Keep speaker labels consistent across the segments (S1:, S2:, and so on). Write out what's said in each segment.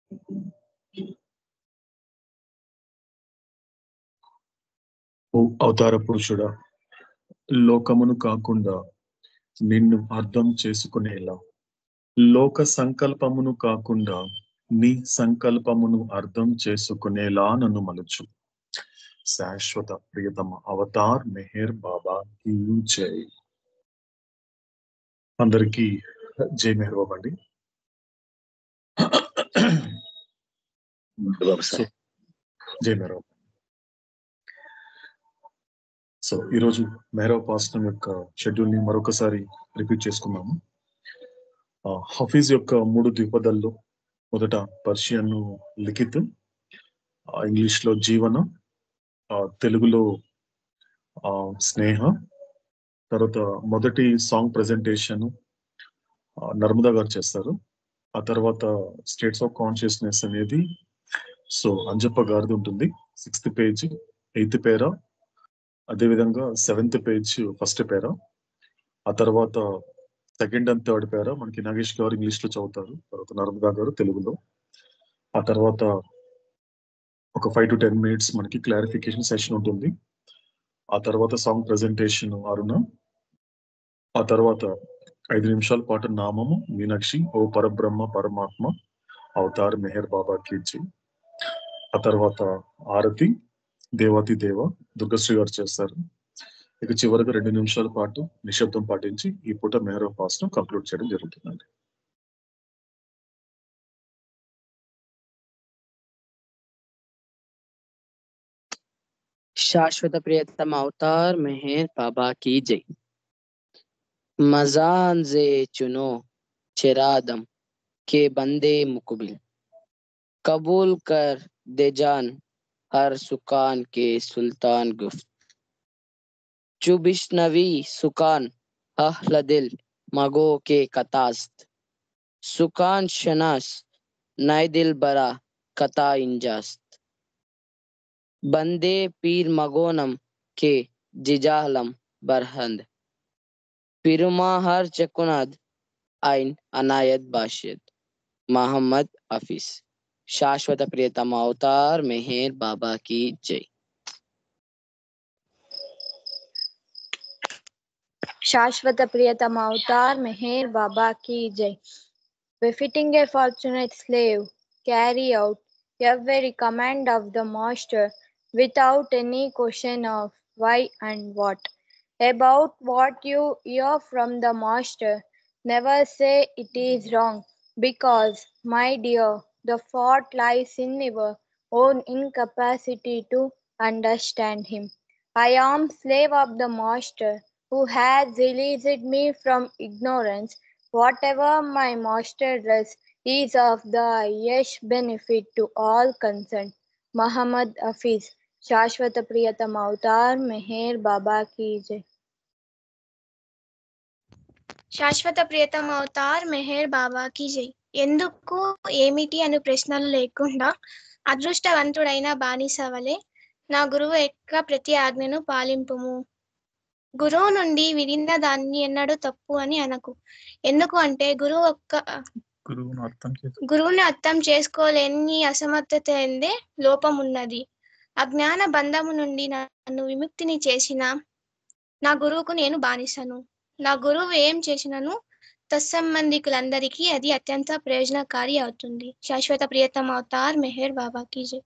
S1: ఓ అవతార పురుషుడా లోకమును కాకుండా నిన్ను అర్థం చేసుకునేలా లోక సంకల్పమును కాకుండా నీ సంకల్పమును అర్థం చేసుకునేలా నన్ను మలుచు శాశ్వత ప్రియతమ అవతార్ మెహర్ బాబా కీ జై అందరికీ జై మెహర్ బాబా అండి
S2: బాబు సార్
S1: జై మెహర్ బాబా సో ఈరోజు మెహరాబ్ పాస్టమ్ యొక్క షెడ్యూల్ ని మరొకసారి రిపీట్ చేసుకున్నాము ఆ, హఫీజ్ యొక్క మూడు ద్విపదల్లో మొదట పర్షియన్ లిఖిత్ ఆ, ఇంగ్లీష్ లో జీవన ఆ, తెలుగులో ఆ, స్నేహ తర్వాత మొదటి సాంగ్ ప్రెజెంటేషన్ నర్మదా గారు చేస్తారు ఆ తర్వాత స్టేట్స్ ఆఫ్ కాన్షియస్నెస్ అనేది సో అంజప్ప గారిది ఉంటుంది సిక్స్త్ పేజ్ ఎయిత్ పేరా అదేవిధంగా సెవెంత్ పేజ్ ఫస్ట్ పేరా ఆ తర్వాత సెకండ్ అండ్ థర్డ్ పేరా మనకి నాగేష్ గారు ఇంగ్లీష్ లో చదువుతారు తర్వాత నర్మదా గారు తెలుగులో ఆ తర్వాత ఒక ఫైవ్ టు టెన్ మినిట్స్ మనకి క్లారిఫికేషన్ సెషన్ ఉంటుంది ఆ తర్వాత సాంగ్ ప్రెజెంటేషన్ అరుణ ఆ తర్వాత ఐదు నిమిషాల పాటు నామము మీనాక్షి ఓ పరబ్రహ్మ పరమాత్మ అవతార్ మెహర్ బాబా కీర్చి ఆ తర్వాత ఆరతి దేవాతి దేవ దుర్గశ్రీ గారు చేస్తారు ఇక చివరిగా రెండు నిమిషాల పాటు నిశ్శబ్దం పాటించి ఈ పూట మెహర్ ఫాస్ట్ ను కంక్లూడ్ చేయడం జరుగుతుందండి
S3: शाश्वत प्रियतम अवतार मेहर बाबा की जय मजान जे चुनो चिरादम के बंदे मुकबिल कबूल कर दे जान हर सुकान के सुल्तान गुफ्त चुबिशनवी सुकान अहल दिल मगो के कतास्त सुकान शनास नए दिल बरा कता इंजास्त बंदे पीर मगोनम के जिजाहलम बरहंद पिरुमा हर चकुनद आइन अनायत बाशिद मोहम्मद हफीज शाश्वत प्रियतम अवतार मेहर बाबा की जय
S4: शाश्वत प्रियतम अवतार मेहर बाबा की जय befitting a fortunate slave carry out every command of the master without any question of why and what about what you hear from the master never say it is wrong because my dear the fault lies in your own incapacity to understand him i am slave of the master who has released me from ignorance. Whatever my master does is of the highest benefit to all concerned. Muhammad Hafiz, Shashwata Priyatam Avatar, Meher Baba Ki Jai.
S5: శాశ్వత ప్రియతమ Avatar Meher బాబాకి జై ఎందుకు ఏమిటి అను ప్రశ్నలు లేకుండా అదృష్టవంతుడైన బానిస వలె నా గురువు యొక్క ప్రతి ఆజ్ఞను పాలింపుము గురువు నుండి విరిగిన దాన్ని ఎన్నడూ తప్పు అని అనకు ఎందుకు అంటే గురువు ఒక్క
S1: గురువును అర్థం చేసు
S5: గురువుని అర్థం చేసుకోలేని అసమర్థత ఎందే లోపం ఉన్నది అజ్ఞాన బంధము నుండి నన్ను విముక్తిని చేసిన నా గురువుకు నేను బానిసను నా గురువు ఏం చేసినను తత్సంబంధికులందరికీ అది అత్యంత ప్రయోజనకారి అవుతుంది శాశ్వత ప్రియతమ అవతార్ మెహర్ బాబాకి జై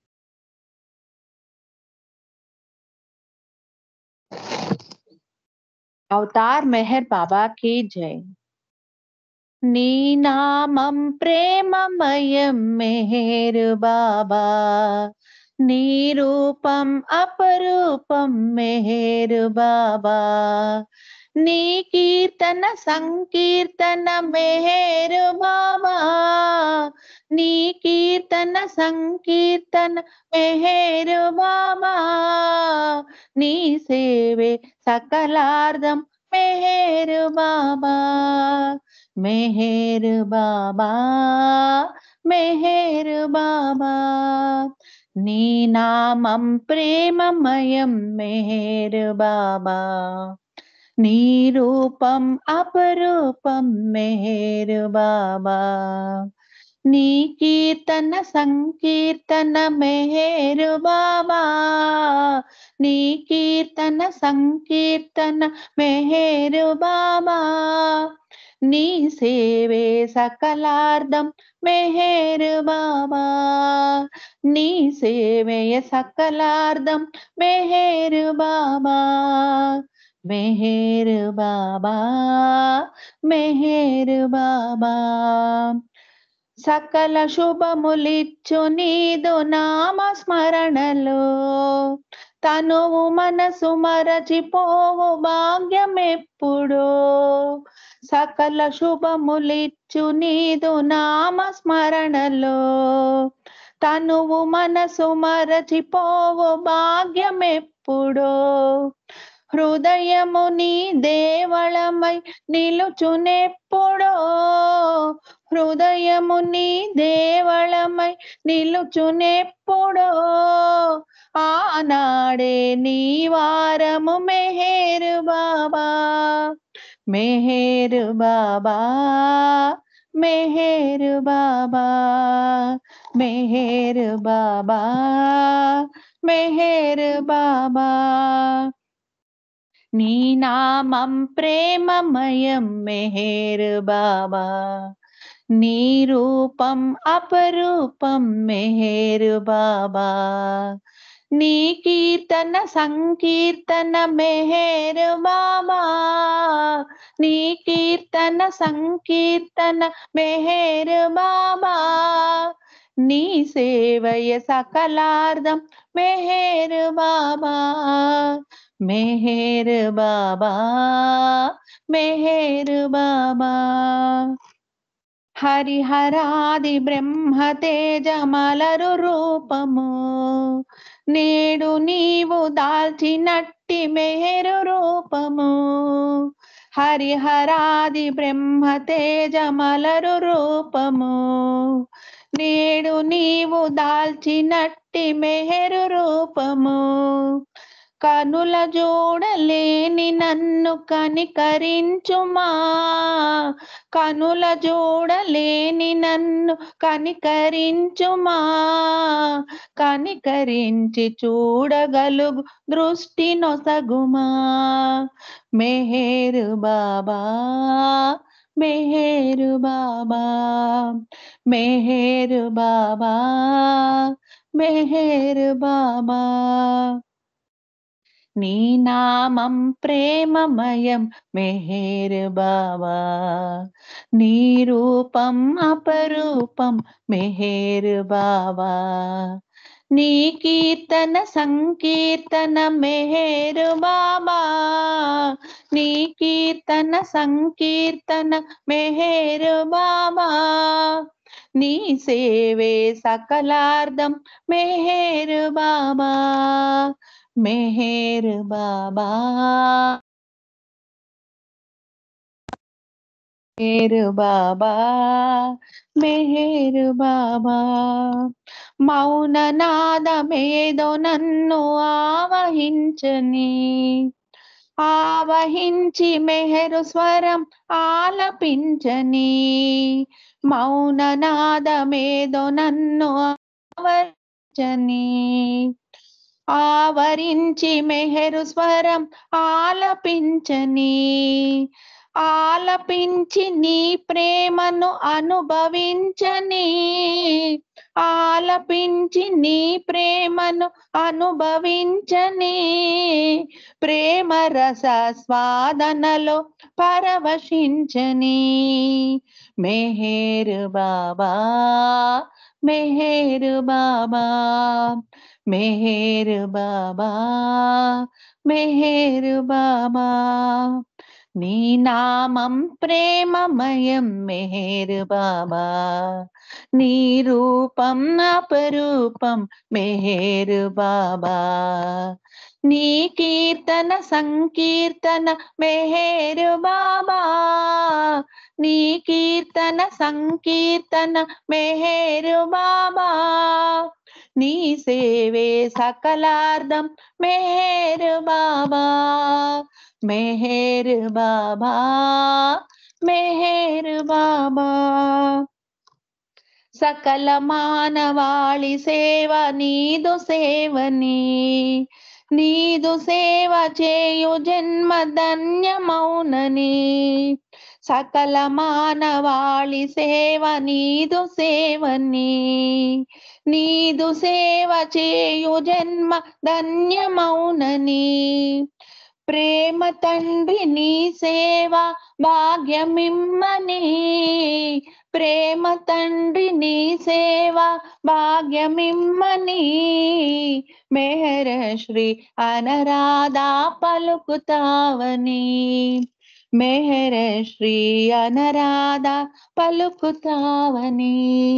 S6: అవతార్ మెహర్ బాబా కి జై నీ నామం ప్రేమమయం మెహర్ బాబా నీ రూపం అపరూపం మెహర్ బాబా నీ కీర్తన సంకీర్తన మెహరు బాబా నీ కీర్తన సంకీర్తన మెహరు బాబా నీ సేవే సకలార్థం మెహరు బాబా మెహరు బాబా మెహరు బాబా నీ నామం ప్రేమమయం మెహరు బాబా నీ రూపం అపరూపం మెహరు బాబా నీ కీర్తన సంకీర్తన మెహేరు బాబా నీ కీర్తన సంకీర్తన మెహేరు బాబా నీ సేవే సకలార్థం మెహేరు బాబా నీ సేవయ సకలార్థం మెహేరు బాబా మెహేరు బాబా మెహేరు బాబా సకల శుభములిచ్చు నీదు నామ స్మరణలో తనువు మనసు మరచిపోవు భాగ్యమెప్పుడో సకల శుభములిచ్చు నీదు నామ స్మరణలో తనువు మనసు మరచిపోవు భాగ్యమెప్పుడో హృదయము నీ దేవళమై నిలుచునెప్పుడో హృదయము నీ దేవళమై నిలుచునెప్పుడో ఆనాడే నీ వారము మెహేరు బాబా మెహేరు బాబా మెహేరు బాబా మెహేరు బాబా మెహేరు బాబా నీ నామం ప్రేమమయం మెహేరు బాబా నీ రూపం అపరూపం మెహేరు బాబా నీ కీర్తన సంకీర్తన మెహేరు బాబా నీ కీర్తన సంకీర్తన మెహేరు బాబా నీ సేవయ సకలార్థం మెహేరు బాబా మెహేరు బాబా మెహేరు బాబా హరిహరాది బ్రహ్మ తేజమలరు రూపము నేడు నీవు దాల్చినట్టి మెహరు రూపము హరిహరాది బ్రహ్మ తేజమలరు రూపము నేడు నీవు దాల్చినట్టి మెహరు రూపము కనుల జోడలేని నన్ను కనికరించుమా కనుల జోడలేని నన్ను కనికరించుమా కనికరించి చూడగలుగు దృష్టి నొసగుమా మెహేరు బాబా మెహేరు బాబా మెహేరు బాబా మెహేరు బాబా నీ నామం ప్రేమమయం మెహేరు బాబా నీ రూపం అపరూపం మెహేరు బాబా నీ కీర్తన సంకీర్తన మెహేరు బాబా నీ కీర్తన సంకీర్తన మెహేరు బాబా నీ సేవే సకలార్థం మెహేరు బాబా మెహేరు బాబా మెహేరు బాబా మెహేరు బాబా మౌన నాదమేదో నన్ను ఆవహించని ఆవహించి మెహరు స్వరం ఆలపించని మౌన నాదమేదో నన్ను ఆవరించని ఆవరించి మెహరు స్వరం ఆలపించని ఆలపించి నీ ప్రేమను అనుభవించని ఆలపించి నీ ప్రేమను అనుభవించని ప్రేమ రస స్వాదనలో పరవశించని మెహేరు బాబా మెహేరు బాబా మెహేరు బాబా మెహేరు బాబా నీ నామం ప్రేమమయం మెహేరు బాబా నీ రూపం అపరూపం మెహేరు బాబా నీ కీర్తన సంకీర్తన మెహేరు బాబా నీ కీర్తన సంకీర్తన మెహేరు బాబా నీ సేవే సకలార్థం మెహేరు బాబా మెహేరు బాబా మెహేరు బాబా సకల మానవాళి సేవ నీదు సేవని నీదు సేవ చేయు జన్మ ధన్యమౌనని సకల మానవాళి సేవ నీదు సేవని నీదు సేవ చేయు జన్మ ధన్యమౌనని ప్రేమ తండ్రి నీ సేవ భాగ్యమిమ్మని ప్రేమ తండ్రి నీ సేవ భాగ్యమిమ్మని మెహర శ్రీ అనరాధా పలుకుతావని మెహర శ్రీ అనరాధా పలుకుతావని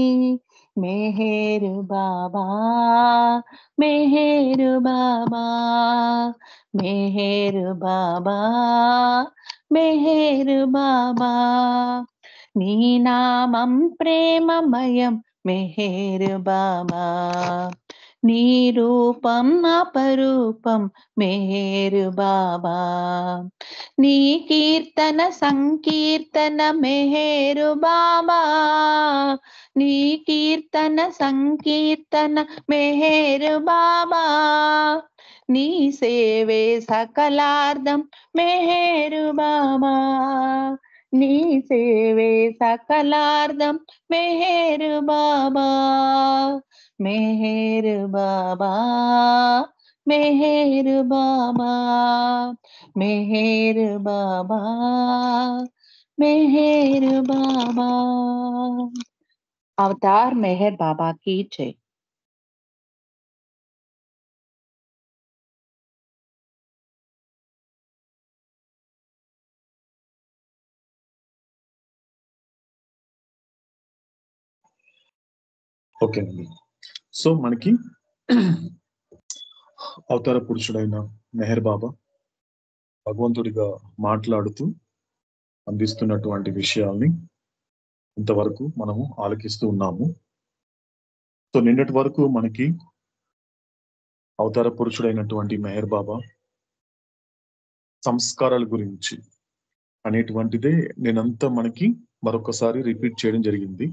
S6: మెహరు బాబా మెహరు బాబా మెహరు బాబా మెహరు బాబా నీ నామం ప్రేమమయం మెహరు బాబా నీ రూపం అపరూపం మెహరు బాబా నీ కీర్తన సంకీర్తన మెహరు బాబా నీ కీర్తన సంకీర్తన మెహరు బాబా నీ సేవే సకలార్థం మెహరు బాబా నీ సేవే సకలార్థం మెహరు బాబా మెహరు బాబా మెహరు బాబా మెహరు బాబా మెహరు బాబా अवतार मेहर बाबा की जय
S1: ఓకేనండి సో మనకి అవతార పురుషుడైన మెహర్ బాబా భగవంతుడిగా మాట్లాడుతూ అందిస్తున్నటువంటి విషయాల్ని ఇంతవరకు మనము ఆలకిస్తూ ఉన్నాము సో నిన్నటి వరకు మనకి అవతార పురుషుడైనటువంటి మెహర్ బాబా సంస్కారాల గురించి అనేటువంటిదే నేనంతా మనకి మరొకసారి రిపీట్ చేయడం జరిగింది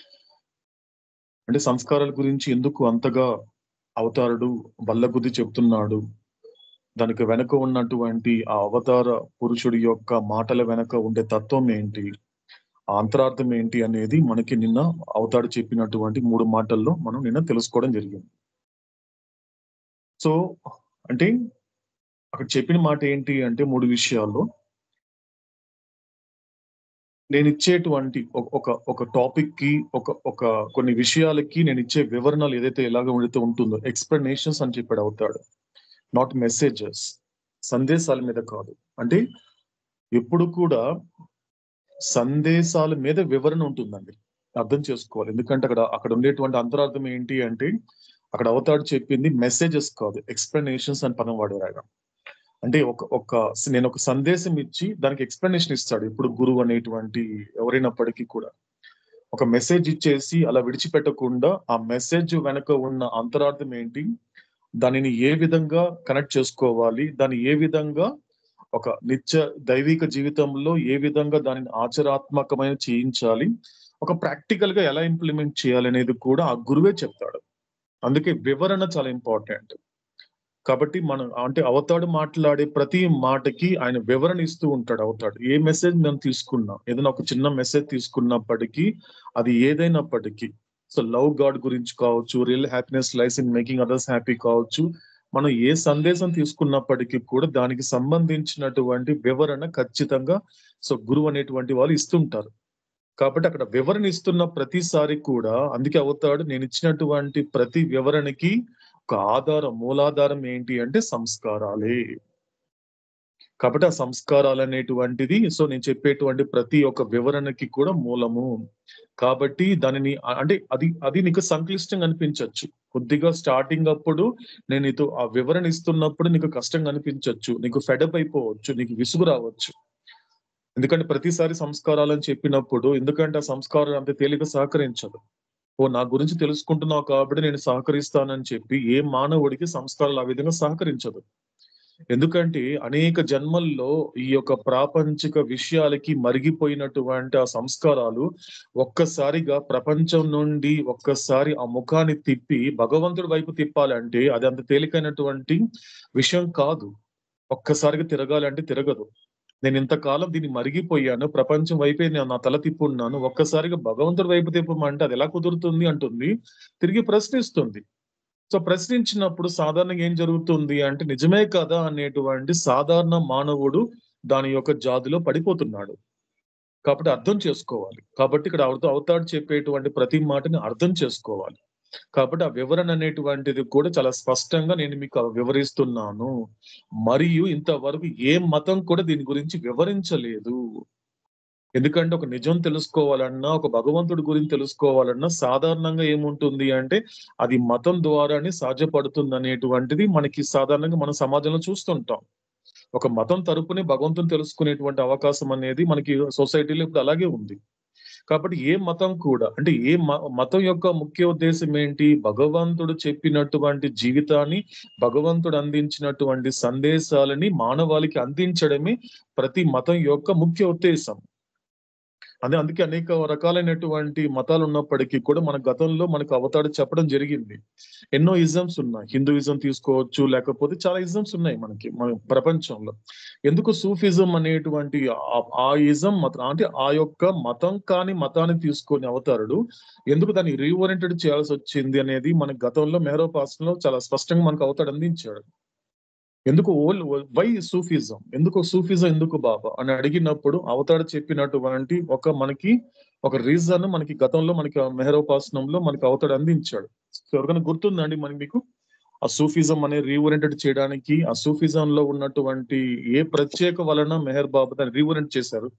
S1: అంటే సంస్కారాల గురించి ఎందుకు అంతగా అవతారుడు బల్లగుద్ది చెప్తున్నాడు దానికి వెనక ఉన్నటువంటి ఆ అవతార పురుషుడి యొక్క మాటల వెనక ఉండే తత్వం ఏంటి ఆ అంతరార్థం ఏంటి అనేది మనకి నిన్న అవతాడు చెప్పినటువంటి మూడు మాటల్లో మనం నిన్న తెలుసుకోవడం జరిగింది సో అంటే అక్కడ చెప్పిన మాట ఏంటి అంటే మూడు విషయాల్లో నేను ఇచ్చేటువంటి ఒక- ఒక ఒక టాపిక్ కి ఒక ఒక కొన్ని విషయాలకి నేను ఇచ్చే వివరణలు ఏదైతే ఎలాగ ఉండితే ఉంటుందో ఎక్స్ప్లెనేషన్స్ అని చెప్పాడు అవుతాడు నాట్ మెసేజెస్ సందేశాల మీద కాదు అంటే ఎప్పుడు కూడా సందేశాల మీద వివరణ ఉంటుందండి అర్థం చేసుకోవాలి ఎందుకంటే అక్కడ అక్కడ ఉండేటువంటి అంతరార్థం ఏంటి అంటే అక్కడ అవతాడు చెప్పింది మెసేజెస్ కాదు ఎక్స్ప్లెనేషన్స్ అని పదం వాడారు ఆయన అంటే ఒక ఒక నేను ఒక సందేశం ఇచ్చి దానికి ఎక్స్ప్లెనేషన్ ఇస్తాడు ఇప్పుడు గురువు అనేటువంటి ఎవరైనప్పటికీ కూడా ఒక మెసేజ్ ఇచ్చేసి అలా విడిచిపెట్టకుండా ఆ మెసేజ్ వెనక ఉన్న అంతరార్థం ఏంటి దానిని ఏ విధంగా కనెక్ట్ చేసుకోవాలి దాన్ని ఏ విధంగా ఒక నిత్య దైవిక జీవితంలో ఏ విధంగా దానిని ఆచరాత్మకమైన చేయించాలి ఒక ప్రాక్టికల్ గా ఎలా ఇంప్లిమెంట్ చేయాలి అనేది కూడా ఆ గురువే చెప్తాడు అందుకే వివరణ చాలా ఇంపార్టెంట్ కాబట్టి మనం అంటే అవతాడు మాట్లాడే ప్రతి మాటకి ఆయన వివరణ ఇస్తూ ఉంటాడు అవతాడు ఏ మెసేజ్ మనం తీసుకున్నా ఏదైనా ఒక చిన్న మెసేజ్ తీసుకున్నప్పటికీ అది ఏదైనప్పటికీ సో లవ్ గాడ్ గురించి కావచ్చు real happiness life in making others happy కావచ్చు మనం ఏ సందేశం తీసుకున్నప్పటికీ కూడా దానికి సంబంధించినటువంటి వివరణ ఖచ్చితంగా సో గురువు అనేటువంటి వాళ్ళు ఇస్తుంటారు కాబట్టి అక్కడ వివరణ ఇస్తున్న ప్రతిసారి కూడా అందుకే అవుతాడు నేను ఇచ్చినటువంటి ప్రతి వివరణకి ఒక ఆధారం మూలాధారం ఏంటి అంటే సంస్కారాలే కాబట్టి ఆ సంస్కారాలు అనేటువంటిది సో నేను చెప్పేటువంటి ప్రతి ఒక్క వివరణకి కూడా మూలము కాబట్టి దానిని అ- అంటే అది అది నీకు సంక్లిష్టంగా అనిపించవచ్చు కొద్దిగా స్టార్టింగ్ అప్పుడు నేను నీతో ఆ వివరణ ఇస్తున్నప్పుడు నీకు కష్టంగా అనిపించవచ్చు నీకు ఫెడప్ అయిపోవచ్చు నీకు విసుగు రావచ్చు ఎందుకంటే ప్రతిసారి సంస్కారాలని చెప్పినప్పుడు ఎందుకంటే ఆ సంస్కారం అంత తేలిక సహకరించదు ఓ నా గురించి తెలుసుకుంటున్నావు కాబట్టి నేను సహకరిస్తానని చెప్పి ఏ మానవుడికి సంస్కారాలు ఆ విధంగా సహకరించదు ఎందుకంటే అనేక జన్మల్లో ఈ యొక్క ప్రాపంచిక విషయాలకి మరిగిపోయినటువంటి ఆ సంస్కారాలు ఒక్కసారిగా ప్రపంచం నుండి ఒక్కసారి ఆ ముఖాన్ని తిప్పి భగవంతుడి వైపు తిప్పాలంటే అది అంత తేలికైనటువంటి విషయం కాదు ఒక్కసారిగా తిరగాలంటే తిరగదు నేను ఇంతకాలం దీన్ని మరిగిపోయాను ప్రపంచం వైపే నేను నా తల తిప్పున్నాను ఒక్కసారిగా భగవంతుడి వైపు తిప్పమంటే అది ఎలా కుదురుతుంది అంటుంది తిరిగి ప్రశ్నిస్తుంది సో ప్రశ్నించినప్పుడు సాధారణంగా ఏం జరుగుతుంది అంటే నిజమే కదా అనేటువంటి సాధారణ మానవుడు దాని యొక్క జాతిలో పడిపోతున్నాడు కాబట్టి అర్థం చేసుకోవాలి కాబట్టి ఇక్కడ అవత అవతాడు చెప్పేటువంటి ప్రతి మాటని అర్థం చేసుకోవాలి కాబట్టి ఆ వివరణ అనేటువంటిది కూడా చాలా స్పష్టంగా నేను మీకు వివరిస్తున్నాను మరియు ఇంతవరకు ఏ మతం కూడా దీని గురించి వివరించలేదు ఎందుకంటే ఒక నిజం తెలుసుకోవాలన్నా ఒక భగవంతుడి గురించి తెలుసుకోవాలన్నా సాధారణంగా ఏముంటుంది అంటే అది మతం ద్వారానే సాధ్యపడుతుంది అనేటువంటిది మనకి సాధారణంగా మన సమాజంలో చూస్తుంటాం ఒక మతం తరపునే భగవంతుని తెలుసుకునేటువంటి అవకాశం అనేది మనకి సొసైటీలో ఇప్పుడు అలాగే ఉంది కాబట్టి ఏ మతం కూడా అంటే ఏ మతం యొక్క ముఖ్య ఉద్దేశం ఏంటి భగవంతుడు చెప్పినటువంటి జీవితాన్ని భగవంతుడు అందించినటువంటి సందేశాలని మానవాళికి అందించడమే ప్రతి మతం యొక్క ముఖ్య ఉద్దేశం అదే అందుకే అనేక రకాలైనటువంటి మతాలు ఉన్నప్పటికీ కూడా మన గతంలో మనకు అవతాడు చెప్పడం జరిగింది ఎన్నో ఇజమ్స్ ఉన్నాయి హిందూయిజం తీసుకోవచ్చు లేకపోతే చాలా ఇజమ్స్ ఉన్నాయి మనకి మన ప్రపంచంలో ఎందుకు సూఫిజం అనేటువంటి ఆ ఇజం మతం అంటే ఆ యొక్క మతం కాని మతాన్ని తీసుకొని అవతారుడు ఎందుకు దాన్ని రీఓరియంటెడ్ చేయాల్సి వచ్చింది అనేది మన గతంలో మెహరోపాసనలో చాలా స్పష్టంగా మనకు అవతాడు అందించాడు ఎందుకు ఓల్ వై సూఫిజం ఎందుకు సూఫిజం ఎందుకు బాబా అని అడిగినప్పుడు అవతాడు చెప్పినటువంటి ఒక మనకి ఒక రీజన్ మనకి గతంలో మనకి మెహరోపాసనంలో మనకి అవతాడు అందించాడు ఎవరికైనా గుర్తుందండి మనకి మీకు ఆ సూఫిజం అనే రీఓరియంటెడ్ చేయడానికి ఆ సూఫిజం లో ఉన్నటువంటి ఏ ప్రత్యేక వలన మెహర్ బాబా దాన్ని రీఓరియంట్ చేశారు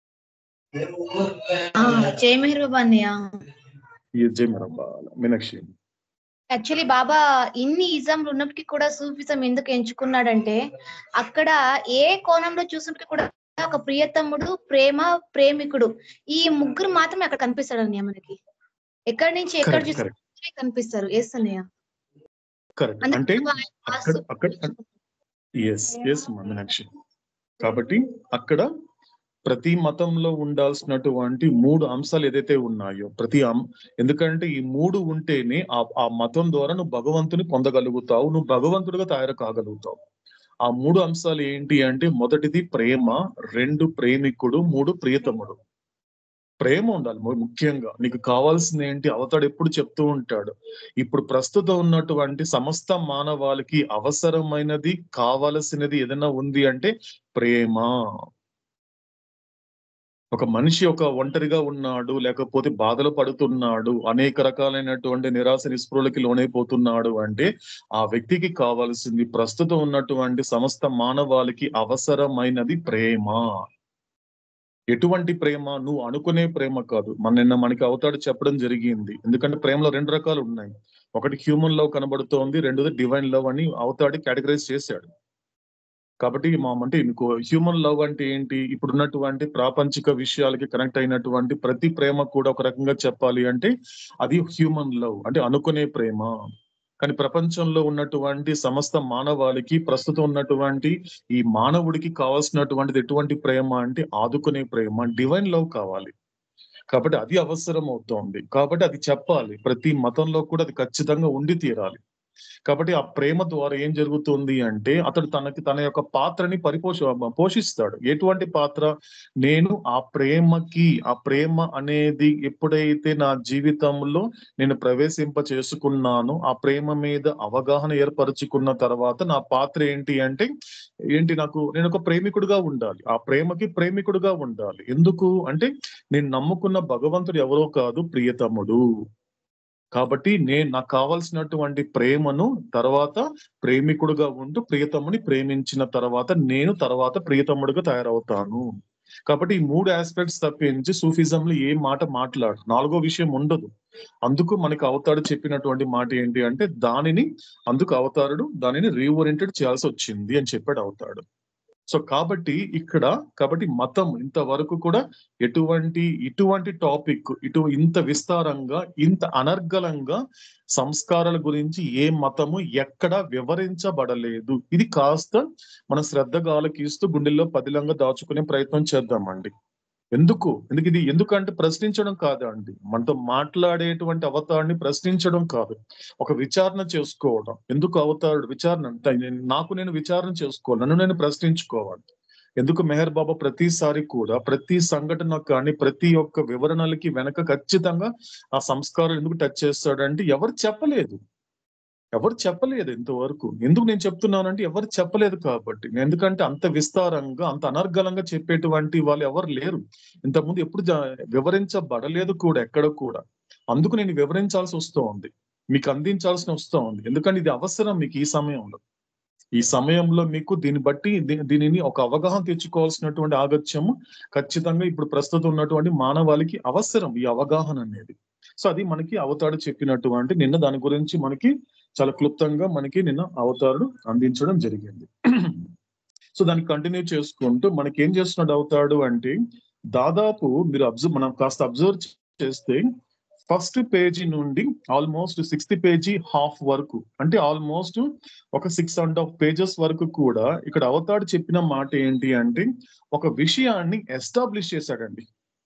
S2: జై మెహర్ బాబా అన్నయ్య
S1: ఈ జై మెహర్ బాబా మీనాక్షి
S2: యాక్చువల్లీ బాబా ఇన్ని ఇజంలు ఉన్నప్పటికీ కూడా సూఫిజం ఎందుకు ఎంచుకున్నాడంటే అక్కడ ఏ కోణంలో చూసినప్పటికీ కూడా ఒక ప్రియతమ్ముడు ప్రేమ ప్రేమికుడు ఈ ముగ్గురు మాత్రమే అక్కడ కనిపిస్తాడు అన్నయ్య మనకి ఎక్కడి నుంచి ఎక్కడ
S1: కరెక్ట్ కరెక్ట్
S2: చూసి కనిపిస్తారు ఎస్ అన్నయ్య
S1: కరెక్ట్ అంటే అక్కడ అక్కడ ఎస్ ఎస్ మీనాక్షి కాబట్టి అక్కడ ప్రతి మతంలో ఉండాల్సినటువంటి మూడు అంశాలు ఏదైతే ఉన్నాయో ప్రతి అం ఎందుకంటే ఈ మూడు ఉంటేనే ఆ ఆ మతం ద్వారా నువ్వు భగవంతుని పొందగలుగుతావు నువ్వు భగవంతుడిగా తయారు కాగలుగుతావు ఆ మూడు అంశాలు ఏంటి అంటే మొదటిది ప్రేమ రెండు ప్రేమికుడు మూడు ప్రియతముడు ప్రేమ ఉండాలి ముఖ్యంగా నీకు కావాల్సింది ఏంటి అవతాడు ఎప్పుడు చెప్తూ ఉంటాడు ఇప్పుడు ప్రస్తుతం ఉన్నటువంటి సమస్త మానవాళికి అవసరమైనది కావలసినది ఏదైనా ఉంది అంటే ప్రేమ ఒక మనిషి ఒక ఒంటరిగా ఉన్నాడు లేకపోతే బాధలు పడుతున్నాడు అనేక రకాలైనటువంటి నిరాశ నిస్పృహలకి లోనైపోతున్నాడు అంటే ఆ వ్యక్తికి కావాల్సింది ప్రస్తుతం ఉన్నటువంటి సమస్త మానవాళికి అవసరమైనది ప్రేమ ఎటువంటి ప్రేమ నువ్వు అనుకునే ప్రేమ కాదు మన నిన్న మనకి అవతాడు చెప్పడం జరిగింది ఎందుకంటే ప్రేమలో రెండు రకాలు ఉన్నాయి ఒకటి హ్యూమన్ లవ్ కనబడుతోంది రెండోది డివైన్ లవ్ అని అవతాడి కేటగరైజ్ చేశాడు కాబట్టి మా అంటే మీకు హ్యూమన్ లవ్ అంటే ఏంటి ఇప్పుడు ఉన్నటువంటి ప్రాపంచిక విషయాలకి కనెక్ట్ అయినటువంటి ప్రతి ప్రేమ కూడా ఒక రకంగా చెప్పాలి అంటే అది హ్యూమన్ లవ్ అంటే అనుకునే ప్రేమ కానీ ప్రపంచంలో ఉన్నటువంటి సమస్త మానవాళికి ప్రస్తుతం ఉన్నటువంటి ఈ మానవుడికి కావాల్సినటువంటిది ఎటువంటి ప్రేమ అంటే ఆదుకునే ప్రేమ డివైన్ లవ్ కావాలి కాబట్టి అది అవసరం అవుతోంది కాబట్టి అది చెప్పాలి ప్రతి మతంలో కూడా అది ఖచ్చితంగా ఉండి తీరాలి కాబట్టి ఆ ప్రేమ ద్వారా ఏం జరుగుతుంది అంటే అతడు తనకి తన యొక్క పాత్రని పరిపోష పోషిస్తాడు ఎటువంటి పాత్ర నేను ఆ ప్రేమకి ఆ ప్రేమ అనేది ఎప్పుడైతే నా జీవితంలో నేను ప్రవేశింప చేసుకున్నానో ఆ ప్రేమ మీద అవగాహన ఏర్పరచుకున్న తర్వాత నా పాత్ర ఏంటి అంటే ఏంటి నాకు నేను ఒక ప్రేమికుడుగా ఉండాలి ఆ ప్రేమకి ప్రేమికుడుగా ఉండాలి ఎందుకు అంటే నేను నమ్ముకున్న భగవంతుడు ఎవరో కాదు ప్రియతముడు కాబట్టి నేను నాకు కావాల్సినటువంటి ప్రేమను తర్వాత ప్రేమికుడుగా ఉంటూ ప్రియతముని ప్రేమించిన తర్వాత నేను తర్వాత ప్రియతముడుగా తయారవుతాను కాబట్టి ఈ మూడు ఆస్పెక్ట్స్ తప్పించి సూఫిజంలో ఏ మాట మాట్లాడు నాలుగో విషయం ఉండదు అందుకు మనకి అవతాడు చెప్పినటువంటి మాట ఏంటి అంటే దానిని అందుకు అవతారుడు దానిని రీఓరియంటెడ్ చేయాల్సి వచ్చింది అని చెప్పాడు అవతాడు సో కాబట్టి ఇక్కడ కాబట్టి మతం ఇంతవరకు కూడా ఎటువంటి ఇటువంటి టాపిక్ ఇటు ఇంత విస్తారంగా ఇంత అనర్గళంగా సంస్కారాల గురించి ఏ మతము ఎక్కడ వివరించబడలేదు ఇది కాస్త మన శ్రద్ధగా ఆలకిస్తూ గుండెల్లో పదిలంగా దాచుకునే ప్రయత్నం చేద్దామండి ఎందుకు ఎందుకు ఇది ఎందుకంటే ప్రశ్నించడం కాదండి మనతో మాట్లాడేటువంటి అవతారాన్ని ప్రశ్నించడం కాదు ఒక విచారణ చేసుకోవడం ఎందుకు అవతారుడు విచారణ అంటే నేను- నాకు నేను విచారణ చేసుకోవాలి నన్ను నేను ప్రశ్నించుకోవాలి ఎందుకు మెహర్ బాబా ప్రతిసారి కూడా ప్రతి సంఘటన కానీ ప్రతి ఒక్క వివరణలకి వెనక ఖచ్చితంగా ఆ సంస్కారం ఎందుకు టచ్ చేస్తాడంటే ఎవరు చెప్పలేదు ఎవరు చెప్పలేదు ఇంతవరకు ఎందుకు నేను చెప్తున్నానంటే ఎవరు చెప్పలేదు కాబట్టి ఎందుకంటే అంత విస్తారంగా అంత అనర్గళంగా చెప్పేటువంటి వాళ్ళు ఎవరు లేరు ఇంతకుముందు ఎప్పుడు జా- వివరించబడలేదు కూడా ఎక్కడ కూడా అందుకు నేను వివరించాల్సి వస్తూ ఉంది మీకు అందించాల్సిన వస్తూ ఉంది ఎందుకంటే ఇది అవసరం మీకు ఈ సమయంలో ఈ సమయంలో మీకు దీన్ని బట్టి దీ- దీనిని ఒక అవగాహన తెచ్చుకోవాల్సినటువంటి ఆగత్యము ఖచ్చితంగా ఇప్పుడు ప్రస్తుతం ఉన్నటువంటి మానవాళికి అవసరం ఈ అవగాహన అనేది సో అది మనకి అవతాడు చెప్పినటువంటి నిన్న దాని గురించి మనకి చాలా క్లుప్తంగా మనకి నిన్న అవతారుడు అందించడం జరిగింది సో దాన్ని కంటిన్యూ చేసుకుంటూ మనకి ఏం చేస్తున్నాడు అవుతాడు అంటే దాదాపు మీరు అబ్జర్వ్ మనం కాస్త అబ్జర్వ్ చేస్తే ఫస్ట్ పేజీ నుండి ఆల్మోస్ట్ సిక్స్త్ పేజీ హాఫ్ వరకు అంటే ఆల్మోస్ట్ ఒక సిక్స్ అండ్ హాఫ్ పేజెస్ వరకు కూడా ఇక్కడ అవతాడు చెప్పిన మాట ఏంటి అంటే ఒక విషయాన్ని ఎస్టాబ్లిష్ చేశాడండి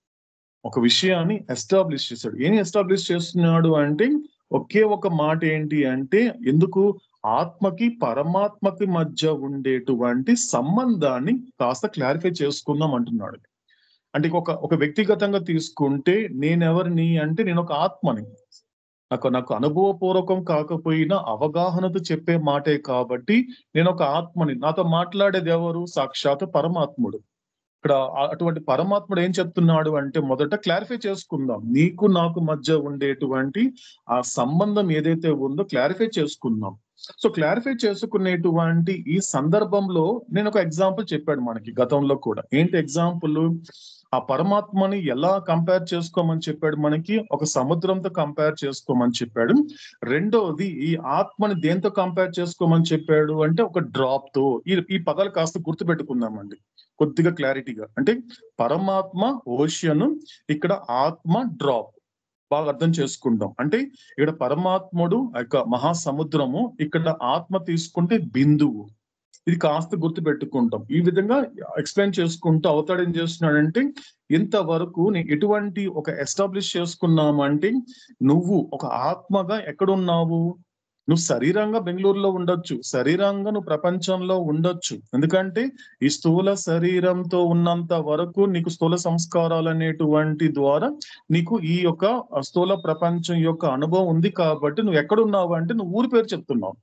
S1: ఒక విషయాన్ని ఎస్టాబ్లిష్ చేశాడు ఏం ఎస్టాబ్లిష్ చేస్తున్నాడు అంటే ఒకే ఒక మాట ఏంటి అంటే ఎందుకు ఆత్మకి పరమాత్మకి మధ్య ఉండేటువంటి సంబంధాన్ని కాస్త క్లారిఫై చేసుకుందాం అంటున్నాడు అంటే ఒక ఒక వ్యక్తిగతంగా తీసుకుంటే నేనెవరిని అంటే నేను ఒక ఆత్మని నాకు నాకు అనుభవపూర్వకం కాకపోయినా అవగాహనతో చెప్పే మాటే కాబట్టి నేను ఒక ఆత్మని నాతో మాట్లాడేది ఎవరు సాక్షాత్ పరమాత్ముడు ఇక్కడ ఆ- అటువంటి పరమాత్ముడు ఏం చెప్తున్నాడు అంటే మొదట క్లారిఫై చేసుకుందాం నీకు నాకు మధ్య ఉండేటువంటి ఆ సంబంధం ఏదైతే ఉందో క్లారిఫై చేసుకుందాం సో క్లారిఫై చేసుకునేటువంటి ఈ సందర్భంలో నేను ఒక ఎగ్జాంపుల్ చెప్పాడు మనకి గతంలో కూడా ఏంటి ఎగ్జాంపుల్ ఆ పరమాత్మని ఎలా కంపేర్ చేసుకోమని చెప్పాడు మనకి ఒక సముద్రంతో కంపేర్ చేసుకోమని చెప్పాడు రెండోది ఈ ఆత్మని దేంతో కంపేర్ చేసుకోమని చెప్పాడు అంటే ఒక డ్రాప్ తో ఈ ఈ పదాలు కాస్త గుర్తుపెట్టుకుందామండి కొద్దిగా క్లారిటీగా అంటే పరమాత్మ ఓషియన్ ఇక్కడ ఆత్మ డ్రాప్ బాగా అర్థం చేసుకుందాం అంటే ఇక్కడ పరమాత్ముడు ఆ యొక్క మహాసముద్రము ఇక్కడ ఆత్మ తీసుకుంటే బిందువు ఇది కాస్త గుర్తు పెట్టుకుంటాం ఈ విధంగా ఎక్స్ప్లెయిన్ చేసుకుంటూ అవతాడు ఏం చేస్తున్నాడంటే ఇంతవరకు నేను ఎటువంటి ఒక ఎస్టాబ్లిష్ చేసుకున్నామంటే నువ్వు ఒక ఆత్మగా ఎక్కడున్నావు నువ్వు శరీరంగా బెంగళూరులో ఉండొచ్చు శరీరంగా నువ్వు ప్రపంచంలో ఉండొచ్చు ఎందుకంటే ఈ స్థూల శరీరంతో ఉన్నంత వరకు నీకు స్థూల సంస్కారాలు అనేటువంటి ద్వారా నీకు ఈ యొక్క స్థూల ప్రపంచం యొక్క అనుభవం ఉంది కాబట్టి నువ్వు ఎక్కడున్నావు అంటే నువ్వు ఊరి పేరు చెప్తున్నావు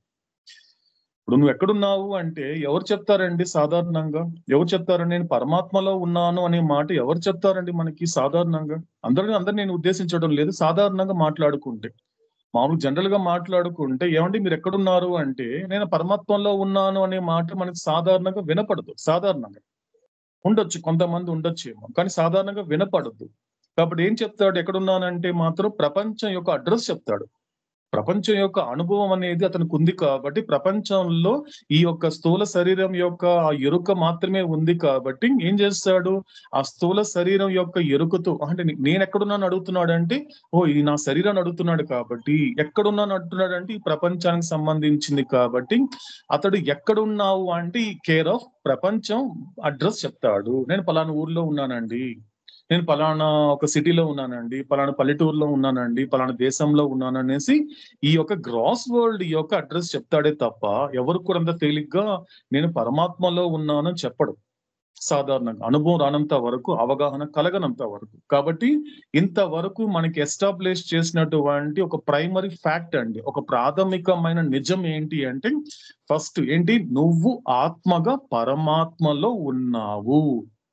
S1: ఇప్పుడు నువ్వు ఎక్కడున్నావు అంటే ఎవరు చెప్తారండి సాధారణంగా ఎవరు చెప్తారండి నేను పరమాత్మలో ఉన్నాను అనే మాట ఎవరు చెప్తారండి మనకి సాధారణంగా అందరిని అందరిని నేను ఉద్దేశించడం లేదు సాధారణంగా మాట్లాడుకుంటే మామూలు జనరల్ గా మాట్లాడుకుంటే ఏమండి మీరు ఎక్కడున్నారు అంటే నేను పరమాత్మలో ఉన్నాను అనే మాట మనకి సాధారణంగా వినపడదు సాధారణంగా ఉండొచ్చు కొంతమంది ఉండొచ్చేమో కానీ సాధారణంగా వినపడదు కాబట్టి ఏం చెప్తాడు ఎక్కడున్నానంటే మాత్రం ప్రపంచం యొక్క అడ్రస్ చెప్తాడు ప్రపంచం యొక్క అనుభవం అనేది అతనికి ఉంది కాబట్టి ప్రపంచంలో ఈ యొక్క స్థూల శరీరం యొక్క ఆ ఎరుక మాత్రమే ఉంది కాబట్టి ఏం చేస్తాడు ఆ స్థూల శరీరం యొక్క ఎరుకతో అంటే నే- నేను ఎక్కడున్నాను అడుగుతున్నాడు అంటే ఓ ఇది నా శరీరాన్ని అడుగుతున్నాడు కాబట్టి ఎక్కడున్నాను అంటున్నాడు అంటే ఈ ప్రపంచానికి సంబంధించింది కాబట్టి అతడు ఎక్కడున్నావు అంటే ఈ కేర్ ఆఫ్ ప్రపంచం అడ్రస్ చెప్తాడు నేను పలానా ఊర్లో ఉన్నానండి నేను పలానా ఒక సిటీలో ఉన్నానండి పలానా పల్లెటూరులో ఉన్నానండి పలానా దేశంలో ఉన్నాను అనేసి ఈ యొక్క గ్రాస్ వరల్డ్ ఈ యొక్క అడ్రస్ చెప్తాడే తప్ప ఎవరు కూడా అంత తేలిగ్గా నేను పరమాత్మలో ఉన్నానని చెప్పడు సాధారణంగా అనుభవం రానంత వరకు అవగాహన కలగనంత వరకు కాబట్టి ఇంతవరకు మనకి ఎస్టాబ్లిష్ చేసినటువంటి ఒక ప్రైమరీ ఫ్యాక్ట్ అండి ఒక ప్రాథమికమైన నిజం ఏంటి అంటే ఫస్ట్ ఏంటి నువ్వు ఆత్మగా పరమాత్మలో ఉన్నావు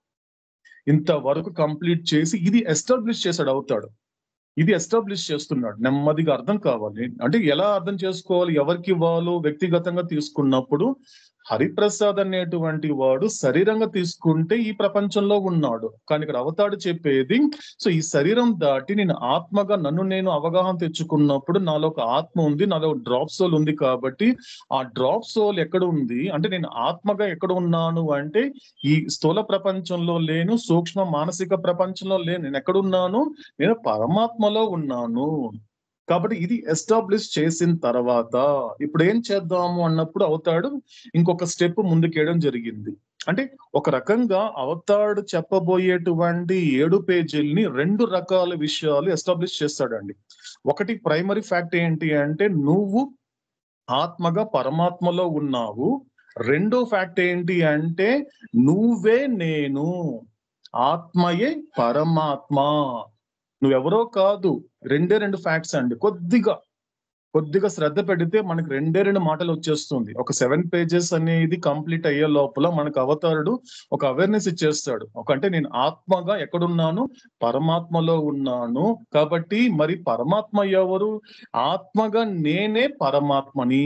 S1: ఇంతవరకు కంప్లీట్ చేసి ఇది ఎస్టాబ్లిష్ చేశాడు అవుతాడు ఇది ఎస్టాబ్లిష్ చేస్తున్నాడు నెమ్మదిగా అర్థం కావాలి అంటే ఎలా అర్థం చేసుకోవాలి ఎవరికి ఇవ్వాలో వ్యక్తిగతంగా తీసుకున్నప్పుడు హరిప్రసాద్ అనేటువంటి వాడు శరీరంగా తీసుకుంటే ఈ ప్రపంచంలో ఉన్నాడు కానీ ఇక్కడ అవతాడు చెప్పేది సో ఈ శరీరం దాటి నేను ఆత్మగా నన్ను నేను అవగాహన తెచ్చుకున్నప్పుడు నాలో ఒక ఆత్మ ఉంది నాలో డ్రాప్ సోల్ ఉంది కాబట్టి ఆ డ్రాప్ సోల్ ఎక్కడ ఉంది అంటే నేను ఆత్మగా ఎక్కడ ఉన్నాను అంటే ఈ స్థూల ప్రపంచంలో లేను సూక్ష్మ మానసిక ప్రపంచంలో లేను నేను ఎక్కడున్నాను నేను పరమాత్మలో ఉన్నాను కాబట్టి ఇది ఎస్టాబ్లిష్ చేసిన తర్వాత ఇప్పుడు ఏం చేద్దాము అన్నప్పుడు అవుతాడు ఇంకొక స్టెప్ ముందుకేయడం జరిగింది అంటే ఒక రకంగా అవతాడు చెప్పబోయేటువంటి ఏడు పేజీల్ని రెండు రకాల విషయాలు ఎస్టాబ్లిష్ చేస్తాడండి ఒకటి ప్రైమరీ ఫ్యాక్ట్ ఏంటి అంటే నువ్వు ఆత్మగా పరమాత్మలో ఉన్నావు రెండో ఫ్యాక్ట్ ఏంటి అంటే నువ్వే నేను ఆత్మయే పరమాత్మ నువ్వెవరో కాదు రెండే రెండు ఫ్యాక్ట్స్ అండి కొద్దిగా కొద్దిగా శ్రద్ధ పెడితే మనకి రెండే రెండు మాటలు వచ్చేస్తుంది ఒక సెవెన్ పేజెస్ అనేది కంప్లీట్ అయ్యే లోపల మనకు అవతారుడు ఒక అవేర్నెస్ ఇచ్చేస్తాడు ఒక అంటే నేను ఆత్మగా ఎక్కడున్నాను పరమాత్మలో ఉన్నాను కాబట్టి మరి పరమాత్మ ఎవరు ఆత్మగా నేనే పరమాత్మని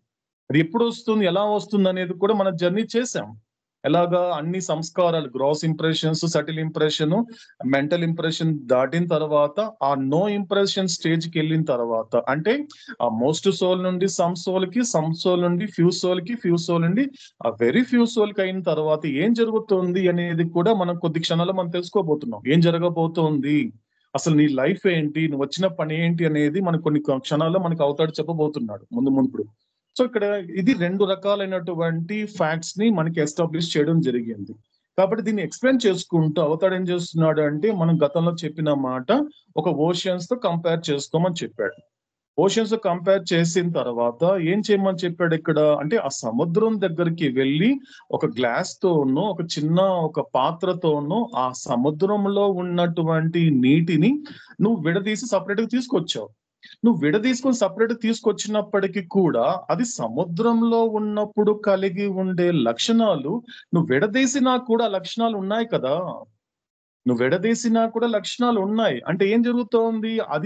S1: అది ఎప్పుడు వస్తుంది ఎలా వస్తుంది అనేది కూడా మన జర్నీ చేసాం ఎలాగా అన్ని సంస్కారాలు gross impressions subtle impression mental impression దాటిన తర్వాత ఆ నో ఇంప్రెషన్ స్టేజ్ కి వెళ్ళిన తర్వాత అంటే ఆ మోస్ట్ సోల్ నుండి సమ్ సోల్ కి సమ్ సోల్ నుండి ఫ్యూ సోల్ కి ఫ్యూ సోల్ నుండి ఆ వెరీ ఫ్యూ సోల్ కి అయిన తర్వాత ఏం జరుగుతుంది అనేది కూడా మనం కొద్ది క్షణాల్లో మనం తెలుసుకోబోతున్నాం ఏం జరగబోతోంది అసలు నీ లైఫ్ ఏంటి నువ్వు వచ్చిన పని ఏంటి అనేది మనకు కొన్ని క్షణాల్లో మనకు అవుతాడు చెప్పబోతున్నాడు ముందు ముందు సో ఇక్కడ ఇది రెండు రకాలైనటువంటి ఫ్యాక్ట్స్ ని మనకి ఎస్టాబ్లిష్ చేయడం జరిగింది కాబట్టి దీన్ని ఎక్స్ప్లెయిన్ చేసుకుంటూ అవతాడు ఏం చేస్తున్నాడు అంటే మనం గతంలో చెప్పిన మాట ఒక ఓషియన్స్ తో కంపేర్ చేసుకోమని చెప్పాడు ఓషియన్స్ కంపేర్ చేసిన తర్వాత ఏం చేయమని చెప్పాడు ఇక్కడ అంటే ఆ సముద్రం దగ్గరికి వెళ్ళి ఒక గ్లాస్ తోనో ఒక చిన్న ఒక పాత్రతోనో ఆ సముద్రంలో ఉన్నటువంటి నీటిని నువ్వు విడదీసి సపరేట్ గా తీసుకొచ్చావు నువ్వు విడదీసుకొని సపరేట్ తీసుకొచ్చినప్పటికీ కూడా అది సముద్రంలో ఉన్నప్పుడు కలిగి ఉండే లక్షణాలు నువ్వు విడదీసినా కూడా లక్షణాలు ఉన్నాయి కదా నువ్వు విడదీసినా కూడా లక్షణాలు ఉన్నాయి అంటే ఏం జరుగుతోంది అది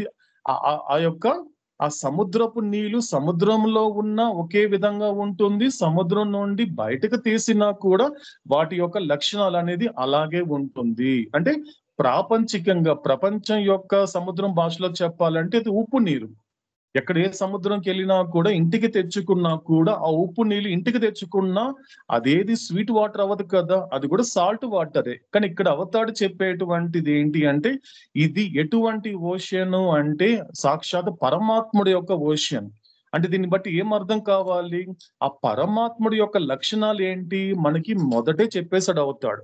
S1: ఆ యొక్క ఆ సముద్రపు నీళ్లు సముద్రంలో ఉన్న ఒకే విధంగా ఉంటుంది సముద్రం నుండి బయటకు తీసినా కూడా వాటి యొక్క లక్షణాలు అనేది అలాగే ఉంటుంది అంటే ప్రాపంచికంగా ప్రపంచం యొక్క సముద్రం భాషలో చెప్పాలంటే అది ఉప్పు నీరు ఎక్కడ ఏ సముద్రంకి వెళ్ళినా కూడా ఇంటికి తెచ్చుకున్నా కూడా ఆ ఉప్పు నీళ్ళు ఇంటికి తెచ్చుకున్నా అదేది స్వీట్ వాటర్ అవ్వదు కదా అది కూడా సాల్ట్ వాటరే కానీ ఇక్కడ అవతాడు చెప్పేటువంటిది ఏంటి అంటే ఇది ఎటువంటి ఓషను అంటే సాక్షాత్ పరమాత్ముడి యొక్క ఓషన్ అంటే దీన్ని బట్టి ఏం అర్థం కావాలి ఆ పరమాత్ముడి యొక్క లక్షణాలు ఏంటి మనకి మొదటే చెప్పేసాడు అవుతాడు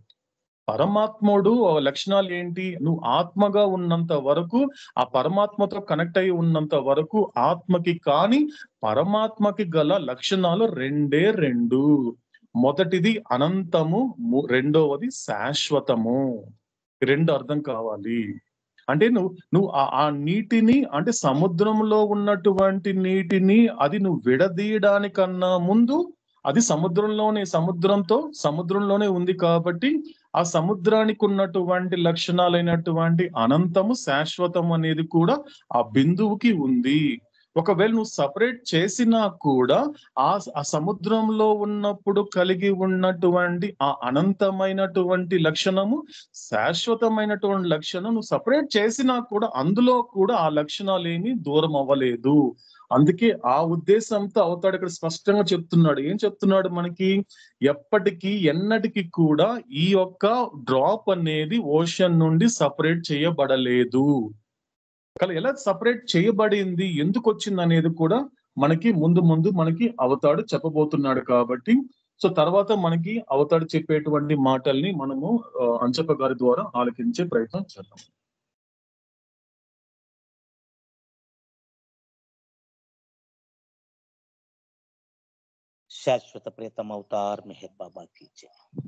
S1: పరమాత్ముడు లక్షణాలు ఏంటి నువ్వు ఆత్మగా ఉన్నంత వరకు ఆ పరమాత్మతో కనెక్ట్ అయి ఉన్నంత వరకు ఆత్మకి కాని పరమాత్మకి గల లక్షణాలు రెండే రెండు మొదటిది అనంతము రెండవది శాశ్వతము రెండు అర్థం కావాలి అంటే నువ్వు నువ్వు ఆ నీటిని అంటే సముద్రంలో ఉన్నటువంటి నీటిని అది నువ్వు విడదీయడానికన్నా ముందు అది సముద్రంలోనే సముద్రంతో సముద్రంలోనే ఉంది కాబట్టి ఆ సముద్రానికి ఉన్నటువంటి లక్షణాలైనటువంటి అనంతము శాశ్వతం అనేది కూడా ఆ బిందువుకి ఉంది ఒకవేళ నువ్వు సపరేట్ చేసినా కూడా ఆ ఆ సముద్రంలో ఉన్నప్పుడు కలిగి ఉన్నటువంటి ఆ అనంతమైనటువంటి లక్షణము శాశ్వతమైనటువంటి లక్షణం నువ్వు సపరేట్ చేసినా కూడా అందులో కూడా ఆ లక్షణాలు ఏమి దూరం అవ్వలేదు అందుకే ఆ ఉద్దేశంతో అవుతాడు ఇక్కడ స్పష్టంగా చెప్తున్నాడు ఏం చెప్తున్నాడు మనకి ఎప్పటికీ ఎన్నటికి కూడా ఈ యొక్క డ్రాప్ అనేది ఓషన్ నుండి సపరేట్ చేయబడలేదు కానీ ఎలా సపరేట్ చేయబడింది ఎందుకు వచ్చింది అనేది కూడా మనకి ముందు ముందు మనకి అవతాడు చెప్పబోతున్నాడు కాబట్టి సో తర్వాత మనకి అవతాడు చెప్పేటువంటి మాటల్ని మనము అంచప్ప గారి ద్వారా ఆలకించే ప్రయత్నం చేద్దాం
S7: शाश्वत प्रियतम अवतार मेहर बाबा की जय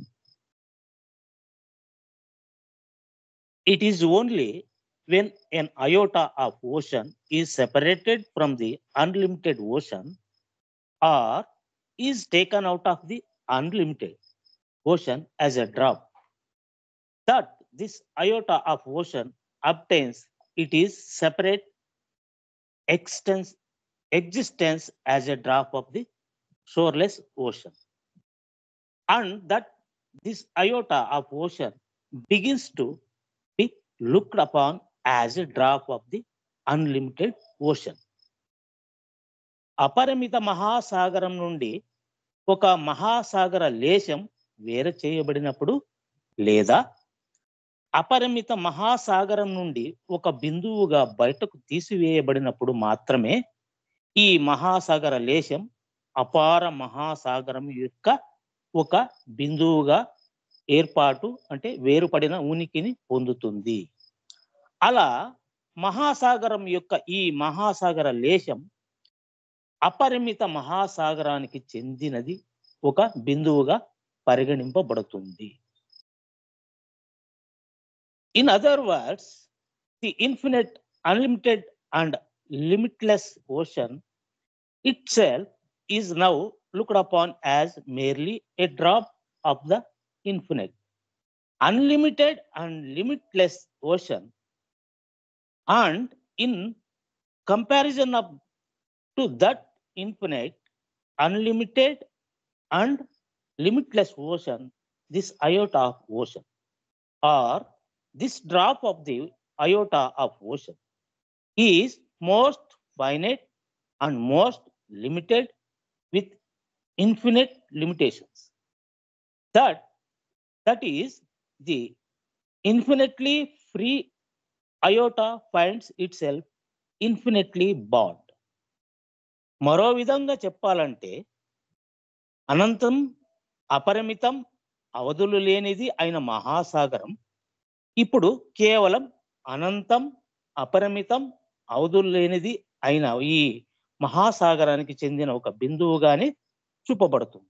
S7: it is only when an iota of ocean is separated from the unlimited ocean or is taken out of the unlimited ocean as a drop that this iota of ocean obtains it is separate extens, existence as a drop of the shoreless ocean. and that this iota of ocean begins to be looked upon as a drop of the unlimited ocean. అపరిమిత మహాసాగరం నుండి ఒక మహాసాగర లేశం వేరు చేయబడినప్పుడు లేదా అపరిమిత మహాసాగరం నుండి ఒక బిందువుగా బయటకు తీసివేయబడినప్పుడు మాత్రమే ఈ మహాసాగర లేశం అపార మహాసాగరం యొక్క ఒక బిందువుగా ఏర్పాటు అంటే వేరుపడిన ఉనికిని పొందుతుంది అలా మహాసాగరం యొక్క ఈ మహాసాగర లేశం అపరిమిత మహాసాగరానికి చెందినది ఒక బిందువుగా పరిగణింపబడుతుంది in other words the infinite unlimited and limitless ocean itself is now looked upon as merely a drop of the infinite. Unlimited and limitless ocean, and in comparison of to that infinite, unlimited, and limitless ocean, this iota of ocean, or this drop of the iota of ocean, is most finite and most limited with infinite limitations. That, that is, the infinitely free iota finds itself infinitely bound. మరో విధంగా చెప్పాలంటే అనంతం అపరిమితం అవధులు లేనిది అయిన మహాసాగరం ఇప్పుడు కేవలం అనంతం అపరిమితం అవధులు లేనిది అయిన ఈ మహాసాగరానికి చెందిన ఒక బిందువుగానే చూపబడుతుంది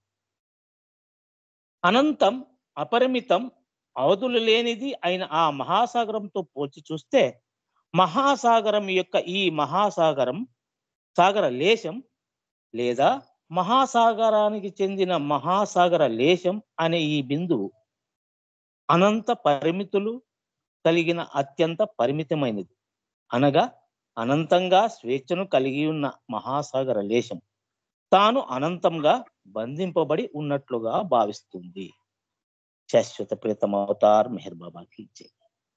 S7: అనంతం అపరిమితం అవధులు లేనిది అయిన ఆ మహాసాగరంతో పోల్చి చూస్తే మహాసాగరం యొక్క ఈ మహాసాగరం సాగర లేశం లేదా మహాసాగరానికి చెందిన మహాసాగర లేశం అనే ఈ బిందువు అనంత పరిమితులు కలిగిన అత్యంత పరిమితమైనది అనగా అనంతంగా స్వేచ్ఛను కలిగి ఉన్న మహాసాగర లేశం తాను అనంతంగా బంధింపబడి ఉన్నట్లుగా భావిస్తుంది శాశ్వత ప్రీతం అవతార్ మెహర్ బాబాకి జై.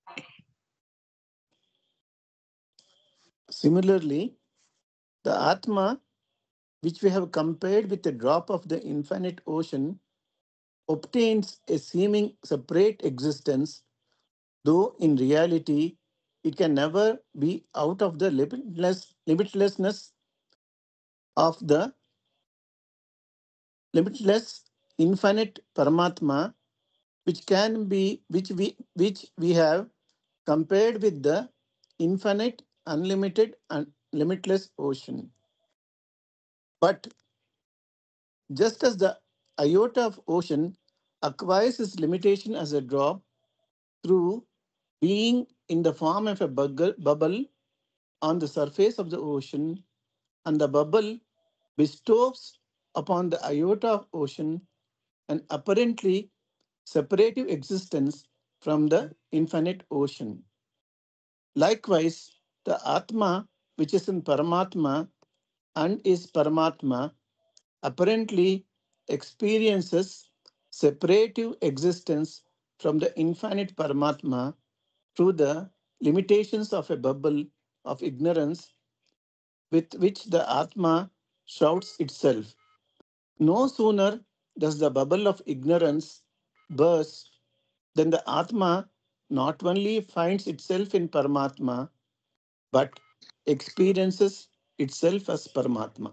S8: Similarly, the Atma, which we have compared with a drop of the infinite ocean, obtains a seeming separate existence, though in reality it can never be out of the limitless limitlessness of the limitless infinite Paramatma, which can be which we which we have compared with the infinite, unlimited, and limitless ocean. But just as the iota of ocean acquires its limitation as a drop through being in the form of a buggle, bubble on the surface of the ocean, and the bubble bestows upon the iota of ocean an apparently separative existence from the infinite ocean. Likewise, the Atma, which is in Paramatma and is Paramatma, apparently experiences separative existence from the infinite Paramatma through the limitations of a bubble of ignorance with which the Atma shrouds itself. No sooner does the bubble of ignorance burst than the Atma not only finds itself in Paramatma, but experiences itself as Paramatma.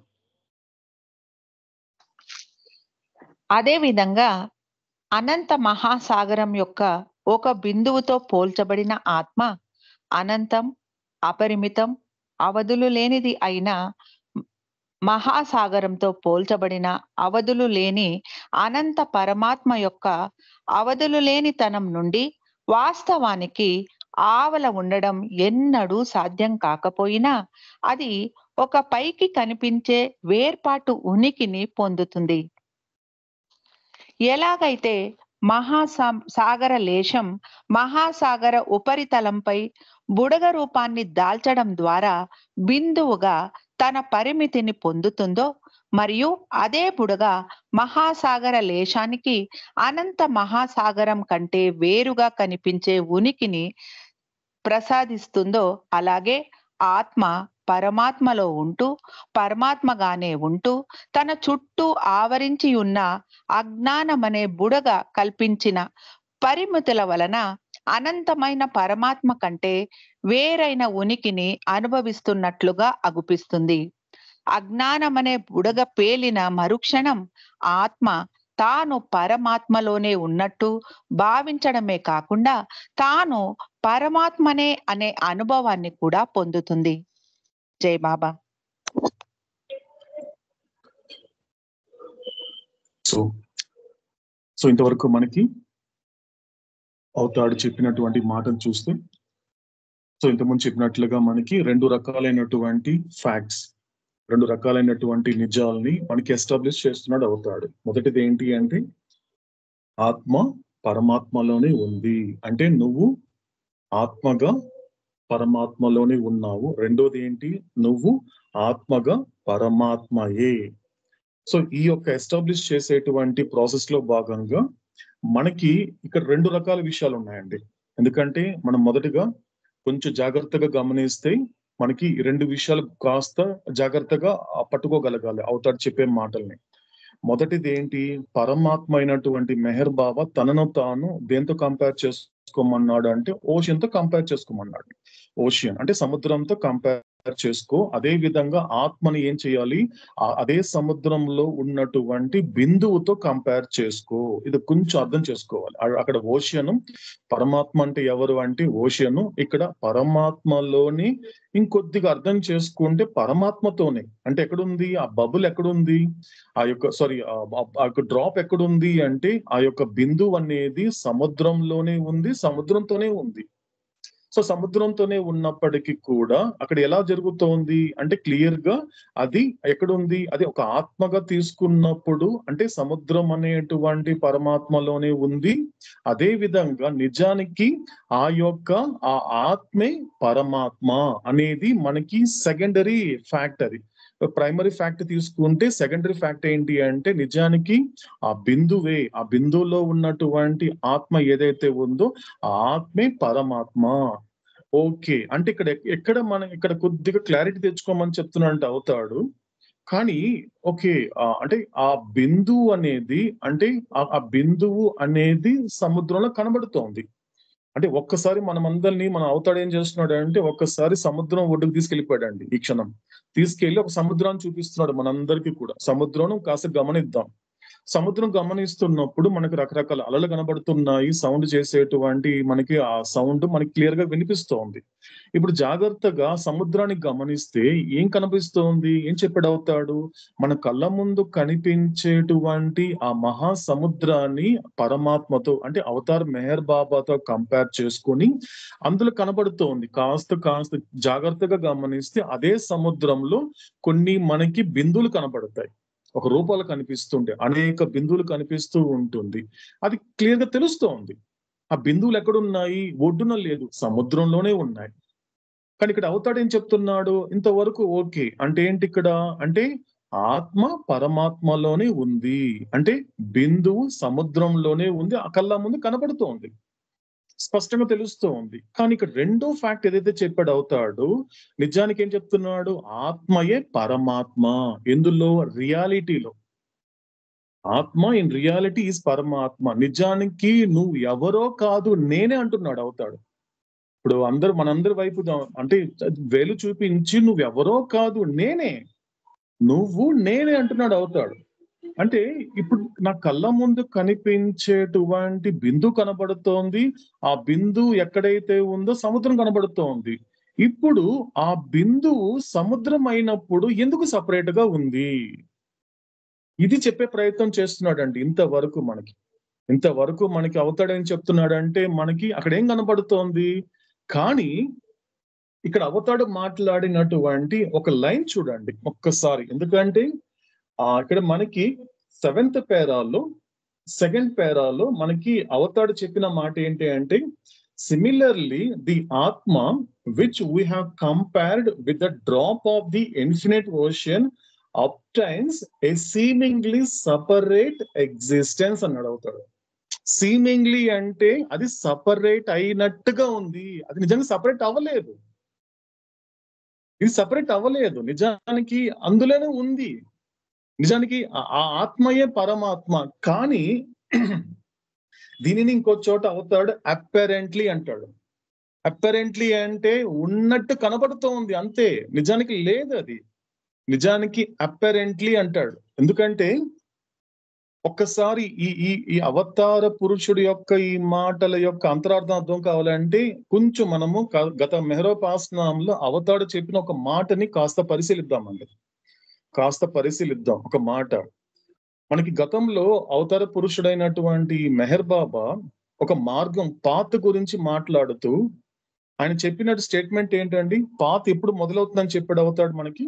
S6: అదేవిధంగా అనంత మహాసాగరం యొక్క ఒక బిందువుతో పోల్చబడిన ఆత్మ అనంతం అపరిమితం అవధులు లేనిది అయిన మహాసాగరంతో పోల్చబడిన అవధులు లేని అనంత పరమాత్మ యొక్క అవధులు లేని తనం నుండి వాస్తవానికి ఆవల ఉండడం ఎన్నడూ సాధ్యం కాకపోయినా అది ఒక పైకి కనిపించే వేర్పాటు ఉనికిని పొందుతుంది ఎలాగైతే మహాసా సాగర లేశం మహాసాగర ఉపరితలంపై బుడగ రూపాన్ని దాల్చడం ద్వారా బిందువుగా తన పరిమితిని పొందుతుందో మరియు అదే బుడగ మహాసాగర లేశానికి అనంత మహాసాగరం కంటే వేరుగా కనిపించే ఉనికిని ప్రసాదిస్తుందో అలాగే ఆత్మ పరమాత్మలో ఉంటూ పరమాత్మగానే ఉంటూ తన చుట్టూ ఆవరించి ఉన్న అజ్ఞానమనే బుడగ కల్పించిన పరిమితుల వలన అనంతమైన పరమాత్మ కంటే వేరైన ఉనికిని అనుభవిస్తున్నట్లుగా అగుపిస్తుంది అజ్ఞానమనే బుడగ పేలిన మరుక్షణం ఆత్మ తాను పరమాత్మలోనే ఉన్నట్టు భావించడమే కాకుండా తాను పరమాత్మనే అనే అనుభవాన్ని కూడా పొందుతుంది జై బాబా
S1: సో సో ఇంతవరకు మనకి అవుతాడు చెప్పినటువంటి మాటలు చూస్తే సో ఇంతకుముందు చెప్పినట్లుగా మనకి రెండు రకాలైనటువంటి ఫ్యాక్ట్స్ రెండు రకాలైనటువంటి నిజాల్ని మనకి ఎస్టాబ్లిష్ చేస్తున్నాడు అవుతాడు మొదటిది ఏంటి అంటే ఆత్మ పరమాత్మలోనే ఉంది అంటే నువ్వు ఆత్మగా పరమాత్మలోనే ఉన్నావు రెండోది ఏంటి నువ్వు ఆత్మగా పరమాత్మయే సో ఈ యొక్క ఎస్టాబ్లిష్ చేసేటువంటి ప్రాసెస్ లో భాగంగా మనకి ఇక్కడ రెండు రకాల విషయాలు ఉన్నాయండి ఎందుకంటే మనం మొదటగా కొంచెం జాగ్రత్తగా గమనిస్తే మనకి ఈ రెండు విషయాలు కాస్త జాగ్రత్తగా ఆ పట్టుకోగలగాలి అవుతాడు చెప్పే మాటల్ని మొదటిది ఏంటి పరమాత్మ అయినటువంటి మెహర్ బాబా తనను తాను దేంతో కంపేర్ చేసుకోమన్నాడు అంటే ఓషియన్ తో కంపేర్ చేసుకోమన్నాడు ఓషియన్ అంటే సముద్రంతో కంపేర్ చేసుకో అదే విధంగా ఆత్మని ఏం చేయాలి ఆ- అదే సముద్రంలో ఉన్నటువంటి బిందువుతో కంపేర్ చేసుకో ఇది కొంచెం అర్థం చేసుకోవాలి అ- అక్కడ ఓషియను పరమాత్మ అంటే ఎవరు అంటే ఓషియను ఇక్కడ పరమాత్మలోని ఇంకొద్దిగా అర్థం చేసుకుంటే పరమాత్మతోనే అంటే ఎక్కడుంది ఆ బబుల్ ఎక్కడుంది ఆ యొక్క సారీ ఆ యొక్క డ్రాప్ ఎక్కడుంది అంటే ఆ యొక్క బిందువు అనేది సముద్రంలోనే ఉంది సముద్రంతోనే ఉంది సో సముద్రంతోనే ఉన్నప్పటికీ కూడా అక్కడ ఎలా జరుగుతోంది అంటే క్లియర్ గా అది ఎక్కడుంది అది ఒక ఆత్మగా తీసుకున్నప్పుడు అంటే సముద్రం అనేటువంటి పరమాత్మలోనే ఉంది అదే విధంగా నిజానికి ఆ యొక్క ఆ ఆత్మే పరమాత్మ అనేది మనకి సెకండరీ ఫ్యాక్ట్ అది ప్రైమరీ ఫ్యాక్ట్ తీసుకుంటే సెకండరీ ఫ్యాక్ట్ ఏంటి అంటే నిజానికి ఆ బిందువే ఆ బిందువులో ఉన్నటువంటి ఆత్మ ఏదైతే ఉందో ఆ ఆత్మే పరమాత్మ ఓకే అంటే ఇక్కడ ఎక్కడ మనం ఇక్కడ కొద్దిగా క్లారిటీ తెచ్చుకోమని చెప్తున్నట్టు అవుతాడు కానీ ఓకే ఆ, అంటే ఆ బిందువు అనేది అంటే ఆ- ఆ బిందువు అనేది సముద్రంలో కనబడుతోంది అంటే ఒక్కసారి మనం అందరినీ మనం అవుతాడు ఏం చేస్తున్నాడు అంటే ఒక్కసారి సముద్రం ఒడ్డుకు తీసుకెళ్లిపోయాడండి ఈ క్షణం తీసుకెళ్లి ఒక సముద్రాన్ని చూపిస్తున్నాడు మనందరికీ కూడా సముద్రం కాస్త గమనిద్దాం సముద్రం గమనిస్తున్నప్పుడు మనకి రకరకాల అలలు కనబడుతున్నాయి సౌండ్ చేసేటువంటి మనకి ఆ సౌండ్ మనకి క్లియర్ గా వినిపిస్తోంది ఇప్పుడు జాగ్రత్తగా సముద్రాన్ని గమనిస్తే ఏం కనిపిస్తోంది ఏం చెప్పాడవుతాడు మన కళ్ళ ముందు కనిపించేటువంటి ఆ మహా సముద్రాన్ని పరమాత్మతో అంటే అవతార్ మెహర్ బాబాతో కంపేర్ చేసుకొని అందులో కనబడుతోంది కాస్త కాస్త జాగ్రత్తగా గమనిస్తే అదే సముద్రంలో కొన్ని మనకి బిందువులు కనబడతాయి ఒక రూపాలు కనిపిస్తుంటే అనేక బిందువులు కనిపిస్తూ ఉంటుంది అది క్లియర్ గా తెలుస్తోంది ఆ బిందువులు ఎక్కడున్నాయి ఒడ్డున లేదు సముద్రంలోనే ఉన్నాయి కానీ ఇక్కడ అవతాడు ఏం చెప్తున్నాడు ఇంతవరకు ఓకే అంటే ఏంటి ఇక్కడ అంటే ఆత్మ పరమాత్మలోనే ఉంది అంటే బిందువు సముద్రంలోనే ఉంది ఆ కళ్ళ ముందు కనబడుతోంది స్పష్టంగా తెలుస్తూ ఉంది కానీ ఇక్కడ రెండో ఫ్యాక్ట్ ఏదైతే చెప్పాడు అవుతాడు నిజానికి ఏం చెప్తున్నాడు ఆత్మయే పరమాత్మ ఎందులో రియాలిటీలో ఆత్మ ఇన్ రియాలిటీ ఈజ్ పరమాత్మ నిజానికి నువ్వు ఎవరో కాదు నేనే అంటున్నాడు అవుతాడు ఇప్పుడు అందరు మనందరి వైపు దా- అంటే వేలు చూపించి నువ్వు ఎవరో కాదు నేనే నువ్వు నేనే అంటున్నాడు అవుతాడు అంటే ఇప్పుడు నా కళ్ళ ముందు కనిపించేటువంటి బిందు కనబడుతోంది ఆ బిందు ఎక్కడైతే ఉందో సముద్రం కనబడుతోంది ఇప్పుడు ఆ బిందువు సముద్రం అయినప్పుడు ఎందుకు సపరేట్ గా ఉంది ఇది చెప్పే ప్రయత్నం చేస్తున్నాడండి ఇంతవరకు మనకి ఇంతవరకు మనకి అవుతాడని చెప్తున్నాడంటే మనకి అక్కడ ఏం కనబడుతోంది కానీ ఇక్కడ అవతాడు మాట్లాడినటువంటి ఒక లైన్ చూడండి ఒక్కసారి ఎందుకంటే ఆ ఇక్కడ మనకి సెవెంత్ పేరాలో సెకండ్ పేరాలో మనకి అవతాడు చెప్పిన మాట ఏంటి అంటే Similarly, the Atma, which we have compared with the drop of the infinite ocean, obtains a seemingly separate existence అన్నాడు అవుతాడు సీమింగ్లీ అంటే అది సపరేట్ అయినట్టుగా ఉంది అది నిజంగా సపరేట్ అవ్వలేదు ఇది సపరేట్ అవ్వలేదు నిజానికి అందులోనే ఉంది నిజానికి ఆ- ఆ ఆత్మయే పరమాత్మ కానీ దీనిని ఇంకో చోట అవుతాడు అప్పెరెంట్లీ అంటాడు అప్పెరెంట్లీ అంటే ఉన్నట్టు కనబడుతోంది అంతే నిజానికి లేదు అది నిజానికి అప్పెరెంట్లీ అంటాడు ఎందుకంటే ఒక్కసారి ఈ ఈ ఈ అవతార పురుషుడి యొక్క ఈ మాటల యొక్క అంతరార్థం అర్థం కావాలంటే కొంచెం మనము క- గత మెహరోపాసనంలో అవతాడు చెప్పిన ఒక మాటని కాస్త పరిశీలిద్దామండి కాస్త పరిశీలిద్దాం ఒక మాట మనకి గతంలో అవతార పురుషుడైనటువంటి మెహర్ బాబా ఒక మార్గం పాత్ గురించి మాట్లాడుతూ ఆయన చెప్పినట్టు స్టేట్మెంట్ ఏంటండి పాత్ ఎప్పుడు మొదలవుతుందని చెప్పాడు అవుతాడు మనకి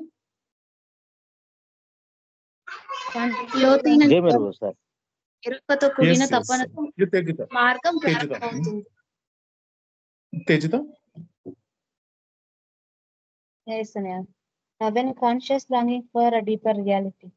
S2: లోతైన
S7: జై మెరుగు సార్
S2: ఎరుకతో కూడిన
S1: Yes, yes.
S2: తపనతో
S1: ఇది తేజిత
S2: మార్గం
S1: తేజిత
S2: ప్రారంభమవుతుంది
S1: తేజిత
S9: Yes, Sonia. Having conscious longing for a deeper reality.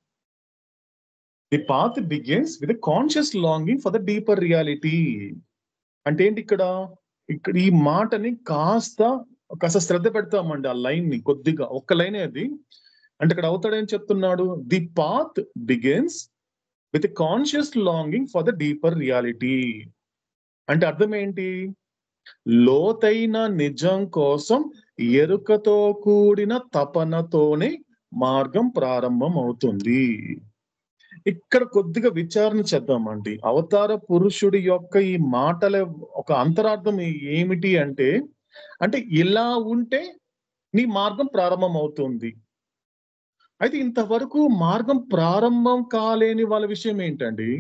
S1: The path begins with conscious longing for the deeper reality అంటే ఏంటి ఇక్కడ ఇక్కడ ఈ మాటని కాస్త కాస్త శ్రద్ధ పెడతామండి ఆ లైన్ ని కొద్దిగా ఒక్క లైన్ అది అంటే ఇక్కడ అవుతాడేం చెప్తున్నాడు the path begins with conscious longing for the deeper reality అంటే అర్థం ఏంటి లోతైన నిజం కోసం ఎరుకతో కూడిన తపనతోనే మార్గం ప్రారంభం అవుతుంది ఇక్కడ కొద్దిగా విచారణ చేద్దామండి అవతార పురుషుడి యొక్క ఈ మాటల ఒక అంతరార్థం ఏమిటి అంటే అంటే ఇలా ఉంటే నీ మార్గం ప్రారంభం అవుతుంది అయితే ఇంతవరకు మార్గం ప్రారంభం కాలేని వాళ్ళ విషయం ఏంటండి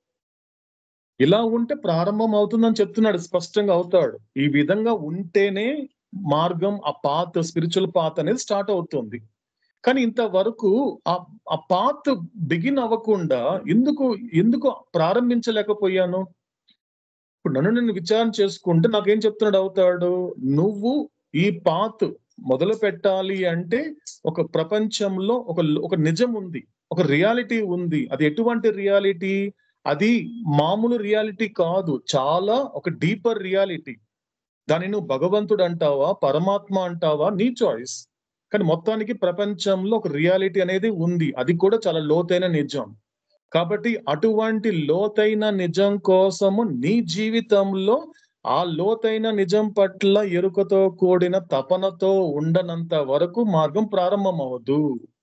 S1: ఇలా ఉంటే ప్రారంభం అవుతుందని చెప్తున్నాడు స్పష్టంగా అవుతాడు ఈ విధంగా ఉంటేనే మార్గం ఆ పాత్ స్పిరిచువల్ పాత్ అనేది స్టార్ట్ అవుతుంది కానీ ఇంతవరకు ఆ ఆ పాత్ బిగిన్ అవ్వకుండా ఎందుకు ఎందుకు ప్రారంభించలేకపోయాను ఇప్పుడు నన్ను నేను విచారణ చేసుకుంటే నాకేం చెప్తున్నాడు అవుతాడు నువ్వు ఈ పాత్ మొదలు పెట్టాలి అంటే ఒక ప్రపంచంలో ఒక ఒక నిజం ఉంది ఒక రియాలిటీ ఉంది అది ఎటువంటి రియాలిటీ అది మామూలు రియాలిటీ కాదు చాలా ఒక డీపర్ రియాలిటీ దాన్ని నువ్వు భగవంతుడు అంటావా పరమాత్మ అంటావా నీ చాయిస్ కానీ మొత్తానికి ప్రపంచంలో ఒక రియాలిటీ అనేది ఉంది అది కూడా చాలా లోతైన నిజం కాబట్టి అటువంటి లోతైన నిజం కోసము నీ జీవితంలో ఆ లోతైన నిజం పట్ల ఎరుకతో కూడిన తపనతో ఉండనంత వరకు మార్గం ప్రారంభం అవ్వదు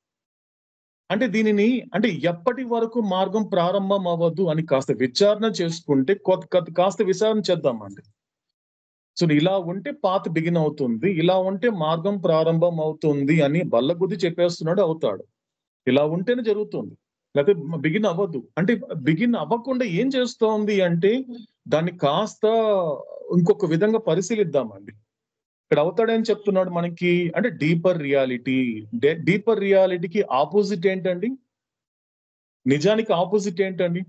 S1: అంటే దీనిని అంటే ఎప్పటి వరకు మార్గం ప్రారంభం అవ్వదు అని కాస్త విచారణ చేసుకుంటే కొత్త కొత్త- కాస్త విచారణ చేద్దామండి సో ఇలా ఉంటే పాత బిగిన్ అవుతుంది ఇలా ఉంటే మార్గం ప్రారంభం అవుతుంది అని బల్లగుద్ది చెప్పేస్తున్నాడు అవుతాడు ఇలా ఉంటేనే జరుగుతుంది లేకపోతే బిగిన్ అవ్వదు అంటే బిగిన్ అవ్వకుండా ఏం చేస్తోంది అంటే దాన్ని కాస్త ఇంకొక విధంగా పరిశీలిద్దామండి ఇక్కడ అవుతాడని చెప్తున్నాడు మనకి అంటే డీపర్ రియాలిటీ డీపర్ రియాలిటీకి ఆపోజిట్ ఏంటండి నిజానికి ఆపోజిట్ ఏంటండి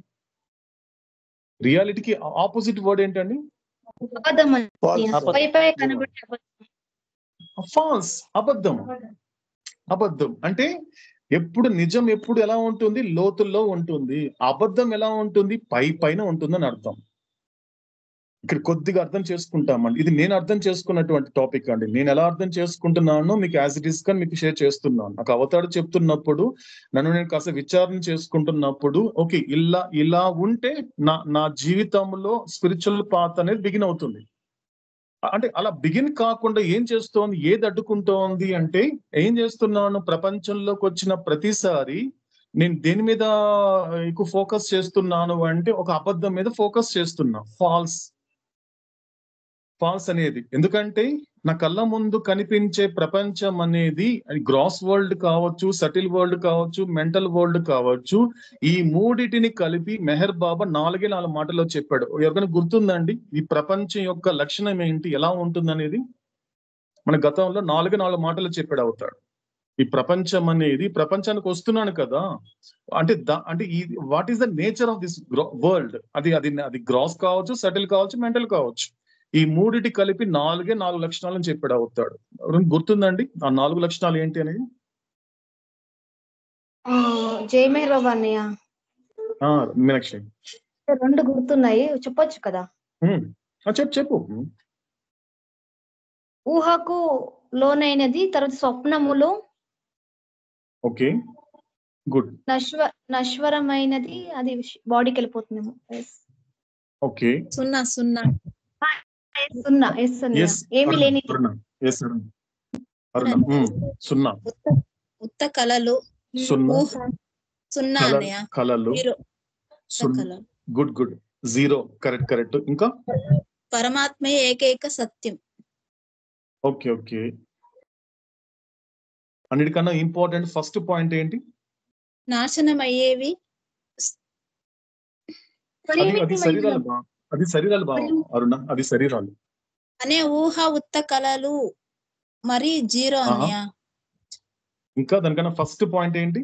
S1: రియాలిటీకి ఆపోజిట్ వర్డ్ ఏంటండి
S2: అబద్ధం అండి.
S8: False.
S2: పై పై కనబడే అబద్ధం.
S1: ఫాల్స్ అబద్ధం అబద్ధం అంటే ఎప్పుడు నిజం ఎప్పుడు ఎలా ఉంటుంది లోతుల్లో ఉంటుంది అబద్ధం ఎలా ఉంటుంది పై పైన ఉంటుందని అర్థం ఇక్కడ కొద్దిగా అర్థం చేసుకుంటామండి ఇది నేను అర్థం చేసుకున్నటువంటి టాపిక్ అండి నేను ఎలా అర్థం చేసుకుంటున్నానో మీకు యాజ్ ఇట్ ఈస్ గా మీకు షేర్ చేస్తున్నాను నాకు అవతాడు చెప్తున్నప్పుడు నన్ను నేను కాస్త విచారణ చేసుకుంటున్నప్పుడు ఓకే ఇలా ఇలా ఉంటే నా నా జీవితంలో స్పిరిచువల్ పాత్ అనేది బిగిన్ అవుతుంది అంటే అలా బిగిన్ కాకుండా ఏం చేస్తోంది ఏది అడ్డుకుంటోంది అంటే ఏం చేస్తున్నాను ప్రపంచంలోకి వచ్చిన ప్రతిసారి నేను దేని మీద ఎక్కువ ఫోకస్ చేస్తున్నాను అంటే ఒక అబద్ధం మీద ఫోకస్ చేస్తున్నా ఫాల్స్ ఫాల్స్ అనేది ఎందుకంటే నా కళ్ళ ముందు కనిపించే ప్రపంచం అనేది గ్రాస్ వరల్డ్ కావచ్చు సటిల్ వరల్డ్ కావచ్చు మెంటల్ వరల్డ్ కావచ్చు ఈ మూడిటిని కలిపి మెహర్ బాబా నాలుగే నాలుగు మాటల్లో చెప్పాడు ఎవరికైనా గుర్తుందండి ఈ ప్రపంచం యొక్క లక్షణం ఏంటి ఎలా ఉంటుంది అనేది మన గతంలో నాలుగు నాలుగు మాటలు చెప్పాడు అవుతాడు ఈ ప్రపంచం అనేది ప్రపంచానికి వస్తున్నాను కదా అంటే దా- అంటే ఈ what is the nature of this world అది అది అది గ్రాస్ కావచ్చు సటిల్ కావచ్చు మెంటల్ కావచ్చు ఈ మూడిటి కలిపి నాలుగే నాలుగు లక్షణాలు అని చెప్పాడు అవుతాడు ఎవరైనా గుర్తుందండి ఆ నాలుగు లక్షణాలు ఏంటి అనేది
S2: ఆ, జయమేర్ బాబా అన్నయ్య
S1: ఆ, మీనాక్షి
S2: రెండు గుర్తున్నాయి చెప్పొచ్చు కదా
S1: ఉమ్. ఆ, చెప్పు చెప్పు
S2: ఊహకు లోనైనది తర్వాత స్వప్నములు
S1: ఓకే గుడ్
S2: నశ్వ నశ్వరమైనది అది బాడీకి వెళ్ళిపోతుందేమో Yes.
S1: ఓకే
S10: సున్నా సున్నా
S2: Yes, సున్నా ఎస్ అన్నయ్య
S1: ఎస్
S2: ఏమీ లేని
S1: అరుణ ఎస్ అరుణ అరుణ ఉమ్, సున్నా
S10: ఉత్త ఉత్త కళలు
S1: సున్నా
S10: ఊహ సున్నా
S1: కల-
S10: అన్నయ్య
S1: కలలు
S10: జీరో ఉత్త
S1: సున్నా
S10: కళలు
S1: good good zero correct correct ఇంకా
S10: పరమాత్మే ఏకైక సత్యం
S1: ఓకే ఓకే అన్నిటికన్నా ఇంపార్టెంట్ ఫస్ట్ పాయింట్ ఏంటి
S10: నాశనమయ్యేవి
S1: అది అది
S2: పరిమితమైన
S1: శరీరాలు బా అది శరీరాలు బా అరుణ అది శరీరాలు
S10: అనే ఊహ ఉత్త కళలు మరి జీరో
S1: ఆహా.
S10: అన్నయ్య
S1: ఇంకా దానికన్నా ఫస్ట్ పాయింట్ ఏంటి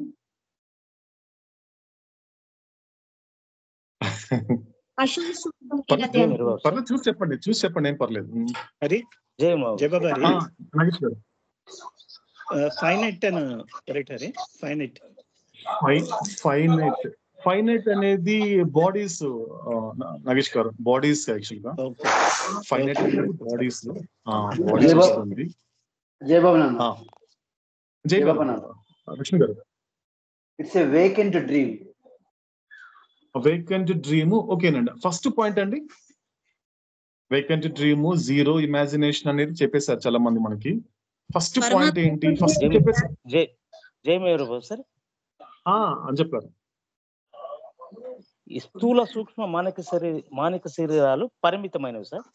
S2: అశాశ్వతమైనది
S7: మీరు బాబు సార్.
S1: పర్లేదు చూసి చెప్పండి చూసి చెప్పండి ఏం పర్లేదు ఉమ్.
S11: హరి
S7: జై బాబు.
S11: జయబాబారి
S1: ఆ, నాగేష్ గారు
S11: ఫైనైట్ అని correct Hari finite
S1: finite finite అనేది bodies Nagesh garu bodies actual గా
S11: ఓకే
S1: ఫైనైట్ అనేది బాడీస్ బాడీస్
S12: జయబాబు.
S1: వస్తుంది
S12: జయబాబు నాన్న
S1: ఆ. జై
S12: జయబాబు
S1: బాబా
S12: నాన్న
S1: Lakshmi garu
S12: it's a vacant dream
S1: vacant dream ఓకేనండి ఫస్ట్ పాయింట్ అండి వేకెంట్ డ్రీమ్ జీరో ఇమాజినేషన్ అనేది చెప్పేశారు చాలా మంది మనకి ఫస్ట్ పాయింట్ ఏంటి ఫస్ట్
S7: జై
S1: చెప్పేసారు
S7: జై జై మేరు బాబు సార్
S1: ఆ, అని చెప్పారు
S7: ఈ స్థూల సూక్ష్మ మానక శరీ మానక శరీరాలు పరిమితమైనవి సార్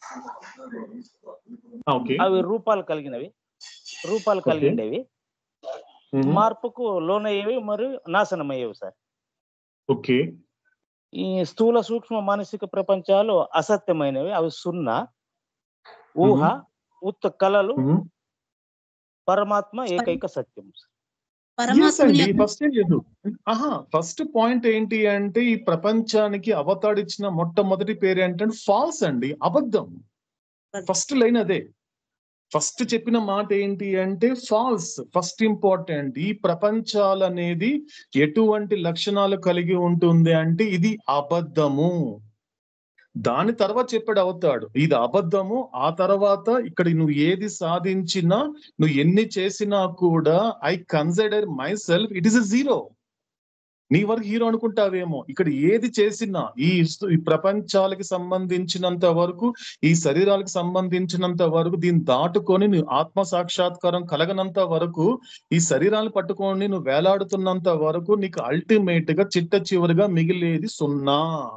S1: ఆ, ఓకే
S7: అవి రూపాలు కలిగినవి రూపాలు
S1: ఓకే.
S7: కలిగిండేవి
S1: మ్మ్.
S7: మార్పుకు లోనయ్యేవి మరియు నాశనమయ్యేవి సార్
S1: ఓకే
S7: ఈ స్థూల సూక్ష్మ మానసిక ప్రపంచాలు అసత్యమైనవి అవి సున్నా ఊహ ఉత్త కళలు
S1: మ్మ్.
S7: పరమాత్మ ఏకైక సత్యం
S1: Yes
S10: పరమాత్మని
S1: అండి ఫస్ట్ ఏం లేదు ఆహా ఫస్ట్ పాయింట్ ఏంటి అంటే ఈ ప్రపంచానికి అవతాడిచ్చిన మొట్టమొదటి పేరు ఏంటంటే ఫాల్స్ అండి అబద్ధం ఫస్ట్ లైన్ అదే ఫస్ట్ చెప్పిన మాట ఏంటి అంటే ఫాల్స్ ఫస్ట్ ఇంపార్టెంట్ ఈ ప్రపంచాలు అనేది ఎటువంటి లక్షణాలు కలిగి ఉంటుంది అంటే ఇది అబద్ధము దాని తర్వాత చెప్పాడు అవుతాడు ఇది అబద్ధము ఆ తర్వాత ఇక్కడ నువ్వు ఏది సాధించినా నువ్వు ఎన్ని చేసినా కూడా I consider myself it is a zero నీ వరకు హీరో అనుకుంటావేమో ఇక్కడ ఏది చేసినా ఈ సు- ఈ ప్రపంచాలకి సంబంధించినంత వరకు ఈ శరీరాలకు సంబంధించినంత వరకు దీన్ని దాటుకొని నువ్వు ఆత్మ సాక్షాత్కారం కలగనంత వరకు ఈ శరీరాన్ని పట్టుకొని నువ్వు వేలాడుతున్నంత వరకు నీకు అల్టిమేట్ గా చిట్ట చివరిగా మిగిలేది సున్నా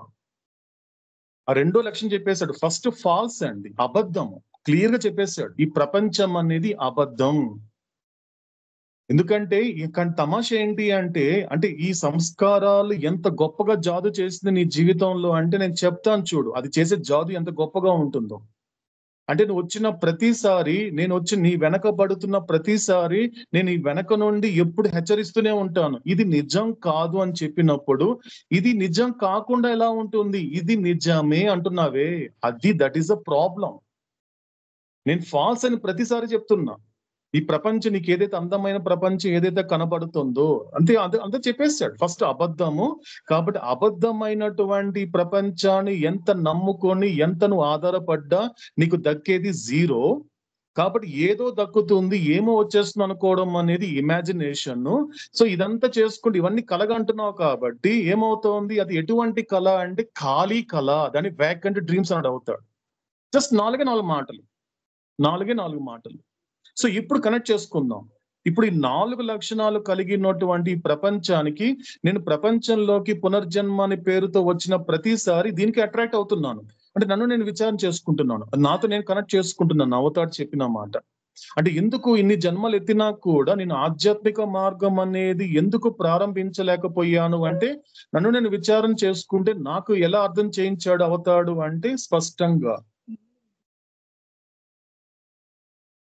S1: ఆ రెండో లక్ష్యం చెప్పేశాడు ఫస్ట్ ఫాల్స్ అండి అబద్ధం క్లియర్ గా చెప్పేశాడు ఈ ప్రపంచం అనేది అబద్ధం ఎందుకంటే ఇక్కడ తమాష ఏంటి అంటే అంటే ఈ సంస్కారాలు ఎంత గొప్పగా జాదు చేసింది నీ జీవితంలో అంటే నేను చెప్తాను చూడు అది చేసే జాదు ఎంత గొప్పగా ఉంటుందో అంటే నువ్వు వచ్చిన ప్రతిసారి నేను వచ్చి నీ వెనక పడుతున్న ప్రతిసారి నేను ఈ వెనక నుండి ఎప్పుడు హెచ్చరిస్తూనే ఉంటాను ఇది నిజం కాదు అని చెప్పినప్పుడు ఇది నిజం కాకుండా ఎలా ఉంటుంది ఇది నిజమే అంటున్నావే అది దట్ ఈస్ అ ప్రాబ్లం నేను ఫాల్స్ అని ప్రతిసారి చెప్తున్నా ఈ ప్రపంచం నీకు ఏదైతే అందమైన ప్రపంచం ఏదైతే కనబడుతుందో అంతే అంతే అంతే చెప్పేస్తాడు ఫస్ట్ అబద్ధము కాబట్టి అబద్ధమైనటువంటి ప్రపంచాన్ని ఎంత నమ్ముకొని ఎంత నువ్వు ఆధారపడ్డా నీకు దక్కేది జీరో కాబట్టి ఏదో దక్కుతుంది ఏమో వచ్చేస్తుంది అనుకోవడం అనేది ఇమాజినేషన్ సో ఇదంతా చేసుకుంటూ ఇవన్నీ కలగా అంటున్నావు కాబట్టి ఏమవుతోంది అది ఎటువంటి కళ అంటే ఖాళీ కళ దాని వ్యాకంట్ డ్రీమ్స్ అన్నాడు అవుతాడు జస్ట్ నాలుగే నాలుగు మాటలు నాలుగే నాలుగు మాటలు సో ఇప్పుడు కనెక్ట్ చేసుకుందాం ఇప్పుడు ఈ నాలుగు లక్షణాలు కలిగినటువంటి ఈ ప్రపంచానికి నేను ప్రపంచంలోకి పునర్జన్మ అనే పేరుతో వచ్చిన ప్రతిసారి దీనికి అట్రాక్ట్ అవుతున్నాను అంటే నన్ను నేను విచారణ చేసుకుంటున్నాను నాతో నేను కనెక్ట్ చేసుకుంటున్నాను అవతాడు చెప్పిన మాట అంటే ఎందుకు ఇన్ని జన్మలు ఎత్తినా కూడా నేను ఆధ్యాత్మిక మార్గం అనేది ఎందుకు ప్రారంభించలేకపోయాను అంటే నన్ను నేను విచారణ చేసుకుంటే నాకు ఎలా అర్థం చేయించాడు అవతాడు అంటే స్పష్టంగా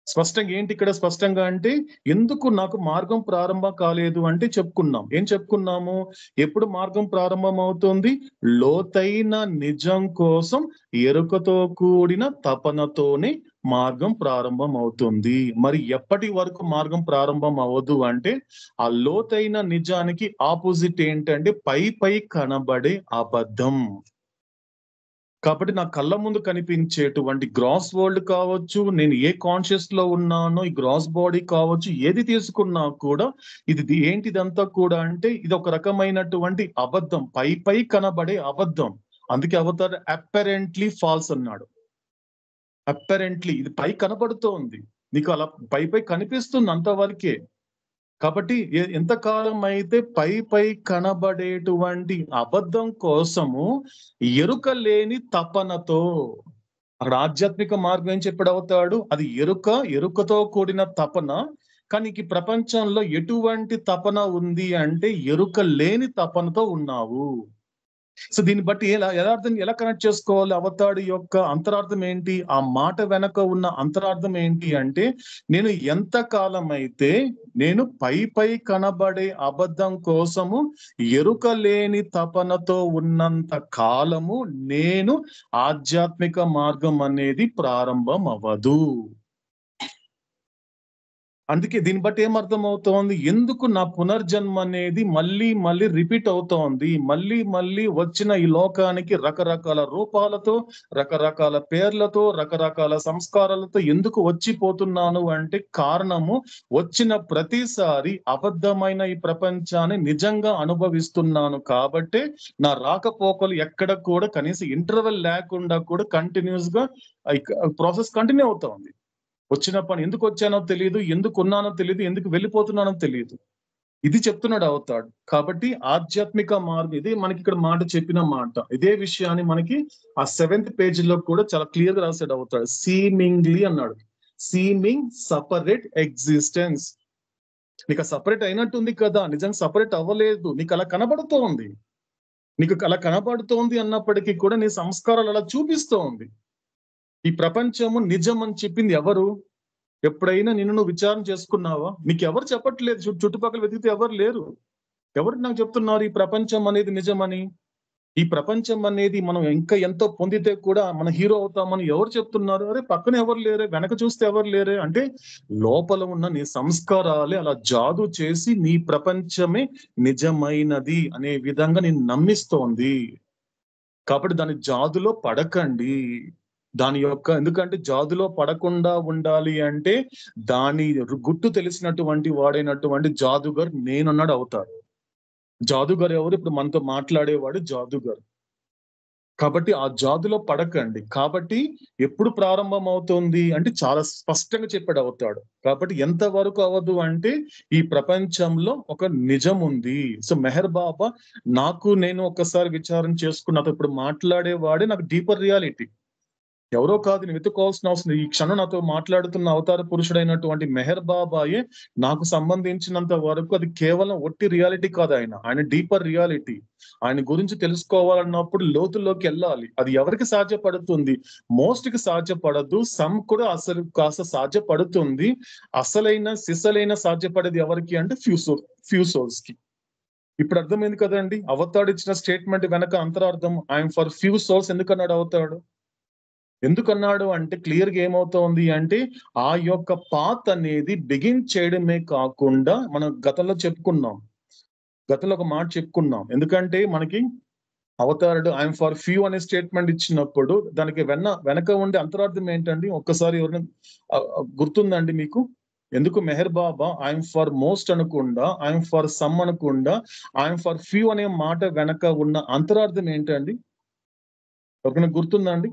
S1: స్పష్టంగా ఏంటి ఇక్కడ స్పష్టంగా అంటే ఎందుకు నాకు మార్గం ప్రారంభం కాలేదు అంటే చెప్పుకున్నాం ఏం చెప్పుకున్నాము ఎప్పుడు మార్గం ప్రారంభం అవుతుంది లోతైన నిజం కోసం ఎరుకతో కూడిన తపనతోనే మార్గం ప్రారంభం అవుతుంది మరి ఎప్పటి వరకు మార్గం ప్రారంభం అవ్వదు అంటే ఆ లోతైన నిజానికి ఆపోజిట్ ఏంటంటే పై పై కనబడే అబద్ధం కాబట్టి నా కళ్ళ ముందు కనిపించేటువంటి గ్రాస్ వరల్డ్ కావచ్చు నేను ఏ కాన్షియస్ లో ఉన్నానో ఈ గ్రాస్ బాడీ కావచ్చు ఏది తీసుకున్నా కూడా ఇది ది- ఏంటిదంతా కూడా అంటే ఇది ఒక రకమైనటువంటి అబద్ధం పై పై కనబడే అబద్ధం అందుకే అవతారు అప్పరెంట్లీ ఫాల్స్ అన్నాడు అప్పరెంట్లీ ఇది పై కనబడుతోంది నీకు అలా పై పై కనిపిస్తుంది అంతవరకే కాబట్టి ఎ- ఎంతకాలం అయితే పై పై కనబడేటువంటి అబద్ధం కోసము ఎరుక లేని తపనతో అక్కడ ఆధ్యాత్మిక మార్గం ఏం చెప్పాడు అవుతాడు అది ఎరుక ఎరుకతో కూడిన తపన కానీ ఈ ప్రపంచంలో ఎటువంటి తపన ఉంది అంటే ఎరుక లేని తపనతో ఉన్నావు సో దీన్ని బట్టి ఎలా యథార్థం ఎలా కనెక్ట్ చేసుకోవాలి అవతాడు యొక్క అంతరార్థం ఏంటి ఆ మాట వెనక ఉన్న అంతరార్థం ఏంటి అంటే నేను ఎంత కాలం అయితే నేను పై పై కనబడే అబద్ధం కోసము ఎరుక లేని తపనతో ఉన్నంత కాలము నేను ఆధ్యాత్మిక మార్గం అనేది ప్రారంభం అవ్వదు అందుకే దీన్ని బట్టి ఏమర్థం అవుతోంది ఎందుకు నా పునర్జన్మ అనేది మళ్ళీ మళ్ళీ రిపీట్ అవుతోంది మళ్ళీ మళ్ళీ వచ్చిన ఈ లోకానికి రకరకాల రూపాలతో రకరకాల పేర్లతో రకరకాల సంస్కారాలతో ఎందుకు వచ్చిపోతున్నాను అంటే కారణము వచ్చిన ప్రతిసారి అబద్ధమైన ఈ ప్రపంచాన్ని నిజంగా అనుభవిస్తున్నాను కాబట్టి నా రాకపోకలు ఎక్కడ కూడా కనీసం ఇంటర్వెల్ లేకుండా కూడా కంటిన్యూస్ గా ప్రాసెస్ కంటిన్యూ అవుతా ఉంది వచ్చిన పని ఎందుకు వచ్చానో తెలియదు ఎందుకు ఉన్నానో తెలియదు ఎందుకు వెళ్ళిపోతున్నానో తెలియదు ఇది చెప్తున్నాడు అవుతాడు కాబట్టి ఆధ్యాత్మిక మార్గం ఇదే మనకి ఇక్కడ మాట చెప్పిన మాట ఇదే విషయాన్ని మనకి ఆ సెవెంత్ పేజ్ లో కూడా చాలా క్లియర్ గా రాసాడు అవుతాడు సీమింగ్లీ అన్నాడు సీమింగ్ సపరేట్ ఎగ్జిస్టెన్స్ నీకు సపరేట్ అయినట్టుంది కదా నిజంగా సపరేట్ అవ్వలేదు నీకు అలా కనబడుతోంది నీకు అలా కనబడుతోంది అన్నప్పటికీ కూడా నీ సంస్కారాలు అలా చూపిస్తోంది ఈ ప్రపంచము నిజం అని చెప్పింది ఎవరు ఎప్పుడైనా నిన్ను నువ్వు విచారణ చేసుకున్నావా నీకు ఎవరు చెప్పట్లేదు చుట్టూ చుట్టుపక్కల వెతికితే ఎవరు లేరు ఎవరు నాకు చెప్తున్నారు ఈ ప్రపంచం అనేది నిజమని ఈ ప్రపంచం అనేది మనం ఇంకా ఎంతో పొందితే కూడా మన హీరో అవుతామని ఎవరు చెప్తున్నారు అరే పక్కన ఎవరు లేరే వెనక చూస్తే ఎవరు లేరే అంటే లోపల ఉన్న నీ సంస్కారాలే అలా జాదు చేసి నీ ప్రపంచమే నిజమైనది అనే విధంగా నేను నమ్మిస్తోంది కాబట్టి దాని జాదులో పడకండి దాని యొక్క ఎందుకంటే జాదులో పడకుండా ఉండాలి అంటే దాని గుట్టు తెలిసినటువంటి వాడైనటువంటి జాదుగర్ నేనన్నాడు అవుతాడు జాదుగర్ ఎవరు ఇప్పుడు మనతో మాట్లాడేవాడు జాదుగర్ కాబట్టి ఆ జాదులో పడకండి కాబట్టి ఎప్పుడు ప్రారంభం అవుతుంది అంటే చాలా స్పష్టంగా చెప్పాడు అవుతాడు కాబట్టి ఎంత వరకు అవ్వదు అంటే ఈ ప్రపంచంలో ఒక నిజం ఉంది సో మెహర్ బాబా నాకు నేను ఒకసారి విచారం చేసుకున్న నాతో ఇప్పుడు మాట్లాడేవాడే నాకు డీపర్ రియాలిటీ ఎవరో కాదు నేను వెతుక్కోవాల్సిన అవసరం లేదు. ఈ క్షణం నాతో మాట్లాడుతున్న అవతార పురుషుడైనటువంటి మెహర్ బాబాయే నాకు సంబంధించినంత వరకు అది కేవలం ఒట్టి రియాలిటీ కాదు ఆయన ఆయన డీపర్ రియాలిటీ ఆయన గురించి తెలుసుకోవాలన్నప్పుడు లోతుల్లోకి వెళ్ళాలి అది ఎవరికి సాధ్యపడుతుంది మోస్ట్ కి సాధ్యపడదు సమ్ కూడా అసలు కాస్త సాధ్యపడుతుంది అసలైన సిసలైన సాధ్యపడేది ఎవరికి అంటే ఫ్యూ సో ఫ్యూ సోల్స్ కి ఇప్పుడు అర్థమైంది కదండి అవతాడు ఇచ్చిన స్టేట్మెంట్ వెనక అంతరార్థం ఐఎమ్ ఫర్ ఫ్యూ సోల్స్ ఎందుకన్నాడు అవతాడు ఎందుకన్నాడు అంటే క్లియర్ గా ఏమవుతోంది అంటే ఆ యొక్క పాత్ అనేది బిగిన్ చేయడమే కాకుండా మనం గతంలో చెప్పుకున్నాం గతంలో ఒక మాట చెప్పుకున్నాం ఎందుకంటే మనకి అవతారుడు ఐఎమ్ ఫర్ ఫ్యూ అనే స్టేట్మెంట్ ఇచ్చినప్పుడు దానికి వెన్న వెనక ఉండే అంతరార్థం ఏంటండి ఒక్కసారి ఎవరైనా ఆ, ఆ, గుర్తుందండి మీకు ఎందుకు Meher Baba I'm for most అనకుండా ఐఎమ్ ఫర్ సమ్ అనకుండా ఐఎమ్ ఫర్ ఫ్యూ అనే మాట వెనక ఉన్న అంతరార్థం ఏంటండి ఎవరికైనా గుర్తుందండి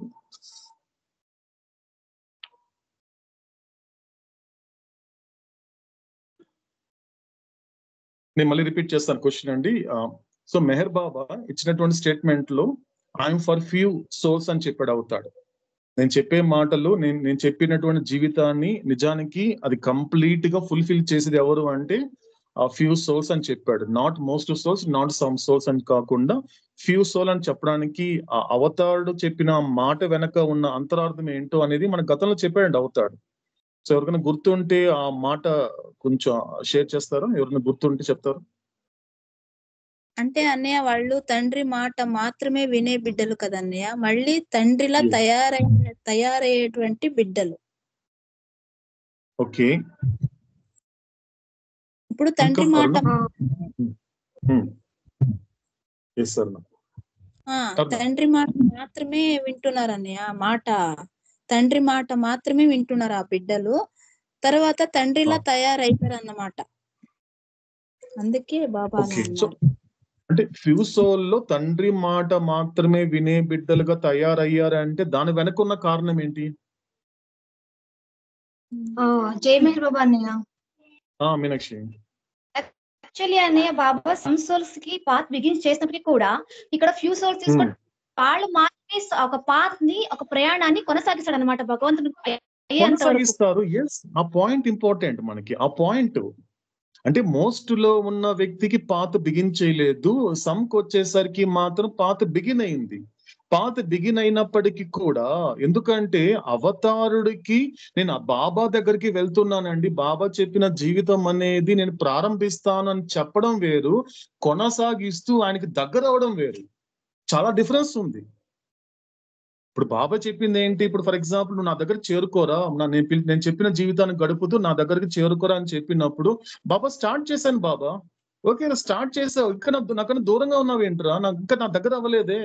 S1: నేను మళ్ళీ రిపీట్ చేస్తాను క్వశ్చన్ అండి సో మెహర్ బాబా ఇచ్చినటువంటి స్టేట్మెంట్ లో ఐఎమ్ ఫర్ ఫ్యూ సోల్స్ అని చెప్పాడు అవుతాడు నేను చెప్పే మాటలు నేను నేను చెప్పినటువంటి జీవితాన్ని నిజానికి అది కంప్లీట్ గా ఫుల్ఫిల్ చేసేది ఎవరు అంటే ఆ ఫ్యూ సోల్స్ అని చెప్పాడు not most souls not some souls అని కాకుండా ఫ్యూ సోల్ అని చెప్పడానికి ఆ అవతారుడు చెప్పిన మాట వెనక ఉన్న అంతరార్థం ఏంటో అనేది మన గతంలో చెప్పాడు అవుతాడు సో ఎవరికైనా గుర్తుంటే ఆ మాట కొంచెం షేర్ చేస్తారా ఎవరైనా గుర్తుంటే చెప్తారు
S10: అంటే అన్నయ్య వాళ్ళు తండ్రి మాట మాత్రమే వినే బిడ్డలు కదన్నయ్య మళ్ళీ తండ్రిలా
S1: Yes.
S10: తయారై తయారయ్యేటువంటి బిడ్డలు
S1: ఓకే
S10: ఇప్పుడు తండ్రి మాట
S1: ఎస్ సార్
S10: ఆ,
S1: అర్థం.
S10: తండ్రి మాట మాత్రమే వింటున్నారు అన్నయ్య మాట తండ్రి మాట మాత్రమే వింటున్నారు ఆ బిడ్డలు తర్వాత తండ్రిలా తయారైతారు అన్నమాట అందుకే బాబా అని
S1: ఓకే సో
S10: అన్నారు.
S1: అంటే ఫ్యూసోల్ లో తండ్రి మాట మాత్రమే వినే బిడ్డలుగా తయారయ్యారంటే దాని వెనక ఉన్న కారణం ఏంటి
S2: జై మెహర్ బాబా అన్నయ్య
S1: ఆ మీనాక్షి
S2: యాక్చువల్లీ అన్నయ్య బాబా సమ్ సోల్స్ కి పాత్ బిగిన్స్ చేసినప్పటికీ కూడా ఇక్కడ ఫ్యూ సోల్స్ తీసుకొని వాళ్ళు మాత్రమే స- ఒక పాత్ ని ఒక ప్రయాణాన్ని కొనసాగిస్తాడు అనమాట భగవంతుడు అయ్యేంత వరకు
S1: కొనసాగిస్తారు ఎస్ ఆ పాయింట్ ఇంపార్టెంట్ మనకి ఆ పాయింట్ అంటే మోస్ట్ లో ఉన్న వ్యక్తికి పాత బిగిన్ చేయలేదు సమ్ కి వచ్చేసరికి మాత్రం పాత బిగిన్ అయింది పాత బిగిన్ అయినప్పటికీ కూడా ఎందుకంటే అవతారుడికి నేను ఆ బాబా దగ్గరికి వెళ్తున్నానండి బాబా చెప్పిన జీవితం అనేది నేను ప్రారంభిస్తానని చెప్పడం వేరు కొనసాగిస్తూ ఆయనకి దగ్గర అవడం వేరు చాలా డిఫరెన్స్ ఉంది ఇప్పుడు బాబా చెప్పింది ఏంటి ఇప్పుడు ఫర్ ఎగ్జాంపుల్ నువ్వు నా దగ్గర చేరుకోరా నా నేను పిల్- నేను చెప్పిన జీవితాన్ని గడుపుతూ నా దగ్గరికి చేరుకోరా అని చెప్పినప్పుడు బాబా స్టార్ట్ చేశాను బాబా ఓకే స్టార్ట్ చేసావు ఇంకా నా- నాకన్నా దూరంగా ఉన్నావు ఏంట్రా నాకు ఇంకా నా దగ్గర అవ్వలేదే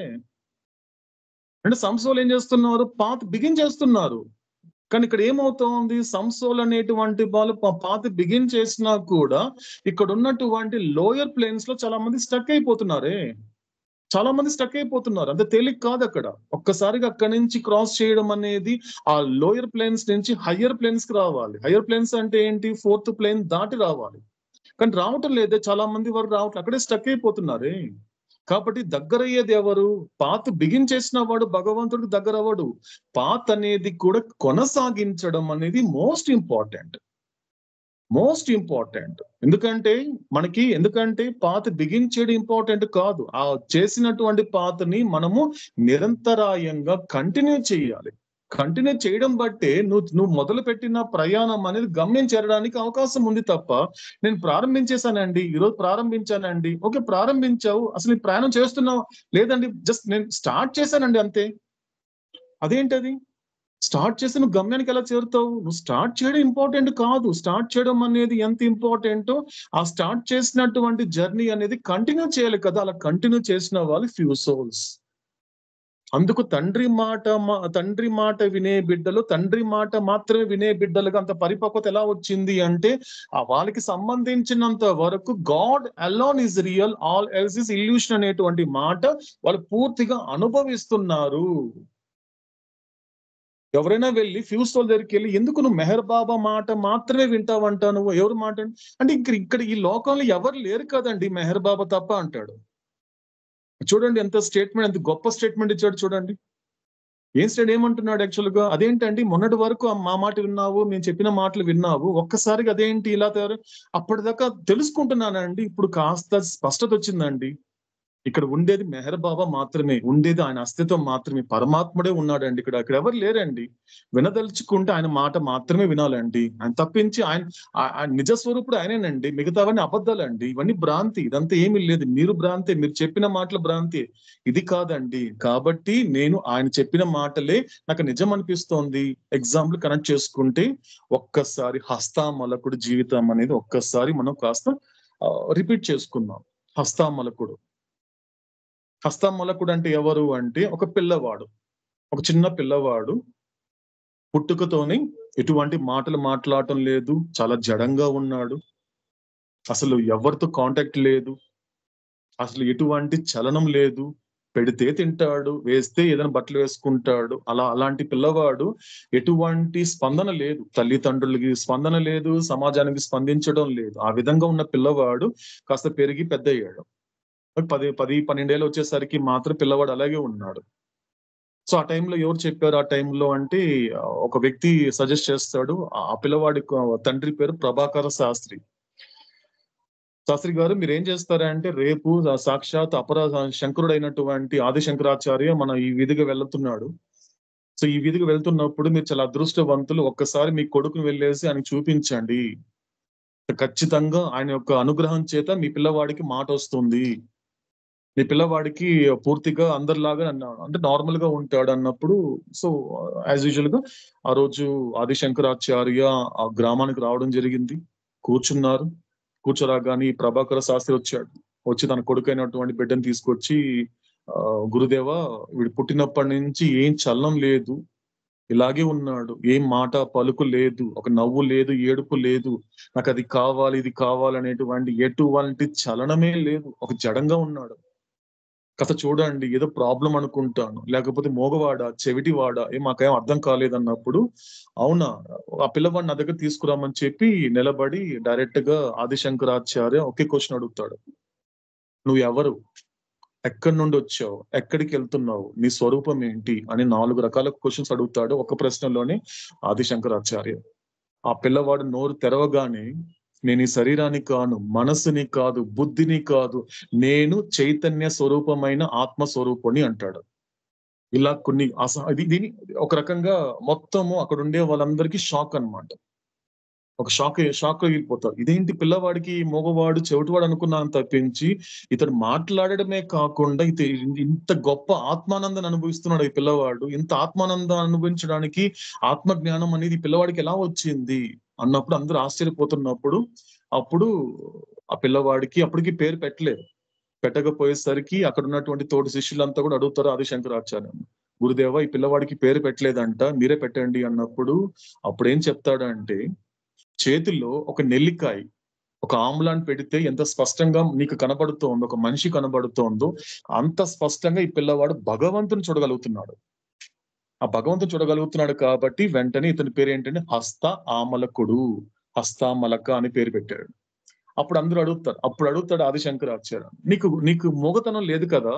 S1: అంటే సంసోలు ఏం చేస్తున్నారు పాత బిగిన్ చేస్తున్నారు కానీ ఇక్కడ ఏమవుతోంది సంసోల్ అనేటువంటి వాళ్ళు పా- పాత బిగిన్ చేసినా కూడా ఇక్కడ ఉన్నటువంటి లోయర్ ప్లేన్స్ లో చాలా మంది స్టక్ అయిపోతున్నారే చాలా మంది స్టక్ అయిపోతున్నారు అంత తేలిక కాదు అక్కడ ఒక్కసారిగా అక్కడి నుంచి క్రాస్ చేయడం అనేది ఆ లోయర్ ప్లేన్స్ నుంచి హయ్యర్ ప్లేన్స్ కి రావాలి హయ్యర్ ప్లేన్స్ అంటే ఏంటి ఫోర్త్ ప్లేన్ దాటి రావాలి కానీ రావటం లేదే చాలా మంది వారు రావట్లేదు అక్కడే స్టక్ అయిపోతున్నారే కాబట్టి దగ్గర అయ్యేది ఎవరు పాత బిగిన్ చేసిన వాడు భగవంతుడికి దగ్గర అవ్వడు పాత్ అనేది కూడా కొనసాగించడం అనేది మోస్ట్ ఇంపార్టెంట్ మోస్ట్ ఇంపార్టెంట్ ఎందుకంటే మనకి ఎందుకంటే పాత బిగిన్ చేయడం ఇంపార్టెంట్ కాదు ఆ చేసినటువంటి పాతని మనము నిరంతరాయంగా కంటిన్యూ చేయాలి కంటిన్యూ చేయడం బట్టే నువ్వు నువ్వు మొదలు పెట్టిన ప్రయాణం అనేది గమ్యం చేరడానికి అవకాశం ఉంది తప్ప నేను ప్రారంభించేశానండి ఈరోజు ప్రారంభించానండి ఓకే ప్రారంభించావు అసలు ఈ ప్రయాణం చేస్తున్నావు లేదండి జస్ట్ నేను స్టార్ట్ చేశానండి అంతే అదేంటది స్టార్ట్ చేసి నువ్వు గమ్యానికి ఎలా చేరుతావు నువ్వు స్టార్ట్ చేయడం ఇంపార్టెంట్ కాదు స్టార్ట్ చేయడం అనేది ఎంత ఇంపార్టెంటో ఆ స్టార్ట్ చేసినటువంటి జర్నీ అనేది కంటిన్యూ చేయాలి కదా అలా కంటిన్యూ చేసిన వాళ్ళు ఫ్యూ సోల్స్ అందుకు తండ్రి మాట మా- తండ్రి మాట వినే బిడ్డలు తండ్రి మాట మాత్రమే వినే బిడ్డలుగా అంత పరిపక్వత ఎలా వచ్చింది అంటే ఆ వాళ్ళకి సంబంధించినంత వరకు god alone is real all else is illusion అనేటువంటి మాట వాళ్ళు పూర్తిగా అనుభవిస్తున్నారు ఎవరైనా వెళ్ళి ఫ్యూస్టోల్ దగ్గరికి వెళ్ళి ఎందుకు నువ్వు మెహర్ బాబా మాట మాత్రమే వింటావంట నువ్వు ఎవరు మాట అంటే ఇంక ఇక్కడ ఈ లోకంలో ఎవరు లేరు కదండి మెహర్ బాబా తప్ప అంటాడు చూడండి ఎంత స్టేట్మెంట్ ఎంత గొప్ప స్టేట్మెంట్ ఇచ్చాడు చూడండి ఏం స్టేట్ ఏమంటున్నాడు యాక్చువల్ గా అదేంటండి మొన్నటి వరకు ఆ మా మాట విన్నావు మేము చెప్పిన మాటలు విన్నావు ఒక్కసారిగా అదేంటి ఇలా తయారు అప్పటిదాకా తెలుసుకుంటున్నానండి ఇప్పుడు కాస్త స్పష్టత వచ్చిందండి ఇక్కడ ఉండేది మెహర్ బాబా మాత్రమే ఉండేది ఆయన అస్తిత్వం మాత్రమే పరమాత్ముడే ఉన్నాడండి ఇక్కడ ఇక్కడ ఎవరు లేరండి వినదలుచుకుంటే ఆయన మాట మాత్రమే వినాలండి ఆయన తప్పించి ఆయన ఆ- ఆయన నిజ స్వరూపుడు ఆయనేనండి మిగతావన్నీ అబద్ధాలండి ఇవన్నీ భ్రాంతి ఇదంతా ఏమీ లేదు మీరు భ్రాంతి మీరు చెప్పిన మాటలు భ్రాంతి ఇది కాదండి కాబట్టి నేను ఆయన చెప్పిన మాటలే నాకు నిజం అనిపిస్తోంది ఎగ్జాంపుల్ కనెక్ట్ చేసుకుంటే ఒక్కసారి హస్తామలకుడు జీవితం అనేది ఒక్కసారి మనం కాస్త రిపీట్ చేసుకుందాం హస్తామలకుడు హస్తామలకుడు అంటే ఎవరు అంటే ఒక పిల్లవాడు ఒక చిన్న పిల్లవాడు పుట్టుకతోని ఎటువంటి మాటలు మాట్లాడటం లేదు చాలా జడంగా ఉన్నాడు అసలు ఎవరితో కాంటాక్ట్ లేదు అసలు ఎటువంటి చలనం లేదు పెడితే తింటాడు వేస్తే ఏదైనా బట్టలు వేసుకుంటాడు అలా అలాంటి పిల్లవాడు ఎటువంటి స్పందన లేదు తల్లిదండ్రులకి స్పందన లేదు సమాజానికి స్పందించడం లేదు ఆ విధంగా ఉన్న పిల్లవాడు కాస్త పెరిగి పెద్ద అయ్యాడు పది పది పన్నెండేళ్ళు వచ్చేసరికి మాత్రం పిల్లవాడు అలాగే ఉన్నాడు సో ఆ టైంలో ఎవరు చెప్పారు ఆ టైంలో అంటే ఆ, ఒక వ్యక్తి సజెస్ట్ చేస్తాడు ఆ పిల్లవాడి కు- తండ్రి పేరు ప్రభాకర శాస్త్రి శాస్త్రి గారు మీరు ఏం చేస్తారంటే రేపు ఆ సాక్షాత్ అపర శంకరుడైనటువంటి ఆది శంకరాచార్య మన ఈ వీధిగా వెళ్తున్నాడు సో ఈ వీధికి వెళ్తున్నప్పుడు మీరు చాలా అదృష్టవంతులు ఒక్కసారి మీ కొడుకుని వెళ్ళేసి ఆయన చూపించండి ఖచ్చితంగా ఆయన యొక్క అనుగ్రహం చేత మీ పిల్లవాడికి మాట వస్తుంది మీ పిల్లవాడికి పూర్తిగా అందరిలాగా అన్న- అంటే నార్మల్ గా ఉంటాడు అన్నప్పుడు సో యాజ్ యూజువల్ గా ఆ రోజు ఆదిశంకరాచార్య ఆ గ్రామానికి రావడం జరిగింది కూర్చున్నారు కూర్చోరాగానే ఈ ప్రభాకర శాస్త్రి వచ్చాడు వచ్చి తన కొడుకైనటువంటి బిడ్డను తీసుకొచ్చి ఆ గురుదేవ వీడు పుట్టినప్పటి నుంచి ఏం చలనం లేదు ఇలాగే ఉన్నాడు ఏం మాట పలుకు లేదు ఒక నవ్వు లేదు ఏడుపు లేదు నాకు అది కావాలి ఇది కావాలి అనేటువంటి ఎటువంటి చలనమే లేదు ఒక జడంగా ఉన్నాడు కథ చూడండి ఏదో ప్రాబ్లం అనుకుంటాను లేకపోతే మోగవాడా చెవిటివాడా ఏ మాకేం అర్థం కాలేదన్నప్పుడు అవునా ఆ పిల్లవాడిని నా దగ్గర తీసుకురామని చెప్పి నిలబడి డైరెక్ట్ గా ఆదిశంకరాచార్య ఒకే క్వశ్చన్ అడుగుతాడు నువ్వు ఎవరు ఎక్కడి నుండి వచ్చావు ఎక్కడికి వెళ్తున్నావు నీ స్వరూపం ఏంటి అని నాలుగు రకాల క్వశ్చన్స్ అడుగుతాడు ఒక ప్రశ్నలోనే ఆదిశంకరాచార్య ఆ పిల్లవాడు నోరు తెరవగానే నేను ఈ శరీరాన్ని కాను మనస్సుని కాదు బుద్ధిని కాదు నేను చైతన్య స్వరూపమైన ఆత్మ స్వరూపుని అంటాడు ఇలా కొన్ని అస ఇది దీని ఒక రకంగా మొత్తము అక్కడ ఉండే వాళ్ళందరికీ షాక్ అన్నమాట ఒక షాక్ షాక్ వెళ్ళిపోతారు ఇదేంటి పిల్లవాడికి మగవాడు చెవిటివాడు అనుకున్నాను తప్పించి ఇతడు మాట్లాడడమే కాకుండా ఇత ఇంత గొప్ప ఆత్మానందాన్ని అనుభవిస్తున్నాడు ఈ పిల్లవాడు ఇంత ఆత్మానందాన్ని అనుభవించడానికి ఆత్మ జ్ఞానం అనేది ఈ పిల్లవాడికి ఎలా వచ్చింది అన్నప్పుడు అందరూ ఆశ్చర్యపోతున్నప్పుడు అప్పుడు ఆ పిల్లవాడికి అప్పటికి పేరు పెట్టలేదు పెట్టకపోయేసరికి అక్కడ ఉన్నటువంటి తోటి శిష్యులంతా కూడా అడుగుతారు ఆదిశంకరాచార్య గురుదేవ ఈ పిల్లవాడికి పేరు పెట్టలేదంట మీరే పెట్టండి అన్నప్పుడు అప్పుడు ఏం చెప్తాడంటే చేతిలో ఒక నెల్లికాయ ఒక ఆమ్లాన్ పెడితే ఎంత స్పష్టంగా నీకు కనబడుతోందో ఒక మనిషి కనబడుతోందో అంత స్పష్టంగా ఈ పిల్లవాడు భగవంతుని చూడగలుగుతున్నాడు ఆ భగవంతుని చూడగలుగుతున్నాడు కాబట్టి వెంటనే ఇతని పేరు ఏంటంటే హస్త ఆమలకుడు హస్తామలక అని పేరు పెట్టాడు అప్పుడు అందరూ అడుగుతారు అప్పుడు అడుగుతాడు ఆదిశంకరాచార్య నీకు నీకు మూగతనం లేదు కదా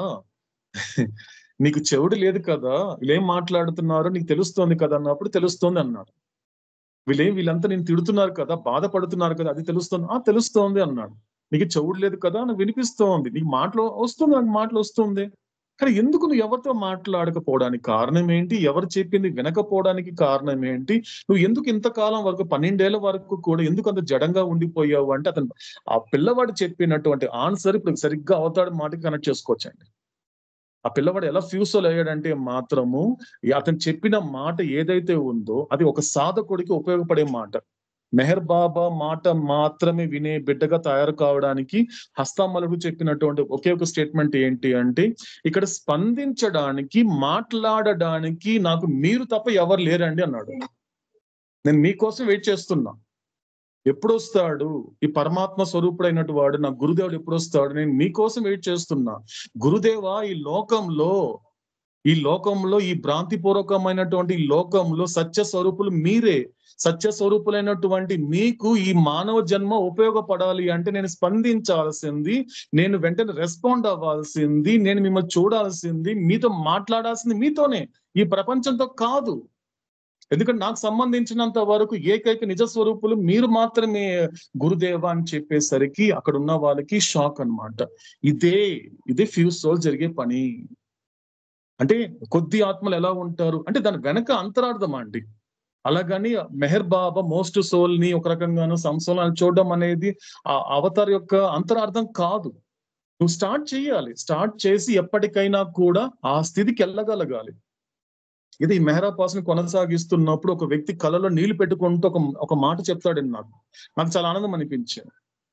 S1: నీకు చెవుడు లేదు కదా వీళ్ళేం మాట్లాడుతున్నారో నీకు తెలుస్తోంది కదా అన్నప్పుడు తెలుస్తోంది అన్నాడు వీళ్ళేం వీళ్ళంతా నేను తిడుతున్నారు కదా బాధపడుతున్నారు కదా అది తెలుస్తుంది ఆ తెలుస్తోంది అన్నాడు నీకు చెవుడు లేదు కదా నాకు వినిపిస్తోంది నీకు మాటలు వస్తుంది నాకు మాటలు వస్తుంది కానీ ఎందుకు నువ్వు ఎవరితో మాట్లాడకపోవడానికి కారణం ఏంటి ఎవరు చెప్పింది వినకపోవడానికి కారణం ఏంటి నువ్వు ఎందుకు ఇంతకాలం వరకు పన్నెండేళ్ల వరకు కూడా ఎందుకు అంత జడంగా ఉండిపోయావు అంటే అతను ఆ పిల్లవాడు చెప్పినటువంటి ఆన్సర్ ఇప్పుడు సరిగ్గా అవతాడు మాటకి కనెక్ట్ చేసుకోవచ్చండి ఆ పిల్లవాడు ఎలా ఫ్యూసోల్ అయ్యాడంటే మాత్రము ఈ అతను చెప్పిన మాట ఏదైతే ఉందో అది ఒక సాధకుడికి ఉపయోగపడే మాట మెహర్ బాబా మాట మాత్రమే వినే బిడ్డగా తయారు కావడానికి హస్తామలుడు చెప్పినటువంటి ఒకే ఒక స్టేట్మెంట్ ఏంటి అంటే ఇక్కడ స్పందించడానికి మాట్లాడడానికి నాకు మీరు తప్ప ఎవరు లేరండి అన్నాడు నేను మీకోసం వెయిట్ చేస్తున్నా ఎప్పుడు వస్తాడు ఈ పరమాత్మ స్వరూపుడైనటు వాడు నా గురుదేవుడు ఎప్పుడు వస్తాడు నేను మీకోసం వెయిట్ చేస్తున్నా గురుదేవా ఈ లోకంలో ఈ లోకంలో ఈ భ్రాంతిపూర్వకమైనటువంటి ఈ లోకంలో సత్య స్వరూపులు మీరే సత్య స్వరూపులైనటువంటి మీకు ఈ మానవ జన్మ ఉపయోగపడాలి అంటే నేను స్పందించాల్సింది నేను వెంటనే రెస్పాండ్ అవ్వాల్సింది నేను మిమ్మల్ని చూడాల్సింది మీతో మాట్లాడాల్సింది మీతోనే ఈ ప్రపంచంతో కాదు ఎందుకంటే నాకు సంబంధించినంత వరకు ఏకైక నిజ స్వరూపులు మీరు మాత్రమే గురుదేవ అని చెప్పేసరికి అక్కడ ఉన్న వాళ్ళకి షాక్ అన్నమాట ఇదే ఇదే ఫ్యూ సోల్ జరిగే పని అంటే కొద్ది ఆత్మలు ఎలా ఉంటారు అంటే దాని వెనక అంతరార్థం అండి అలాగని మెహర్ బాబా మోస్ట్ సోల్ ని ఒక రకంగాను సంసోల్ చూడడం అనేది ఆ అవతార్ యొక్క అంతరార్థం కాదు నువ్వు స్టార్ట్ చేయాలి స్టార్ట్ చేసి ఎప్పటికైనా కూడా ఆ స్థితికి వెళ్ళగలగాలి ఇది మెహరా పాస్ ని కొనసాగిస్తున్నప్పుడు ఒక వ్యక్తి కళలో నీళ్లు పెట్టుకుంటూ ఒక ఒక మాట చెప్తాడండి నాకు నాకు చాలా ఆనందం అనిపించింది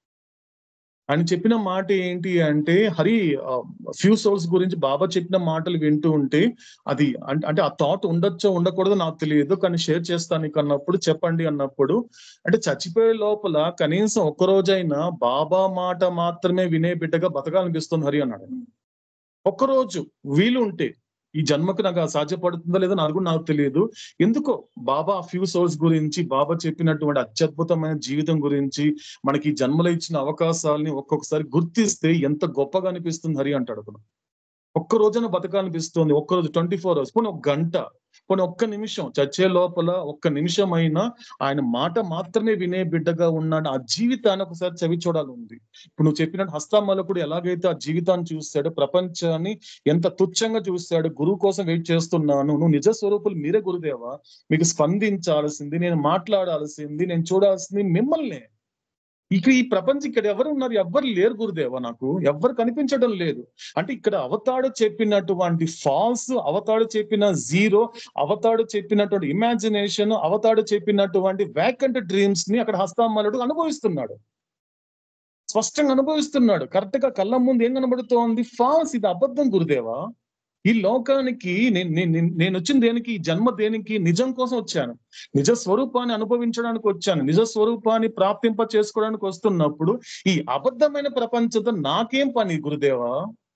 S1: ఆయన చెప్పిన మాట ఏంటి అంటే హరి ఫ్యూ సోల్స్ గురించి బాబా చెప్పిన మాటలు వింటూ ఉంటే అది అంటే అంటే ఆ థాట్ ఉండొచ్చో ఉండకూడదో నాకు తెలియదు కానీ షేర్ చేస్తాను నీకు అన్నప్పుడు చెప్పండి అన్నప్పుడు అంటే చచ్చిపోయే లోపల కనీసం ఒక్క రోజైనా బాబా మాట మాత్రమే వినే బిడ్డగా బతకాలనిపిస్తుంది హరి అన్నాడు ఒక్కరోజు వీలు ఉంటే ఈ జన్మకు నాకు అది సాధ్యపడుతుందో లేదో నాకు కూడా నాకు తెలియదు ఎందుకో బాబా ఫ్యూ సోర్స్ గురించి బాబా చెప్పినటువంటి అత్యద్భుతమైన జీవితం గురించి మనకి ఈ జన్మలో ఇచ్చిన అవకాశాలని ఒక్కొక్కసారి గుర్తిస్తే ఎంత గొప్పగా అనిపిస్తుంది హరి అంటాడు అతను ఒక్క రోజున బతకాలనిపిస్తుంది ఒక్క రోజు ట్వంటీ ఫోర్ అవర్స్ పోనీ ఒక గంట కొన్ని ఒక్క నిమిషం చచ్చే లోపల ఒక్క నిమిషం అయినా ఆయన మాట మాత్రమే వినే బిడ్డగా ఉన్నాడు ఆ జీవితాన్ని ఒకసారి చవి చూడాలి ఉంది ఇప్పుడు నువ్వు చెప్పినట్టు హస్తామలకుడు ఎలాగైతే ఆ జీవితాన్ని చూస్తాడు ప్రపంచాన్ని ఎంత తుచ్చంగా చూస్తాడు గురువు కోసం వెయిట్ చేస్తున్నాను నువ్వు నిజ స్వరూపులు మీరే గురుదేవా మీకు స్పందించాల్సింది నేను మాట్లాడాల్సింది నేను చూడాల్సింది మిమ్మల్ని ఇక ఈ ప్రపంచం ఇక్కడ ఎవరు ఉన్నారు ఎవ్వరు లేరు గురుదేవా నాకు ఎవ్వరు కనిపించడం లేదు అంటే ఇక్కడ అవతాడు చెప్పినటువంటి ఫాల్స్ అవతాడు చెప్పిన జీరో అవతాడు చెప్పినటువంటి ఇమాజినేషన్ అవతాడు చెప్పినటువంటి వ్యాకంట్ డ్రీమ్స్ ని అక్కడ హస్తామలుడు అనుభవిస్తున్నాడు స్పష్టంగా అనుభవిస్తున్నాడు కరెక్ట్ గా కళ్ళ ముందు ఏం కనబడుతోంది ఫాల్స్ ఇది అబద్ధం గురుదేవా ఈ లోకానికి నేను నేను- నేను వచ్చిన దేనికి ఈ జన్మ దేనికి నిజం కోసం వచ్చాను నిజ స్వరూపాన్ని అనుభవించడానికి వచ్చాను నిజ స్వరూపాన్ని ప్రాప్తింప చేసుకోవడానికి వస్తున్నప్పుడు ఈ అబద్ధమైన ప్రపంచంతో నాకేం పని గురుదేవా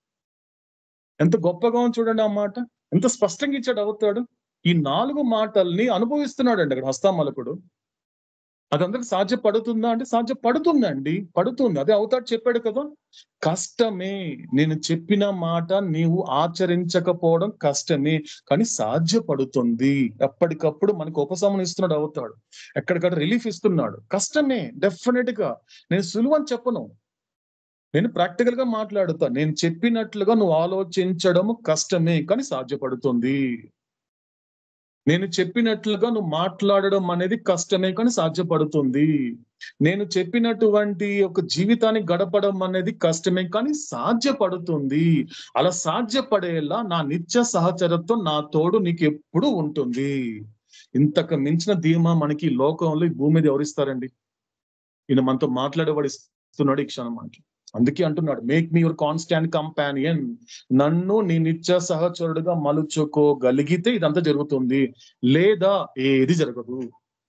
S1: ఎంత గొప్పగా ఉంది చూడండి ఆ మాట ఎంత స్పష్టంగా ఇచ్చాడు అవుతాడు ఈ నాలుగు మాటల్ని అనుభవిస్తున్నాడు అండి అక్కడ హస్తామలకుడు అదందరికి సాధ్యపడుతుందా అంటే సాధ్యపడుతుందండి పడుతుంది అదే అవుతాడు చెప్పాడు కదా కష్టమే నేను చెప్పిన మాట నీవు ఆచరించకపోవడం కష్టమే కానీ సాధ్యపడుతుంది ఎప్పటికప్పుడు మనకు ఉపశమనం ఇస్తున్నాడు అవుతాడు ఎక్కడికక్కడ రిలీఫ్ ఇస్తున్నాడు కష్టమే డెఫినెట్ గా నేను సులువని చెప్పను నేను ప్రాక్టికల్ గా మాట్లాడుతా నేను చెప్పినట్లుగా నువ్వు ఆలోచించడం కష్టమే కానీ సాధ్యపడుతుంది నేను చెప్పినట్లుగా నువ్వు మాట్లాడడం అనేది కష్టమే కానీ సాధ్యపడుతుంది నేను చెప్పినటువంటి ఒక జీవితాన్ని గడపడం అనేది కష్టమే కానీ సాధ్యపడుతుంది అలా సాధ్యపడేలా నా నిత్య సహచరత్వం నా తోడు నీకు ఎప్పుడు ఉంటుంది ఇంతకు మించిన ధీమా మనకి ఈ లోకంలో ఈ భూమి మీద ఎవరిస్తారండి ఈయన మనతో మాట్లాడేవాడు ఇస్తున్నాడు ఈ క్షణం మనకి అందుకే అంటున్నాడు make me your constant companion నన్ను నీ నిత్య సహచరుడుగా మలుచుకోగలిగితే ఇదంతా జరుగుతుంది లేదా ఏది జరగదు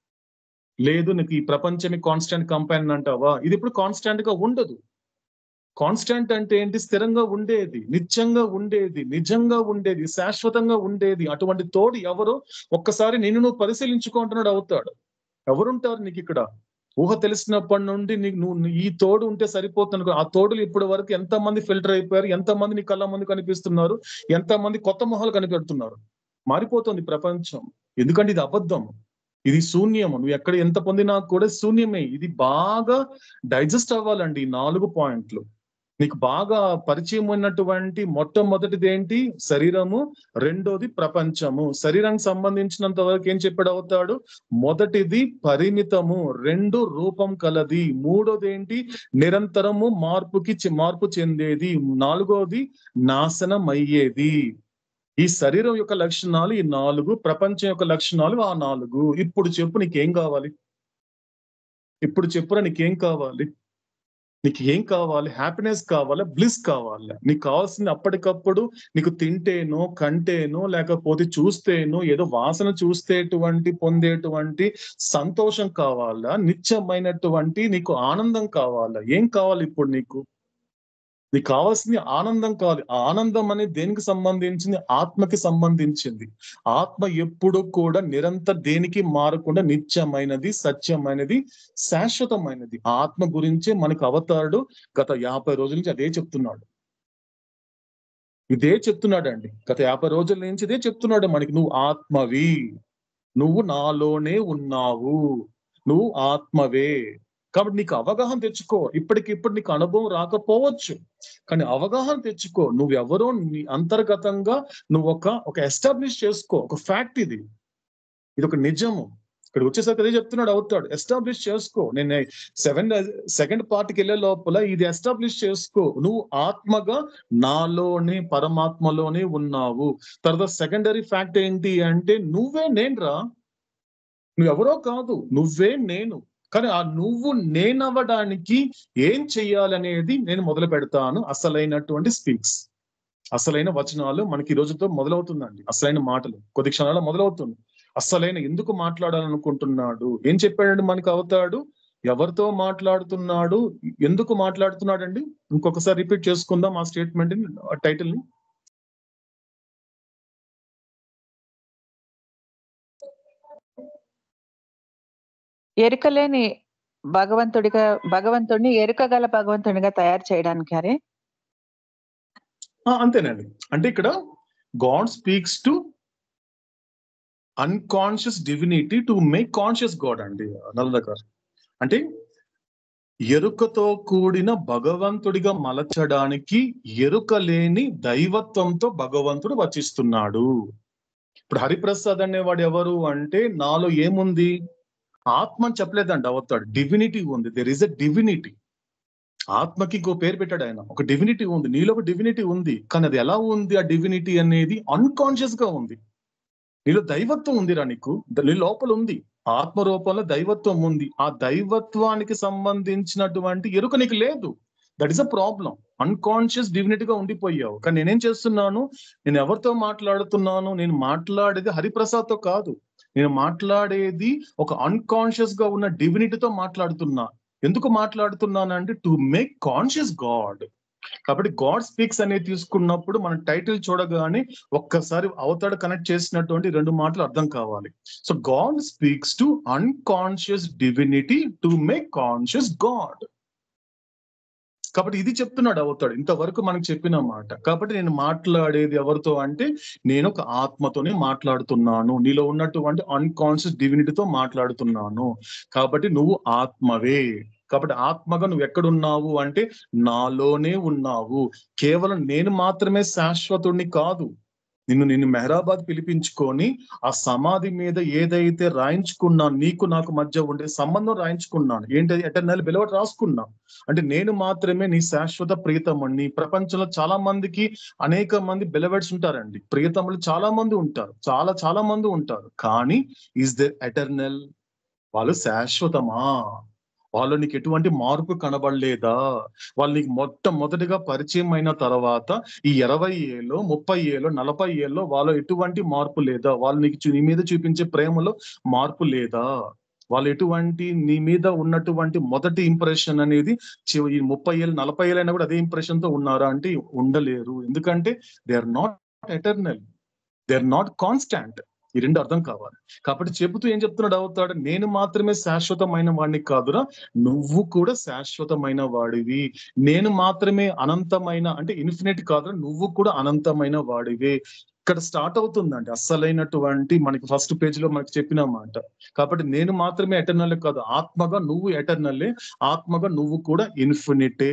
S1: లేదు నీకు ఈ ప్రపంచమే కాన్స్టాంట్ కంపానియన్ అంటావా ఇది ఇప్పుడు కాన్స్టాంట్ గా ఉండదు కాన్స్టాంట్ అంటే ఏంటి స్థిరంగా ఉండేది నిత్యంగా ఉండేది నిజంగా ఉండేది శాశ్వతంగా ఉండేది అటువంటి తోడు ఎవరో ఒక్కసారి నిన్ను నువ్వు పరిశీలించుకుంటున్నాడు అవుతాడు ఎవరుంటారు నీకు ఇక్కడ ఊహ తెలిసినప్పటి నుండి నీకు నువ్వు ఈ తోడు ఉంటే సరిపోతుంది ఆ తోడులు ఇప్పటి వరకు ఎంత మంది ఫిల్టర్ అయిపోయారు ఎంత మంది నీ కళ్ళ ముందు కనిపిస్తున్నారు ఎంత మంది కొత్త మొహాలు కనిపెడుతున్నారు మారిపోతుంది ప్రపంచం ఎందుకంటే ఇది అబద్ధం ఇది శూన్యము నువ్వు ఎక్కడ ఎంత పొందినా కూడా శూన్యమే ఇది బాగా డైజెస్ట్ అవ్వాలండి ఈ నాలుగు పాయింట్లు నీకు బాగా పరిచయం ఉన్నటువంటి మొట్టమొదటిది ఏంటి శరీరము రెండోది ప్రపంచము శరీరానికి సంబంధించినంత వరకు ఏం చెప్పాడు అవుతాడు మొదటిది పరిమితము రెండు రూపం కలది మూడోది ఏంటి నిరంతరము మార్పుకి చె- మార్పు చెందేది నాలుగోది నాశనం అయ్యేది ఈ శరీరం యొక్క లక్షణాలు ఈ నాలుగు ప్రపంచం యొక్క లక్షణాలు ఆ నాలుగు ఇప్పుడు చెప్పు నీకేం కావాలి ఇప్పుడు చెప్పురా నీకేం కావాలి నీకు ఏం కావాలి హ్యాపీనెస్ కావాలా బ్లిస్ కావాలా నీకు కావాల్సింది అప్పటికప్పుడు నీకు తింటేనో కంటేనో లేకపోతే చూస్తేనో ఏదో వాసన చూస్తేటువంటి పొందేటువంటి సంతోషం కావాలా నిత్యమైనటువంటి నీకు ఆనందం కావాలా ఏం కావాలి ఇప్పుడు నీకు నీకు కావాల్సింది ఆనందం కావాలి ఆ ఆనందం అనేది దేనికి సంబంధించింది ఆత్మకి సంబంధించింది ఆత్మ ఎప్పుడు కూడా నిరంతర దేనికి మారకుండా నిత్యమైనది సత్యమైనది శాశ్వతమైనది ఆ ఆత్మ గురించే మనకు అవతారుడు గత యాభై రోజుల నుంచి అదే చెప్తున్నాడు ఇదే చెప్తున్నాడు అండి గత యాభై రోజుల నుంచి ఇదే చెప్తున్నాడు మనకి నువ్వు ఆత్మవి నువ్వు నాలోనే ఉన్నావు నువ్వు ఆత్మవే కాబట్టి నీకు అవగాహన తెచ్చుకో ఇప్పటికిప్పుడు నీకు అనుభవం రాకపోవచ్చు కానీ అవగాహన తెచ్చుకో నువ్వెవరో నీ అంతర్గతంగా నువ్వు ఒక ఒక ఎస్టాబ్లిష్ చేసుకో ఒక ఫ్యాక్ట్ ఇది ఇది ఒక నిజము ఇక్కడ వచ్చేసరికి అదే చెప్తున్నాడు అవుతాడు ఎస్టాబ్లిష్ చేసుకో నేను సెవెన్ సెకండ్ పార్ట్కి వెళ్ళే లోపల ఇది ఎస్టాబ్లిష్ చేసుకో నువ్వు ఆత్మగా నాలోనే పరమాత్మలోనే ఉన్నావు తర్వాత సెకండరీ ఫ్యాక్ట్ ఏంటి అంటే నువ్వే నేను రా నువ్వెవరో కాదు నువ్వే నేను కానీ ఆ నువ్వు నేనవ్వడానికి ఏం చెయ్యాలనేది నేను మొదలు పెడతాను అసలైనటువంటి స్పీక్స్ అసలైన వచనాలు మనకి ఈ రోజుతో మొదలవుతుందండి అసలైన మాటలు కొద్ది క్షణాల్లో మొదలవుతుంది అసలైన ఎందుకు మాట్లాడాలనుకుంటున్నాడు ఏం చెప్పాడండి మనకు అవుతాడు ఎవరితో మాట్లాడుతున్నాడు ఎందుకు మాట్లాడుతున్నాడండి ఇంకొకసారి రిపీట్ చేసుకుందాం ఆ స్టేట్మెంట్ టైటిల్ ని
S6: ఎరుకలేని భగవంతుడిగా భగవంతుడిని ఎరుకగల భగవంతుడిగా తయారు చేయడానికి అరే
S1: ఆ, అంతేనండి అంటే ఇక్కడ god speaks to unconscious divinity to make conscious god అండి నల్లద గారు అంటే ఎరుకతో కూడిన భగవంతుడిగా మలచడానికి ఎరుక లేని దైవత్వంతో భగవంతుడు వచిస్తున్నాడు ఇప్పుడు హరిప్రసాద్ అనేవాడు ఎవరు అంటే నాలో ఏముంది ఆత్మ అని చెప్పలేదండి అవతాడు డివినిటీ ఉంది దెర్ ఇస్ ఎ డివినిటీ ఆత్మకి ఇంకో పేరు పెట్టాడు ఆయన ఒక డివినిటీ ఉంది నీలో ఒక డివినిటీ ఉంది కానీ అది ఎలా ఉంది ఆ డివినిటీ అనేది అన్కాన్షియస్ గా ఉంది నీలో దైవత్వం ఉందిరా నీకు ద- నీ లోపల ఉంది ఆత్మ రూపంలో దైవత్వం ఉంది ఆ దైవత్వానికి సంబంధించినటువంటి ఎరుక నీకు లేదు that is a problem unconscious divinity గా ఉండిపోయావు కానీ నేనేం చేస్తున్నాను నేను ఎవరితో మాట్లాడుతున్నాను నేను మాట్లాడేది హరిప్రసాద్ తో కాదు నేను మాట్లాడేది ఒక అన్కాన్షియస్ గా ఉన్న డివినిటీతో మాట్లాడుతున్నా ఎందుకు మాట్లాడుతున్నానంటే టు మేక్ కాన్షియస్ గాడ్ కాబట్టి గాడ్ స్పీక్స్ అనేది తీసుకున్నప్పుడు మన టైటిల్ చూడగానే ఒక్కసారి అవతాడు కనెక్ట్ చేసినటువంటి రెండు మాటలు అర్థం కావాలి so god speaks to unconscious divinity to make conscious god కాబట్టి ఇది చెప్తున్నాడు అవుతాడు ఇంతవరకు మనకు చెప్పిన మాట కాబట్టి నేను మాట్లాడేది ఎవరితో అంటే నేను ఒక ఆత్మతోనే మాట్లాడుతున్నాను నీలో ఉన్నటువంటి అన్కాన్షియస్ డివినిటీతో మాట్లాడుతున్నాను కాబట్టి నువ్వు ఆత్మవే కాబట్టి ఆత్మగా నువ్వు ఎక్కడున్నావు అంటే నాలోనే ఉన్నావు కేవలం నేను మాత్రమే శాశ్వతుడిని కాదు నిన్ను నిన్ను మెహరాబాద్ పిలిపించుకొని ఆ సమాధి మీద ఏదైతే రాయించుకున్నాను నీకు నాకు మధ్య ఉండే సంబంధం రాయించుకున్నాను ఏంటది ఎటర్నల్ బిలవట్ రాసుకున్నా అంటే నేను మాత్రమే నీ శాశ్వత ప్రియతముని ప్రపంచంలో చాలా మందికి అనేక మంది బెలవెట్స్ ఉంటారండి ప్రియతములు చాలా మంది ఉంటారు చాలా చాలా మంది ఉంటారు కానీ ఈజ్ ద ఎటర్నల్ వాళ్ళు శాశ్వతమా వాళ్ళు నీకు ఎటువంటి మార్పు కనబడలేదా వాళ్ళు నీకు మొట్టమొదటిగా పరిచయం అయిన తర్వాత ఈ ఇరవై ఏళ్ళు ముప్పై ఏళ్ళు నలభై ఏళ్ళు వాళ్ళు ఎటువంటి మార్పు లేదా వాళ్ళు నీకు చూ- నీ మీద చూపించే ప్రేమలో మార్పు లేదా వాళ్ళు ఎటువంటి నీ మీద ఉన్నటువంటి మొదటి ఇంప్రెషన్ అనేది చివ- ఈ ముప్పై ఏళ్ళు నలభై ఏళ్ళు అయినా కూడా అదే ఇంప్రెషన్ తో ఉన్నారా అంటే ఉండలేరు ఎందుకంటే they are not eternal they are not constant ఈ రెండు అర్థం కావాలి కాబట్టి చెబుతూ ఏం చెప్తున్నాడు అవుతాడు నేను మాత్రమే శాశ్వతమైన వాడిని కాదురా నువ్వు కూడా శాశ్వతమైన వాడివి నేను మాత్రమే అనంతమైన అంటే ఇన్ఫినిట్ కాదురా నువ్వు కూడా అనంతమైన వాడివే ఇక్కడ స్టార్ట్ అవుతుందండి అస్సలైనటువంటి మనకి ఫస్ట్ పేజ్ లో మనకి చెప్పిన మాట కాబట్టి నేను మాత్రమే ఎటర్నల్ కాదు ఆత్మగా నువ్వు ఎటర్నల్లే ఆత్మగా నువ్వు కూడా ఇన్ఫినిటే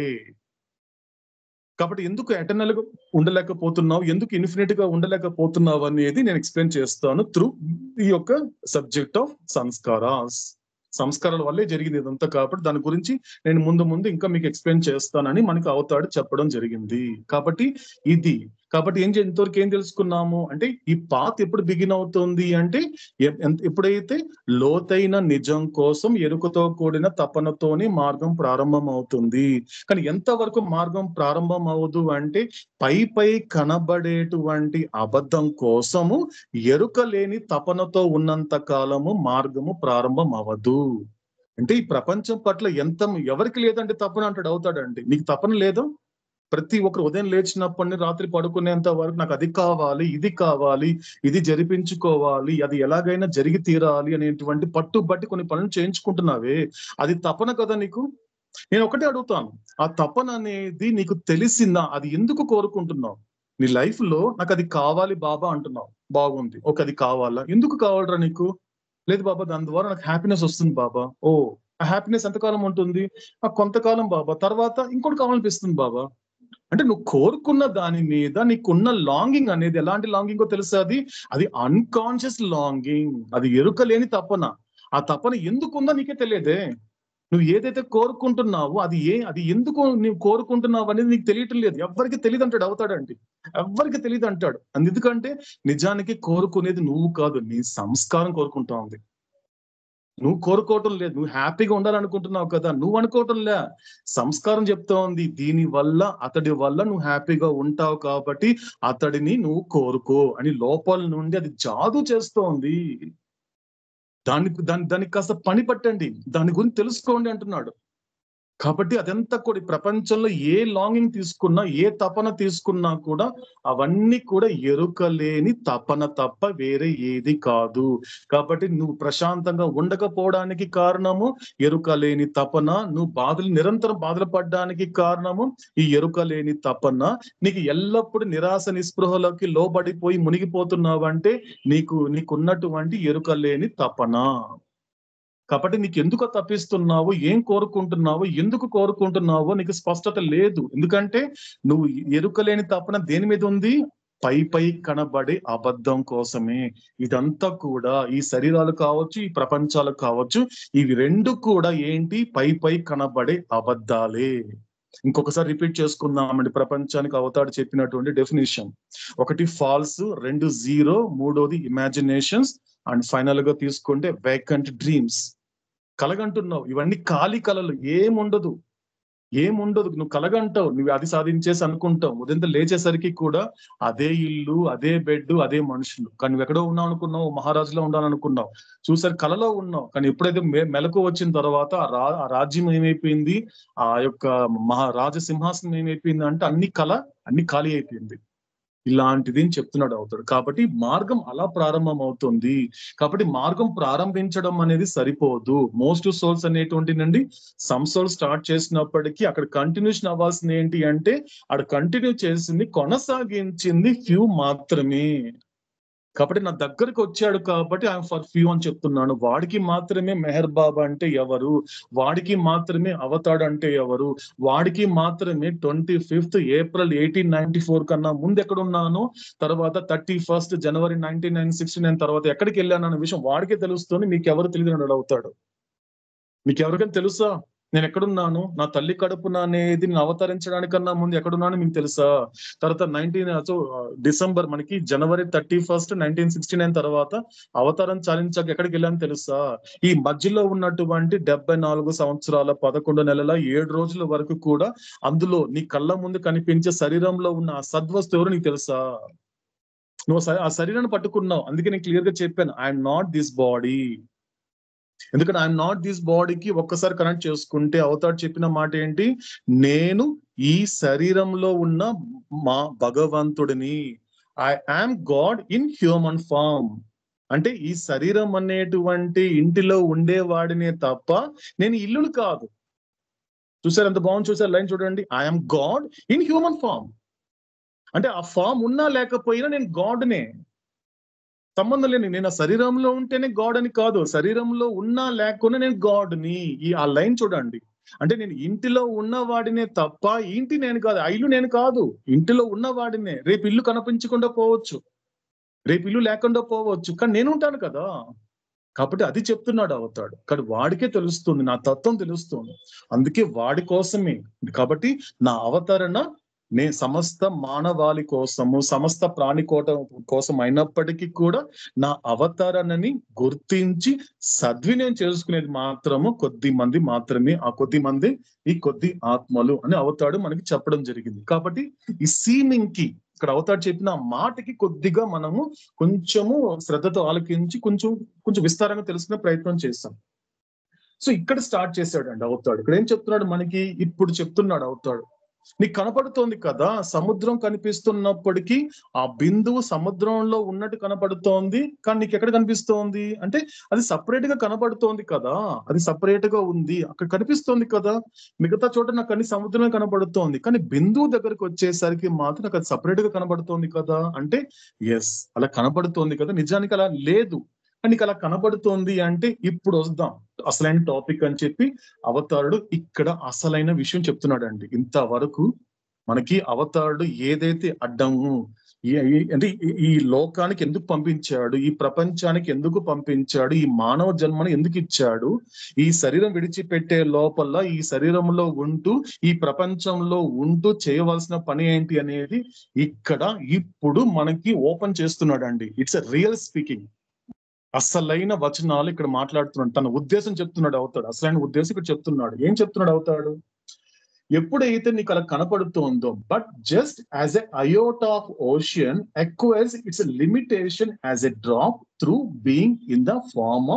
S1: కాబట్టి ఎందుకు ఎటర్నల్ గా ఉండలేకపోతున్నావు ఎందుకు ఇన్ఫినిట్ గా ఉండలేకపోతున్నావు అనేది నేను ఎక్స్ప్లెయిన్ చేస్తాను త్రూ ఈ యొక్క సబ్జెక్ట్ ఆఫ్ సంస్కారాస్ సంస్కారాల వల్లే జరిగింది ఇదంతా కాబట్టి దాని గురించి నేను ముందు ముందు ఇంకా మీకు ఎక్స్ప్లెయిన్ చేస్తానని మనకి అవతాడు చెప్పడం జరిగింది కాబట్టి ఇది కాబట్టి ఏం చే- ఇంతవరకు ఏం తెలుసుకున్నాము అంటే ఈ పాత్ ఎప్పుడు బిగిన్ అవుతుంది అంటే ఎ- ఎంత- ఎప్పుడైతే లోతైన నిజం కోసం ఎరుకతో కూడిన తపనతోని మార్గం ప్రారంభం అవుతుంది కానీ ఎంతవరకు మార్గం ప్రారంభం అవదు అంటే పై పై కనబడేటువంటి అబద్ధం కోసము ఎరుక లేని తపనతో ఉన్నంత కాలము మార్గము ప్రారంభం అవ్వదు అంటే ఈ ప్రపంచం పట్ల ఎంత ఎవరికి లేదంటే తపన అంటాడు అవుతాడండి నీకు తపన లేదు ప్రతి ఒక్కరు ఉదయం లేచినప్పటి నుండి రాత్రి పడుకునేంత వరకు నాకు అది కావాలి ఇది కావాలి ఇది జరిపించుకోవాలి అది ఎలాగైనా జరిగి తీరాలి అనేటువంటి పట్టుబట్టి కొన్ని పనులు చేయించుకుంటున్నావే అది తపన కదా నీకు నేను ఒకటే అడుగుతాను ఆ తపన అనేది నీకు తెలిసిందా అది ఎందుకు కోరుకుంటున్నావు నీ లైఫ్ లో నాకు అది కావాలి బాబా అంటున్నావు బాగుంది ఒక అది కావాలా ఎందుకు కావాలరా నీకు లేదు బాబా దాని ద్వారా నాకు హ్యాపీనెస్ వస్తుంది బాబా ఓ ఆ హ్యాపీనెస్ ఎంతకాలం ఉంటుంది ఆ కొంతకాలం బాబా తర్వాత ఇంకోటి కావాలనిపిస్తుంది బాబా అంటే నువ్వు కోరుకున్న దాని మీద నీకున్న లాంగింగ్ అనేది ఎలాంటి లాంగింగో తెలుసా అది అది అన్కాన్షియస్ లాంగింగ్ అది ఎరుక లేని తపన ఆ తపన ఎందుకు ఉందో నీకే తెలియదే నువ్వు ఏదైతే కోరుకుంటున్నావో అది ఏ అది ఎందుకు నువ్వు కోరుకుంటున్నావు అనేది నీకు తెలియటం లేదు ఎవరికి తెలియదు అంటాడు అవుతాడండి ఎవరికి తెలియదు అంటాడు ఎందుకంటే నిజానికి కోరుకునేది నువ్వు కాదు నీ సంస్కారం కోరుకుంటా ఉంది నువ్వు కోరుకోవటం లేదు నువ్వు హ్యాపీగా ఉండాలనుకుంటున్నావు కదా నువ్వు అనుకోవటం లే సంస్కారం చెప్తా ఉంది దీని వల్ల అతడి వల్ల నువ్వు హ్యాపీగా ఉంటావు కాబట్టి అతడిని నువ్వు కోరుకో అని లోపల నుండి అది జాదు చేస్తోంది దానికి దాని దానికి కాస్త పని పట్టండి దాని గురించి తెలుసుకోండి అంటున్నాడు కాబట్టి అదంతా కూడా ఈ ప్రపంచంలో ఏ లాంగింగ్ తీసుకున్నా ఏ తపన తీసుకున్నా కూడా అవన్నీ కూడా ఎరుకలేని తపన తప్ప వేరే ఏది కాదు కాబట్టి నువ్వు ప్రశాంతంగా ఉండకపోవడానికి కారణము ఎరుకలేని తపన నువ్వు బాధలు నిరంతరం బాధలు పడడానికి కారణము ఈ ఎరుకలేని తపన నీకు ఎల్లప్పుడూ నిరాశ నిస్పృహలోకి లోబడిపోయి మునిగిపోతున్నావంటే నీకు నీకున్నటువంటి ఎరుకలేని తపన కాబట్టి నీకు ఎందుకు తప్పిస్తున్నావు ఏం కోరుకుంటున్నావు ఎందుకు కోరుకుంటున్నావో నీకు స్పష్టత లేదు ఎందుకంటే నువ్వు ఎరుకలేని తపన దేని మీద ఉంది పై పై కనబడే అబద్ధం కోసమే ఇదంతా కూడా ఈ శరీరాలు కావచ్చు ఈ ప్రపంచాలు కావచ్చు ఇవి రెండు కూడా ఏంటి పై పై కనబడే అబద్ధాలే ఇంకొకసారి రిపీట్ చేసుకుందామండి ప్రపంచానికి అవతాడు చెప్పినటువంటి డెఫినేషన్ ఒకటి ఫాల్స్ రెండు జీరో మూడోది ఇమాజినేషన్స్ అండ్ ఫైనల్ గా తీసుకుంటే వేకంట్ డ్రీమ్స్ కలగంటున్నావు ఇవన్నీ ఖాళీ కలలు ఏముండదు ఏముండదు నువ్వు కలగంటావు నువ్వు అది సాధించేసి అనుకుంటావు ఉదయం లేచేసరికి కూడా అదే ఇల్లు అదే బెడ్ అదే మనుషులు కానీ నువ్వు ఎక్కడో ఉన్నావు అనుకున్నావు మహారాజులో ఉండాలని అనుకున్నావు చూసారు కలలో ఉన్నావు కానీ ఎప్పుడైతే మె- మెలకు వచ్చిన తర్వాత ఆ రా ఆ రాజ్యం ఏమైపోయింది ఆ యొక్క మహా రాజ సింహాసనం ఏమైపోయింది అంటే అన్ని కళ అన్ని ఖాళీ అయిపోయింది ఇలాంటిది అని చెప్తున్నాడు అవుతాడు కాబట్టి మార్గం అలా ప్రారంభం అవుతుంది కాబట్టి మార్గం ప్రారంభించడం అనేది సరిపోదు మోస్ట్ సోల్స్ అనేటువంటి నుండి సమ్ సోల్ స్టార్ట్ చేసినప్పటికీ అక్కడ కంటిన్యూషన్ అవ్వాల్సింది ఏంటి అంటే అక్కడ కంటిన్యూ చేసింది కొనసాగించింది ఫ్యూ మాత్రమే కాబట్టి నా దగ్గరకు వచ్చాడు కాబట్టి ఐఎమ్ ఫర్ ఫ్యూ అని చెప్తున్నాను వాడికి మాత్రమే మెహర్ బాబా అంటే ఎవరు వాడికి మాత్రమే అవతాడు అంటే ఎవరు వాడికి మాత్రమే twenty fifth April eighteen ninety four కన్నా ముందు ఎక్కడ ఉన్నాను తర్వాత thirty first January nineteen nine sixty nine తర్వాత ఎక్కడికి వెళ్ళాను అనే విషయం వాడికే తెలుస్తుంది మీకు ఎవరు తెలియదు అవుతాడు మీకు ఎవరికైనా తెలుసా నేను ఎక్కడున్నాను నా తల్లి కడుపున అనేది నేను అవతరించడానికన్నా ముందు ఎక్కడున్నాను మీకు తెలుసా తర్వాత నైన్టీన్ సో డిసెంబర్ మనకి January thirty first nineteen sixty nine తర్వాత అవతారం చాలించాక ఎక్కడికి వెళ్ళాను తెలుసా ఈ మధ్యలో ఉన్నటువంటి డెబ్బై నాలుగు సంవత్సరాల పదకొండు నెలల ఏడు రోజుల వరకు కూడా అందులో నీ కళ్ళ ముందు కనిపించే శరీరంలో ఉన్న ఆ సద్వస్తు ఎవరు నీకు తెలుసా నువ్వు స- ఆ శరీరాన్ని పట్టుకున్నావు అందుకే నేను క్లియర్ గా చెప్పాను ఐఎమ్ నాట్ దిస్ బాడీ ఎందుకంటే ఐఎమ్ నాట్ దిస్ బాడీకి ఒక్కసారి కనెక్ట్ చేసుకుంటే అవతాడు చెప్పిన మాట ఏంటి నేను ఈ శరీరంలో ఉన్న మా భగవంతుడిని I am god in human form అంటే ఈ శరీరం అనేటువంటి ఇంటిలో ఉండేవాడినే తప్ప నేను ఇల్లులు కాదు చూసారు ఎంత బాగుంది చూసారు లైన్ చూడండి I'm god in human form అంటే ఆ ఫామ్ ఉన్నా లేకపోయినా నేను గాడ్నే సంబంధం లేని నేను ఆ శరీరంలో ఉంటేనే గాడ్ అని కాదు శరీరంలో ఉన్నా లేకున్నా నేను గాడ్ని ఈ ఆ లైన్ చూడండి అంటే నేను ఇంటిలో ఉన్నవాడినే తప్ప ఇంటి నేను కాదు ఆ ఇల్లు నేను కాదు ఇంటిలో ఉన్నవాడినే రేపు ఇల్లు కనిపించకుండా పోవచ్చు రేపు ఇల్లు లేకుండా పోవచ్చు కానీ నేను ఉంటాను కదా కాబట్టి అది చెప్తున్నాడు అవుతాడు కానీ వాడికే తెలుస్తుంది నా తత్వం తెలుస్తుంది అందుకే వాడి కోసమే కాబట్టి నా అవతరణ నే సమస్త మానవాళి కోసము సమస్త ప్రాణి కోట కోసం అయినప్పటికీ కూడా నా అవతరణని గుర్తించి సద్వినియోగం చేసుకునేది మాత్రము కొద్ది మంది మాత్రమే ఆ కొద్ది మంది ఈ కొద్ది ఆత్మలు అని అవతాడు మనకి చెప్పడం జరిగింది కాబట్టి ఈ సీమింగ్ కి ఇక్కడ అవతాడు చెప్పిన ఆ మాటకి కొద్దిగా మనము కొంచెము శ్రద్ధతో ఆలకించి కొంచెం కొంచెం విస్తారంగా తెలుసుకునే ప్రయత్నం చేస్తాం సో ఇక్కడ స్టార్ట్ చేశాడండి అవుతాడు ఇక్కడ ఏం చెప్తున్నాడు మనకి ఇప్పుడు చెప్తున్నాడు అవుతాడు నీకు కనపడుతోంది కదా సముద్రం కనిపిస్తున్నప్పటికీ ఆ బిందువు సముద్రంలో ఉన్నట్టు కనపడుతోంది కానీ నీకు ఎక్కడ కనిపిస్తోంది అంటే అది సపరేట్ గా కనపడుతోంది కదా అది సపరేట్ గా ఉంది అక్కడ కనిపిస్తోంది కదా మిగతా చోట నాకు అన్ని సముద్రమే కనపడుతోంది కానీ బిందువు దగ్గరకు వచ్చేసరికి మాత్రం నాకు అది సపరేట్ గా కనబడుతోంది కదా అంటే ఎస్ అలా కనబడుతోంది కదా నిజానికి అలా లేదు కానీ నీకు అలా కనబడుతోంది అంటే ఇప్పుడు వద్దాం అసలైన టాపిక్ అని చెప్పి అవతారుడు ఇక్కడ అసలైన విషయం చెప్తున్నాడు అండి ఇంతవరకు మనకి అవతారుడు ఏదైతే అడ్డము ఈ- ఈ- అంటే ఈ- ఈ లోకానికి ఎందుకు పంపించాడు ఈ ప్రపంచానికి ఎందుకు పంపించాడు ఈ మానవ జన్మను ఎందుకు ఇచ్చాడు ఈ శరీరం విడిచిపెట్టే లోపల ఈ శరీరంలో ఉంటూ ఈ ప్రపంచంలో ఉంటూ చేయవలసిన పని ఏంటి అనేది ఇక్కడ ఇప్పుడు మనకి ఓపెన్ చేస్తున్నాడు అండి ఇట్స్ రియల్ స్పీకింగ్ అసలైన వచనాలు ఇక్కడ మాట్లాడుతున్నాడు తన ఉద్దేశం చెప్తున్నాడు అవుతాడు అసలైన ఉద్దేశం ఇక్కడ చెప్తున్నాడు ఏం చెప్తున్నాడు అవుతాడు ఎప్పుడైతే నీకు అలా కనపడుతోందో but just as a iota of ocean acquires its limitation as a drop through being in the form of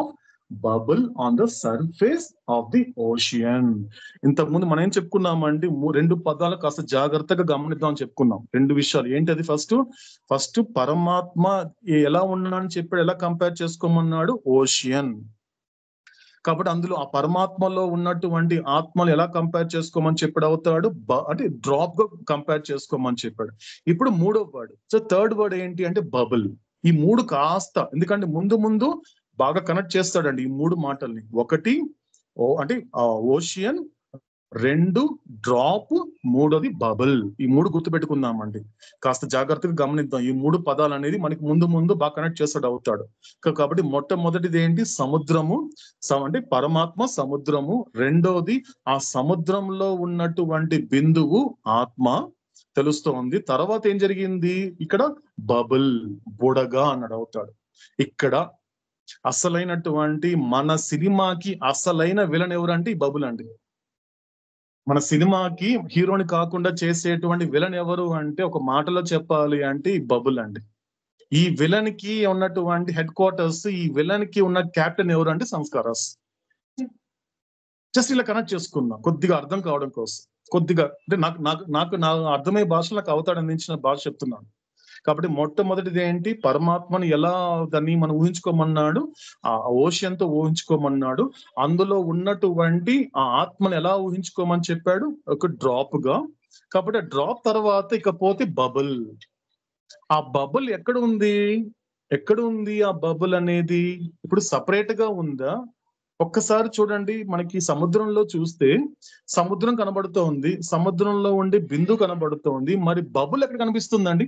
S1: bubble on the surface of the ocean ఇంతకు ముందు మనం ఏం చెప్పుకున్నామండి మూ- రెండు పదాలు కాస్త జాగ్రత్తగా గమనిద్దాం అని చెప్పుకున్నాం రెండు విషయాలు ఏంటి అది ఫస్ట్ ఫస్ట్ పరమాత్మ ఎలా ఉన్నాడని చెప్పాడు ఎలా కంపేర్ చేసుకోమన్నాడు ఓషియన్ కాబట్టి అందులో ఆ పరమాత్మలో ఉన్నటువంటి ఆత్మలు ఎలా కంపేర్ చేసుకోమని చెప్పాడు అవుతాడు బ- అంటే డ్రాప్ గా కంపేర్ చేసుకోమని చెప్పాడు ఇప్పుడు మూడో వర్డ్ సో థర్డ్ వర్డ్ ఏంటి అంటే బబుల్ ఈ మూడు కాస్త ఎందుకంటే ముందు ముందు బాగా కనెక్ట్ చేస్తాడండి ఈ మూడు మాటల్ని ఒకటి ఓ అంటే ఓషియన్ రెండు డ్రాప్ మూడోది బబుల్ ఈ మూడు గుర్తుపెట్టుకుందామండి కాస్త జాగ్రత్తగా గమనిద్దాం ఈ మూడు పదాలు అనేది మనకి ముందు ముందు బాగా కనెక్ట్ చేస్తాడు అవుతాడు కా- కాబట్టి మొట్టమొదటిది ఏంటి సముద్రము స- అంటే పరమాత్మ సముద్రము రెండోది ఆ సముద్రంలో ఉన్నటువంటి బిందువు ఆత్మ తెలుస్తోంది తర్వాత ఏం జరిగింది ఇక్కడ బబుల్ బుడగా అన్నాడు అవుతాడు ఇక్కడ అసలైనటువంటి మన సినిమాకి అసలైన విలన్ ఎవరంటే ఈ బబుల్ అండి మన సినిమాకి హీరోని కాకుండా చేసేటువంటి విలన్ ఎవరు అంటే ఒక మాటలో చెప్పాలి అంటే ఈ బబుల్ అండి ఈ విలన్ కి ఉన్నటువంటి హెడ్ క్వార్టర్స్ ఈ విలన్ కి ఉన్న క్యాప్టెన్ ఎవరు అంటే సంస్కారస్ జస్ట్ ఇలా కనెక్ట్ చేసుకున్నా కొద్దిగా అర్థం కావడం కోసం కొద్దిగా అంటే నాకు నాకు నాకు నా అర్థమయ్యే భాషలో నాకు అవతాడు అందించిన భాష చెప్తున్నాను కాబట్టి మొట్టమొదటిది ఏంటి పరమాత్మని ఎలా దాన్ని మనం ఊహించుకోమన్నాడు ఆ ఓషన్ తో ఊహించుకోమన్నాడు అందులో ఉన్నటువంటి ఆ ఆత్మని ఎలా ఊహించుకోమని చెప్పాడు ఒక డ్రాప్ గా కాబట్టి ఆ డ్రాప్ తర్వాత ఇకపోతే బబుల్ ఆ బబుల్ ఎక్కడ ఉంది ఎక్కడ ఉంది ఆ బబుల్ అనేది ఇప్పుడు సపరేట్ గా ఉందా ఒక్కసారి చూడండి మనకి సముద్రంలో చూస్తే సముద్రం కనబడుతోంది సముద్రంలో ఉండి బిందు కనబడుతోంది మరి బబుల్ ఎక్కడ కనిపిస్తుందండి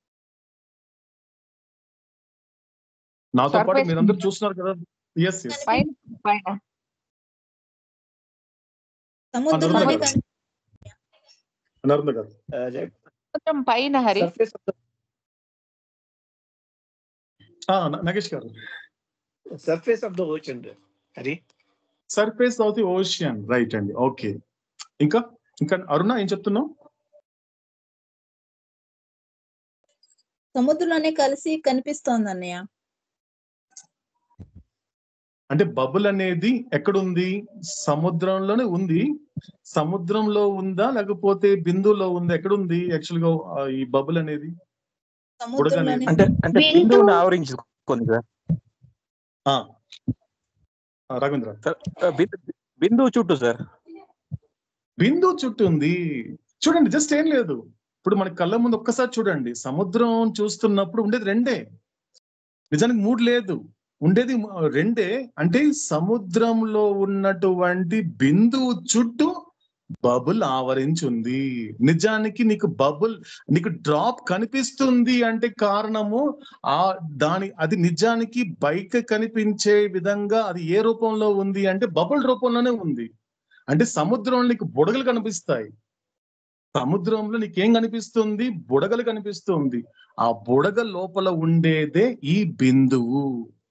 S1: నాతో పాటు
S6: Surface
S1: మీరందరూ చూస్తున్నారు కదా ఎస్ ఎస్
S6: పైన పైన
S10: సముద్రంలోనే
S1: నర్మద
S10: కని-
S1: నర్మద గారు
S6: సముద్రం పైన హరి
S11: సర్ఫేస్ ఆఫ్ ద
S1: ఆ, న- Nagesh garu
S11: surface of the ocean Hari
S1: surface of the ocean right అండి ఓకే ఇంకా ఇంకా అరుణ ఏం చెప్తున్నావు
S10: సముద్రంలోనే కలిసి కనిపిస్తోంది అన్నయ్య
S1: అంటే బబుల్ అనేది ఎక్కడుంది సముద్రంలోనే ఉంది సముద్రంలో ఉందా లేకపోతే బిందువులో ఉందా ఎక్కడుంది యాక్చువల్ గా ఆ, ఈ బబుల్ అనేది బుడగ
S10: సముద్రంలోనే
S1: అనేది
S13: అంటే అంటే
S2: బిందు
S13: బిందువుని ఆవరించుకుంది సార్
S1: ఆ, ఆ, రాఘవేంద్ర
S13: సార్ ఆ, బిందు- బిందువు చుట్టూ సార్
S1: బిందువు చుట్టూ ఉంది చూడండి జస్ట్ ఏం లేదు ఇప్పుడు మన కళ్ళ ముందు ఒక్కసారి చూడండి సముద్రం చూస్తున్నప్పుడు ఉండేది రెండే నిజానికి మూడు లేదు ఉండేది మ- రెండే అంటే సముద్రంలో ఉన్నటువంటి బిందువు చుట్టూ బబుల్ ఆవరించి ఉంది నిజానికి నీకు బబుల్ నీకు డ్రాప్ కనిపిస్తుంది అంటే కారణము ఆ దాని అది నిజానికి బయట కనిపించే విధంగా అది ఏ రూపంలో ఉంది అంటే బబుల్ రూపంలోనే ఉంది అంటే సముద్రంలో నీకు బుడగలు కనిపిస్తాయి సముద్రంలో నీకేం కనిపిస్తుంది బుడగలు కనిపిస్తుంది ఆ బుడగ లోపల ఉండేదే ఈ బిందువు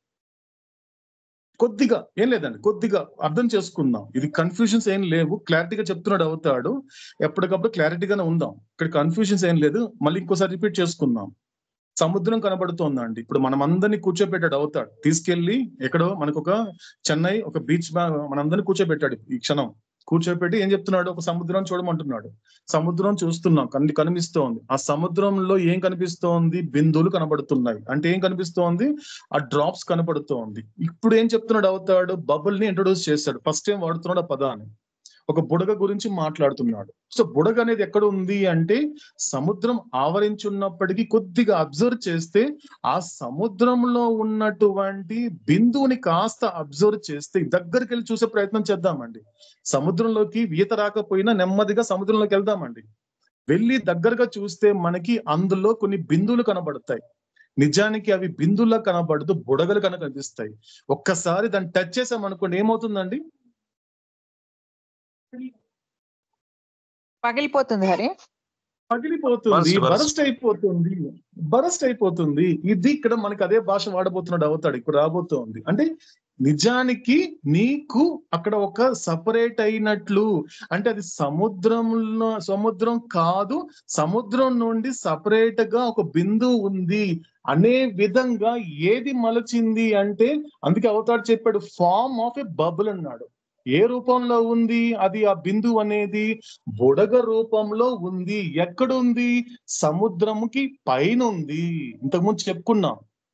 S1: కొద్దిగా ఏం లేదండి కొద్దిగా అర్థం చేసుకుందాం ఇది కన్ఫ్యూజన్స్ ఏం లేవు క్లారిటీగా చెప్తున్నాడు అవుతాడు ఎప్పటికప్పుడు క్లారిటీగానే ఉందాం ఇక్కడ కన్ఫ్యూజన్స్ ఏం లేదు మళ్ళీ ఇంకోసారి రిపీట్ చేసుకుందాం సముద్రం కనబడుతోందండి ఇప్పుడు మనం అందరినీ కూర్చోబెట్టాడు అవుతాడు తీసుకెళ్లి ఎక్కడో మనకు ఒక చెన్నై ఒక బీచ్ మనందరినీ కూర్చోబెట్టాడు ఈ క్షణం కూర్చోబెట్టి ఏం చెప్తున్నాడు ఒక సముద్రం చూడమంటున్నాడు సముద్రం చూస్తున్నాం కన్ని కనిపిస్తోంది ఆ సముద్రంలో ఏం కనిపిస్తోంది బిందువులు కనబడుతున్నాయి అంటే ఏం కనిపిస్తోంది ఆ డ్రాప్స్ కనబడుతోంది ఇప్పుడు ఏం చెప్తున్నాడు అవుతాడు బబుల్ ని ఇంట్రొడ్యూస్ చేశాడు ఫస్ట్ టైం వాడుతున్నాడు ఆ పదాన్ని ఒక బుడగ గురించి మాట్లాడుతున్నాడు సో బుడగ అనేది ఎక్కడ ఉంది అంటే సముద్రం ఆవరించున్నప్పటికీ కొద్దిగా అబ్జర్వ్ చేస్తే ఆ సముద్రంలో ఉన్నటువంటి బిందువుని కాస్త అబ్జర్వ్ చేస్తే దగ్గరికి వెళ్ళి చూసే ప్రయత్నం చేద్దామండి సముద్రంలోకి ఈత రాకపోయినా నెమ్మదిగా సముద్రంలోకి వెళ్దామండి వెళ్ళి దగ్గరగా చూస్తే మనకి అందులో కొన్ని బిందువులు కనబడతాయి నిజానికి అవి బిందువులా కనబడుతూ బుడగలు కనుక కనిపిస్తాయి ఒక్కసారి దాన్ని టచ్ చేసామనుకోండి ఏమవుతుందండి
S6: పగిలిపోతుంది హరి
S1: పగిలిపోతుంది
S13: Burst, burst.
S1: బరస్ట్ అయిపోతుంది బరస్ట్ అయిపోతుంది ఇది ఇక్కడ మనకి అదే భాష వాడబోతున్నాడు అవుతాడు ఇప్పుడు రాబోతోంది అంటే నిజానికి నీకు అక్కడ ఒక సపరేట్ అయినట్లు అంటే అది సముద్రంలో సముద్రం కాదు సముద్రం నుండి సపరేట్ గా ఒక బిందువు ఉంది అనే విధంగా ఏది మలచింది అంటే అందుకే అవతాడు చెప్పాడు ఫార్మ్ ఆఫ్ ఎ బబుల్ అన్నాడు ఏ రూపంలో ఉంది అది ఆ బిందువు అనేది బుడగ రూపంలో ఉంది ఎక్కడుంది సముద్రముకి పైన ఉంది ఇంతకుముందు చెప్పుకున్నాం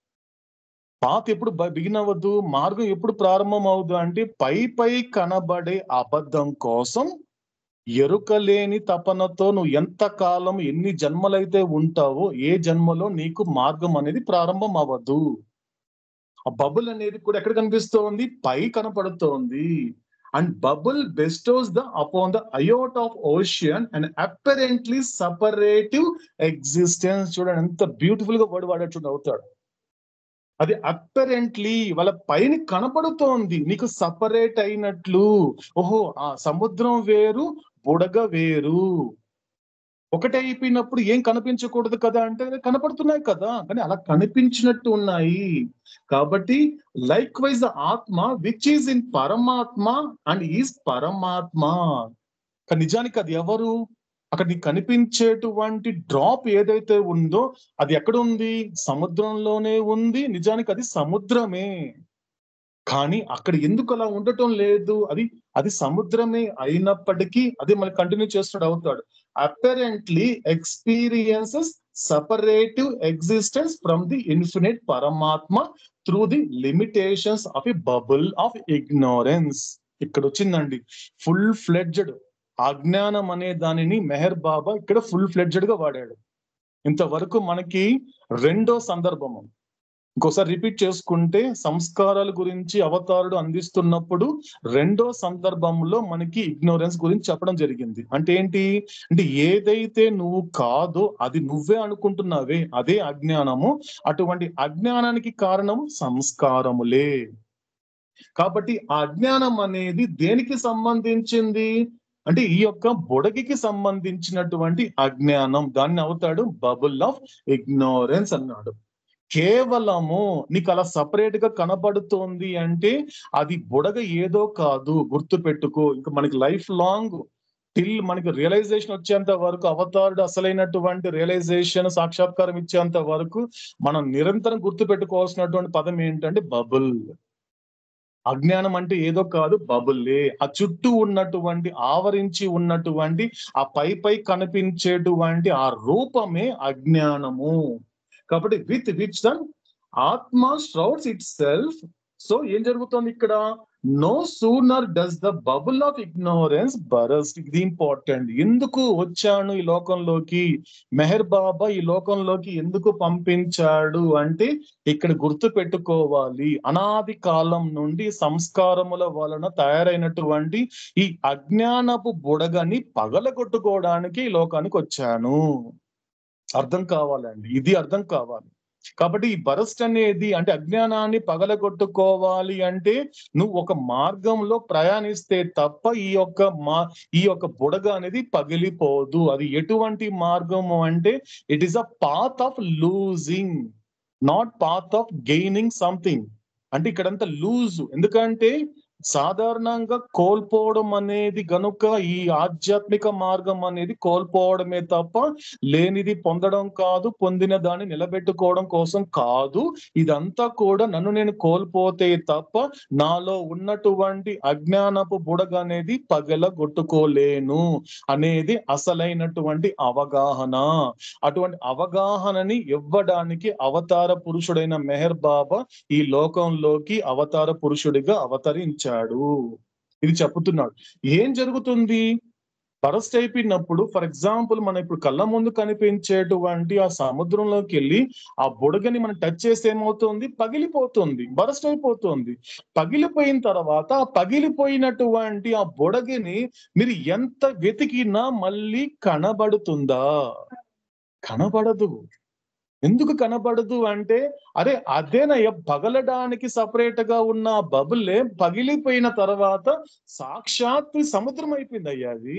S1: పాత ఎప్పుడు బిగిన్ అవ్వద్దు మార్గం ఎప్పుడు ప్రారంభం అవుద్దు అంటే పై పై కనబడే అబద్ధం కోసం ఎరుక లేని తపనతో నువ్వు ఎంత కాలం ఎన్ని జన్మలైతే ఉంటావో ఏ జన్మలో నీకు మార్గం అనేది ప్రారంభం అవ్వదు ఆ బబుల్ అనేది కూడా ఎక్కడ కనిపిస్తోంది పై కనపడుతోంది and bubble bestows the upon the iota of ocean and apparently separative existence చూడండి ఎంత బ్యూటిఫుల్ గా వర్డ్ వాడాడు చూడండి అవుతాడు అది అపరెంట్లీ వాళ్ళ పైన కనపడుతోంది నీకు సపరేట్ అయినట్లు ఓహో ఆ సముద్రం వేరు బుడగ వేరు ఒకటే అయిపోయినప్పుడు ఏం కనిపించకూడదు కదా అంటే కనపడుతున్నాయి కదా కానీ అలా కనిపించినట్టు ఉన్నాయి కాబట్టి లైక్ వైజ్ ఆత్మ విచ్ ఈజ్ ఇన్ పరమాత్మ అండ్ ఈజ్ పరమాత్మ కానీ నిజానికి అది ఎవరు అక్కడ నీకు కనిపించేటువంటి డ్రాప్ ఏదైతే ఉందో అది ఎక్కడ ఉంది సముద్రంలోనే ఉంది నిజానికి అది సముద్రమే కానీ అక్కడ ఎందుకు అలా ఉండటం లేదు అది అది సముద్రమే అయినప్పటికీ అది మళ్ళీ కంటిన్యూ చేస్తున్నాడు అవుతాడు apparently experiences separative existence from the infinite పరమాత్మ through the limitations of a bubble of ignorance ఇక్కడ వచ్చిందండి ఫుల్ ఫ్లెడ్జ్డ్ అజ్ఞానం అనే దానిని మెహర్ బాబా ఇక్కడ ఫుల్ ఫ్లెడ్జ్డ్ గా వాడాడు ఇంతవరకు మనకి రెండో సందర్భము ఇంకోసారి రిపీట్ చేసుకుంటే సంస్కారాల గురించి అవతారుడు అందిస్తున్నప్పుడు రెండో సందర్భంలో మనకి ఇగ్నోరెన్స్ గురించి చెప్పడం జరిగింది అంటే ఏంటి అంటే ఏదైతే నువ్వు కాదో అది నువ్వే అనుకుంటున్నావే అదే అజ్ఞానము అటువంటి అజ్ఞానానికి కారణం సంస్కారములే కాబట్టి ఆ అజ్ఞానం అనేది దేనికి సంబంధించింది అంటే ఈ యొక్క బుడగికి సంబంధించినటువంటి అజ్ఞానం దాన్ని అవుతాడు బబుల్ ఆఫ్ ఇగ్నోరెన్స్ అన్నాడు కేవలము నీకు అలా సపరేట్ గా కనబడుతోంది అంటే అది బుడగ ఏదో కాదు గుర్తు పెట్టుకో ఇంకా మనకి లైఫ్ లాంగ్ టిల్ మనకి రియలైజేషన్ వచ్చేంత వరకు అవతారుడు అసలైనటువంటి రియలైజేషన్ సాక్షాత్కారం ఇచ్చేంత వరకు మనం నిరంతరం గుర్తు పెట్టుకోవాల్సినటువంటి పదం ఏంటంటే బబుల్ అజ్ఞానం అంటే ఏదో కాదు బబుల్లే ఆ చుట్టూ ఉన్నటువంటి ఆవరించి ఉన్నటువంటి ఆ పై పై కనిపించేటువంటి ఆ రూపమే అజ్ఞానము కాబట్టి విత్ విచ్ ద ఆత్మ స్ట్రౌట్స్ ఇట్ సెల్ఫ్ సో ఏం జరుగుతుంది ఇక్కడ no sooner does the bubble of ignorance burst ఇది ఇంపార్టెంట్ ఎందుకు వచ్చాను ఈ లోకంలోకి మెహర్ బాబా ఈ లోకంలోకి ఎందుకు పంపించాడు అంటే ఇక్కడ గుర్తు పెట్టుకోవాలి అనాది కాలం నుండి సంస్కారముల వలన తయారైనటువంటి ఈ అజ్ఞానపు బుడగని పగలగొట్టుకోవడానికి ఈ లోకానికి వచ్చాను అర్థం కావాలండి ఇది అర్థం కావాలి కాబట్టి ఈ బరస్ట్ అనేది అంటే అజ్ఞానాన్ని పగలగొట్టుకోవాలి అంటే నువ్వు ఒక మార్గంలో ప్రయాణిస్తే తప్ప ఈ యొక్క మా ఈ యొక్క బుడగ అనేది పగిలిపోదు అది ఎటువంటి మార్గము అంటే it is a path of losing not path of gaining something అంటే ఇక్కడంతా లూజ్ ఎందుకంటే సాధారణంగా కోల్పోవడం అనేది గనుక ఈ ఆధ్యాత్మిక మార్గం అనేది కోల్పోవడమే తప్ప లేనిది పొందడం కాదు పొందిన దాన్ని నిలబెట్టుకోవడం కోసం కాదు ఇదంతా కూడా నన్ను నేను కోల్పోతే తప్ప నాలో ఉన్నటువంటి అజ్ఞానపు బుడగ అనేది పగలగొట్టుకోలేను అనేది అసలైనటువంటి అవగాహన అటువంటి అవగాహనని ఇవ్వడానికి అవతార పురుషుడైన మెహర్ బాబా ఈ లోకంలోకి అవతార పురుషుడిగా అవతరించాడు ఇది చెప్పుతున్నాడు ఏం జరుగుతుంది బరస్ట్ అయిపోయినప్పుడు ఫర్ ఎగ్జాంపుల్ మనం ఇప్పుడు కళ్ళ ముందు కనిపించేటువంటి ఆ సముద్రంలోకి వెళ్ళి ఆ బుడగని మనం టచ్ చేస్తే ఏమవుతుంది పగిలిపోతుంది బరస్ట్ అయిపోతుంది పగిలిపోయిన తర్వాత ఆ పగిలిపోయినటువంటి ఆ బుడగని మీరు ఎంత వెతికినా మళ్ళీ కనబడుతుందా కనబడదు ఎందుకు కనబడదు అంటే అరే అదేనయ్య పగలడానికి సపరేట్ గా ఉన్న బబుల్లే పగిలిపోయిన తర్వాత సాక్షాత్ సముద్రం అయిపోయింది అయ్యా అది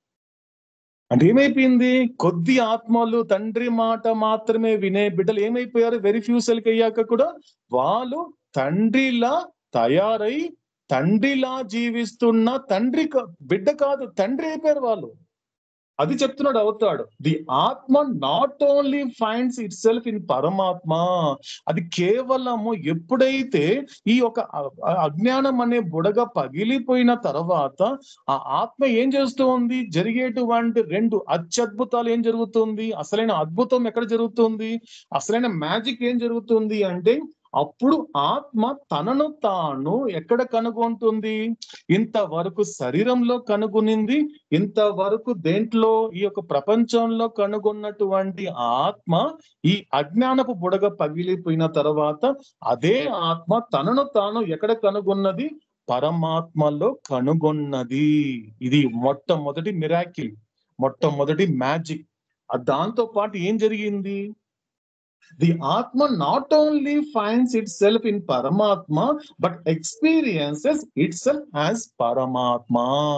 S1: అంటే ఏమైపోయింది కొద్ది ఆత్మలు తండ్రి మాట మాత్రమే వినే బిడ్డలు ఏమైపోయారు వెరీ ఫ్యూ సెల్కి అయ్యాక కూడా వాళ్ళు తండ్రిలా తయారై తండ్రిలా జీవిస్తున్న తండ్రి కా- బిడ్డ కాదు తండ్రి అయిపోయారు వాళ్ళు అది చెప్తున్నాడు అవుతాడు ది ఆత్మ not only finds itself in పరమాత్మ అది కేవలము ఎప్పుడైతే ఈ యొక్క అ- అ- అజ్ఞానం అనే బుడగ పగిలిపోయిన తర్వాత ఆ ఆత్మ ఏం చేస్తూ ఉంది జరిగేటువంటి రెండు అత్యద్భుతాలు ఏం జరుగుతుంది అసలైన అద్భుతం ఎక్కడ జరుగుతుంది అసలైన మ్యాజిక్ ఏం జరుగుతుంది అంటే అప్పుడు ఆత్మ తనను తాను ఎక్కడ కనుగొంటుంది ఇంతవరకు శరీరంలో కనుగొనింది ఇంతవరకు దేంట్లో ఈ యొక్క ప్రపంచంలో కనుగొన్నటువంటి ఆత్మ ఈ అజ్ఞానపు బుడగ పగిలిపోయిన తర్వాత అదే ఆత్మ తనను తాను ఎక్కడ కనుగొన్నది పరమాత్మలో కనుగొన్నది ఇది మొట్టమొదటి మిరాకిల్ మొట్టమొదటి మ్యాజిక్ దాంతో పాటు ఏం జరిగింది ది ఆత్మ not only finds itself in పరమాత్మ but experiences itself as పరమాత్మ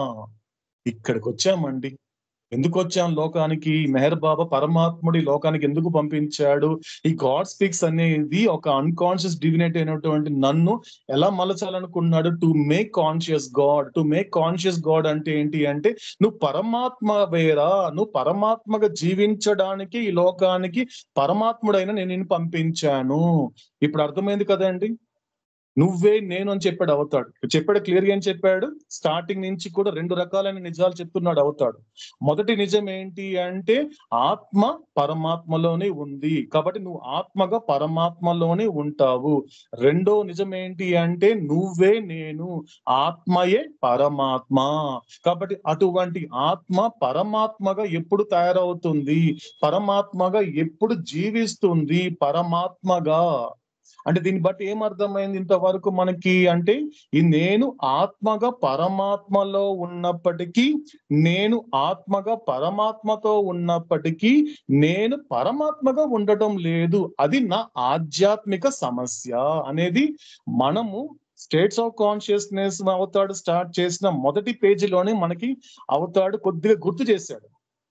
S1: ఇక్కడికి వచ్చామండి ఎందుకు వచ్చాం లోకానికి మెహర్ బాబా పరమాత్ముడి లోకానికి ఎందుకు పంపించాడు ఈ గాడ్ స్పీక్స్ అనేది ఒక అన్కాన్షియస్ డివినేట్ అయినటువంటి నన్ను ఎలా మలచాలనుకున్నాడు to make conscious god to make conscious god అంటే ఏంటి అంటే నువ్వు పరమాత్మ వేరా నువ్వు పరమాత్మగా జీవించడానికి ఈ లోకానికి పరమాత్ముడైన నేను నిన్ను పంపించాను ఇప్పుడు అర్థమైంది కదండి నువ్వే నేను అని చెప్పాడు అవుతాడు చెప్పాడు క్లియర్ గా ఏం చెప్పాడు స్టార్టింగ్ నుంచి కూడా రెండు రకాలైన నిజాలు చెప్తున్నాడు అవుతాడు మొదటి నిజం ఏంటి అంటే ఆత్మ పరమాత్మలోనే ఉంది కాబట్టి నువ్వు ఆత్మగా పరమాత్మలోనే ఉంటావు రెండో నిజం ఏంటి అంటే నువ్వే నేను ఆత్మయే పరమాత్మ కాబట్టి అటువంటి ఆత్మ పరమాత్మగా ఎప్పుడు తయారవుతుంది పరమాత్మగా ఎప్పుడు జీవిస్తుంది పరమాత్మగా అంటే దీన్ని బట్టి ఏం అర్థమైంది ఇంతవరకు మనకి అంటే ఈ నేను ఆత్మగా పరమాత్మలో ఉన్నప్పటికీ నేను ఆత్మగా పరమాత్మతో ఉన్నప్పటికీ నేను పరమాత్మగా ఉండటం లేదు అది నా ఆధ్యాత్మిక సమస్య అనేది మనము స్టేట్స్ ఆఫ్ కాన్షియస్నెస్ అవుతాడు స్టార్ట్ చేసిన మొదటి పేజీలోనే మనకి అవుతాడు కొద్దిగా గుర్తు చేశాడు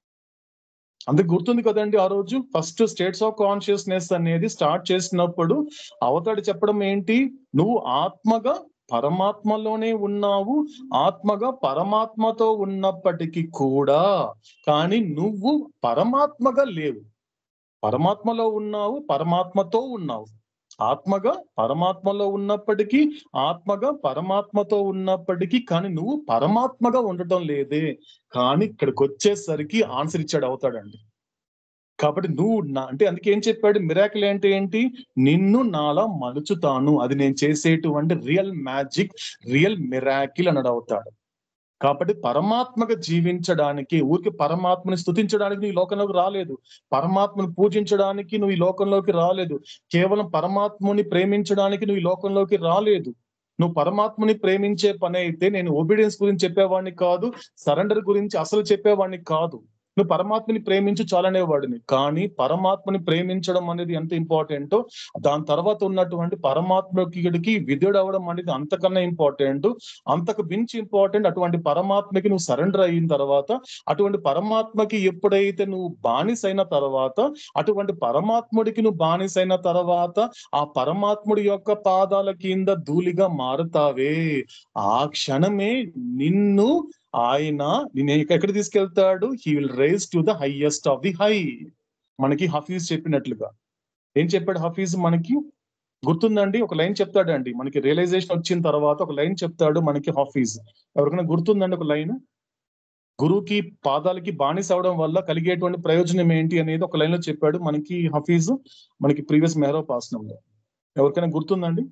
S1: అందుకు గుర్తుంది కదండి ఆ రోజు ఫస్ట్ స్టేట్స్ ఆఫ్ కాన్షియస్నెస్ అనేది స్టార్ట్ చేసినప్పుడు అవతాడు చెప్పడం ఏంటి నువ్వు ఆత్మగా పరమాత్మలోనే ఉన్నావు ఆత్మగా పరమాత్మతో ఉన్నప్పటికీ కూడా కానీ నువ్వు పరమాత్మగా లేవు పరమాత్మలో ఉన్నావు పరమాత్మతో ఉన్నావు ఆత్మగా పరమాత్మలో ఉన్నప్పటికీ ఆత్మగా పరమాత్మతో ఉన్నప్పటికీ కానీ నువ్వు పరమాత్మగా ఉండటం లేదే కానీ ఇక్కడికి వచ్చేసరికి ఆన్సర్ ఇచ్చాడు అవుతాడండి కాబట్టి నువ్వు నా అంటే అందుకే ఏం చెప్పాడు మిరాకిల్ అంటే ఏంటి నిన్ను నాలా మలుచుతాను అది నేను చేసేటువంటి రియల్ మ్యాజిక్ రియల్ మిరాకిల్ అన్నాడు అవుతాడు కాబట్టి పరమాత్మగా జీవించడానికి ఊరికి పరమాత్మని స్తుతించడానికి నువ్వు ఈ లోకంలోకి రాలేదు పరమాత్మను పూజించడానికి నువ్వు ఈ లోకంలోకి రాలేదు కేవలం పరమాత్ముని ప్రేమించడానికి నువ్వు ఈ లోకంలోకి రాలేదు నువ్వు పరమాత్మని ప్రేమించే పని అయితే నేను ఒబీడియన్స్ గురించి చెప్పేవాడిని కాదు సరెండర్ గురించి అసలు చెప్పేవాడిని కాదు నువ్వు పరమాత్మని ప్రేమించు చాలనేవాడిని కానీ పరమాత్మని ప్రేమించడం అనేది ఎంత ఇంపార్టెంటో దాని తర్వాత ఉన్నటువంటి పరమాత్మకి విధుడు అవడం అనేది అంతకన్నా ఇంపార్టెంట్ అంతకు మించి ఇంపార్టెంట్ అటువంటి పరమాత్మకి నువ్వు సరెండర్ అయిన తర్వాత అటువంటి పరమాత్మకి ఎప్పుడైతే నువ్వు బానిసైన తర్వాత అటువంటి పరమాత్ముడికి నువ్వు బానిసైన తర్వాత ఆ పరమాత్ముడి యొక్క పాదాల కింద ధూళిగా మారుతావే ఆ క్షణమే నిన్ను ఆయన నేను ఎక్కడ తీసుకెళ్తాడు he will rise to the highest of the high మనకి హఫీజ్ చెప్పినట్లుగా ఏం చెప్పాడు హఫీజ్ మనకి గుర్తుందండి ఒక లైన్ చెప్తాడండి మనకి రియలైజేషన్ వచ్చిన తర్వాత ఒక లైన్ చెప్తాడు మనకి హఫీజ్ ఎవరికైనా గుర్తుందండి ఒక లైన్ గురువుకి పాదాలకి బానిస అవడం వల్ల కలిగేటువంటి ప్రయోజనం ఏంటి అనేది ఒక లైన్ లో చెప్పాడు మనకి హఫీజ్ మనకి ప్రీవియస్ మెహరో పాసనంలో ఎవరికైనా గుర్తుందండి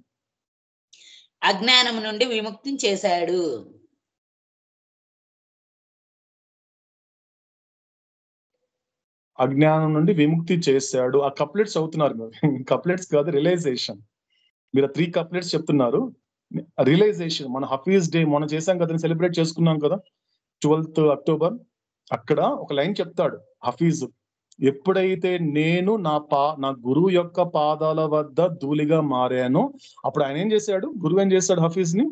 S14: అజ్ఞానం నుండి విముక్తి చేశాడు
S1: అజ్ఞానం నుండి విముక్తి చేశాడు ఆ కప్లెట్స్ అవుతున్నారు మీరు కప్లెట్స్ కాదు రియలైజేషన్ మీరు త్రీ కప్లెట్స్ చెప్తున్నారు రియలైజేషన్ మన హఫీజ్ డే మనం చేసాం కదా సెలబ్రేట్ చేసుకున్నాం కదా ట్వెల్త్ అక్టోబర్ అక్కడ ఒక లైన్ చెప్తాడు హఫీజ్ ఎప్పుడైతే నేను నా పా నా గురువు యొక్క పాదాల వద్ద ధూళిగా మారానో అప్పుడు ఆయన ఏం చేశాడు గురువు ఏం చేశాడు హఫీజ్ ని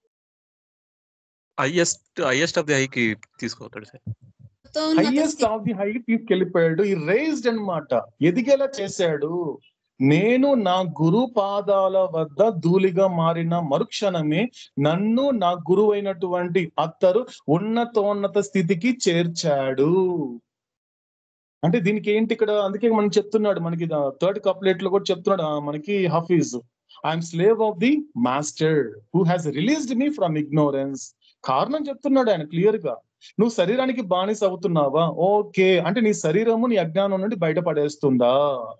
S13: హైయెస్ట్ హైయెస్ట్ ఆఫ్ ది హైకి తీసుకుపోతాడు sir
S1: highest of the high తీసుకెళ్లిపోయాడు ఈ రేజ్డ్ అన్నమాట ఎదిగేలా చేశాడు నేను నా గురు పాదాల వద్ద ధూళిగా మారిన మరుక్షణమే నన్ను నా గురువు అయినటువంటి అత్తరు ఉన్నతోన్నత స్థితికి చేర్చాడు అంటే దీనికి ఏంటి ఇక్కడ అందుకే మనం చెప్తున్నాడు మనకి థర్డ్ కప్లెట్ లో కూడా చెప్తున్నాడు ఆ, మనకి Hafiz I'm slave of the master who has released me from ignorance కారణం చెప్తున్నాడు ఆయన క్లియర్ గా నువ్వు శరీరానికి బానిస అవుతున్నావా ఓకే అంటే నీ శరీరము నీ అజ్ఞానం నుండి బయటపడేస్తుందా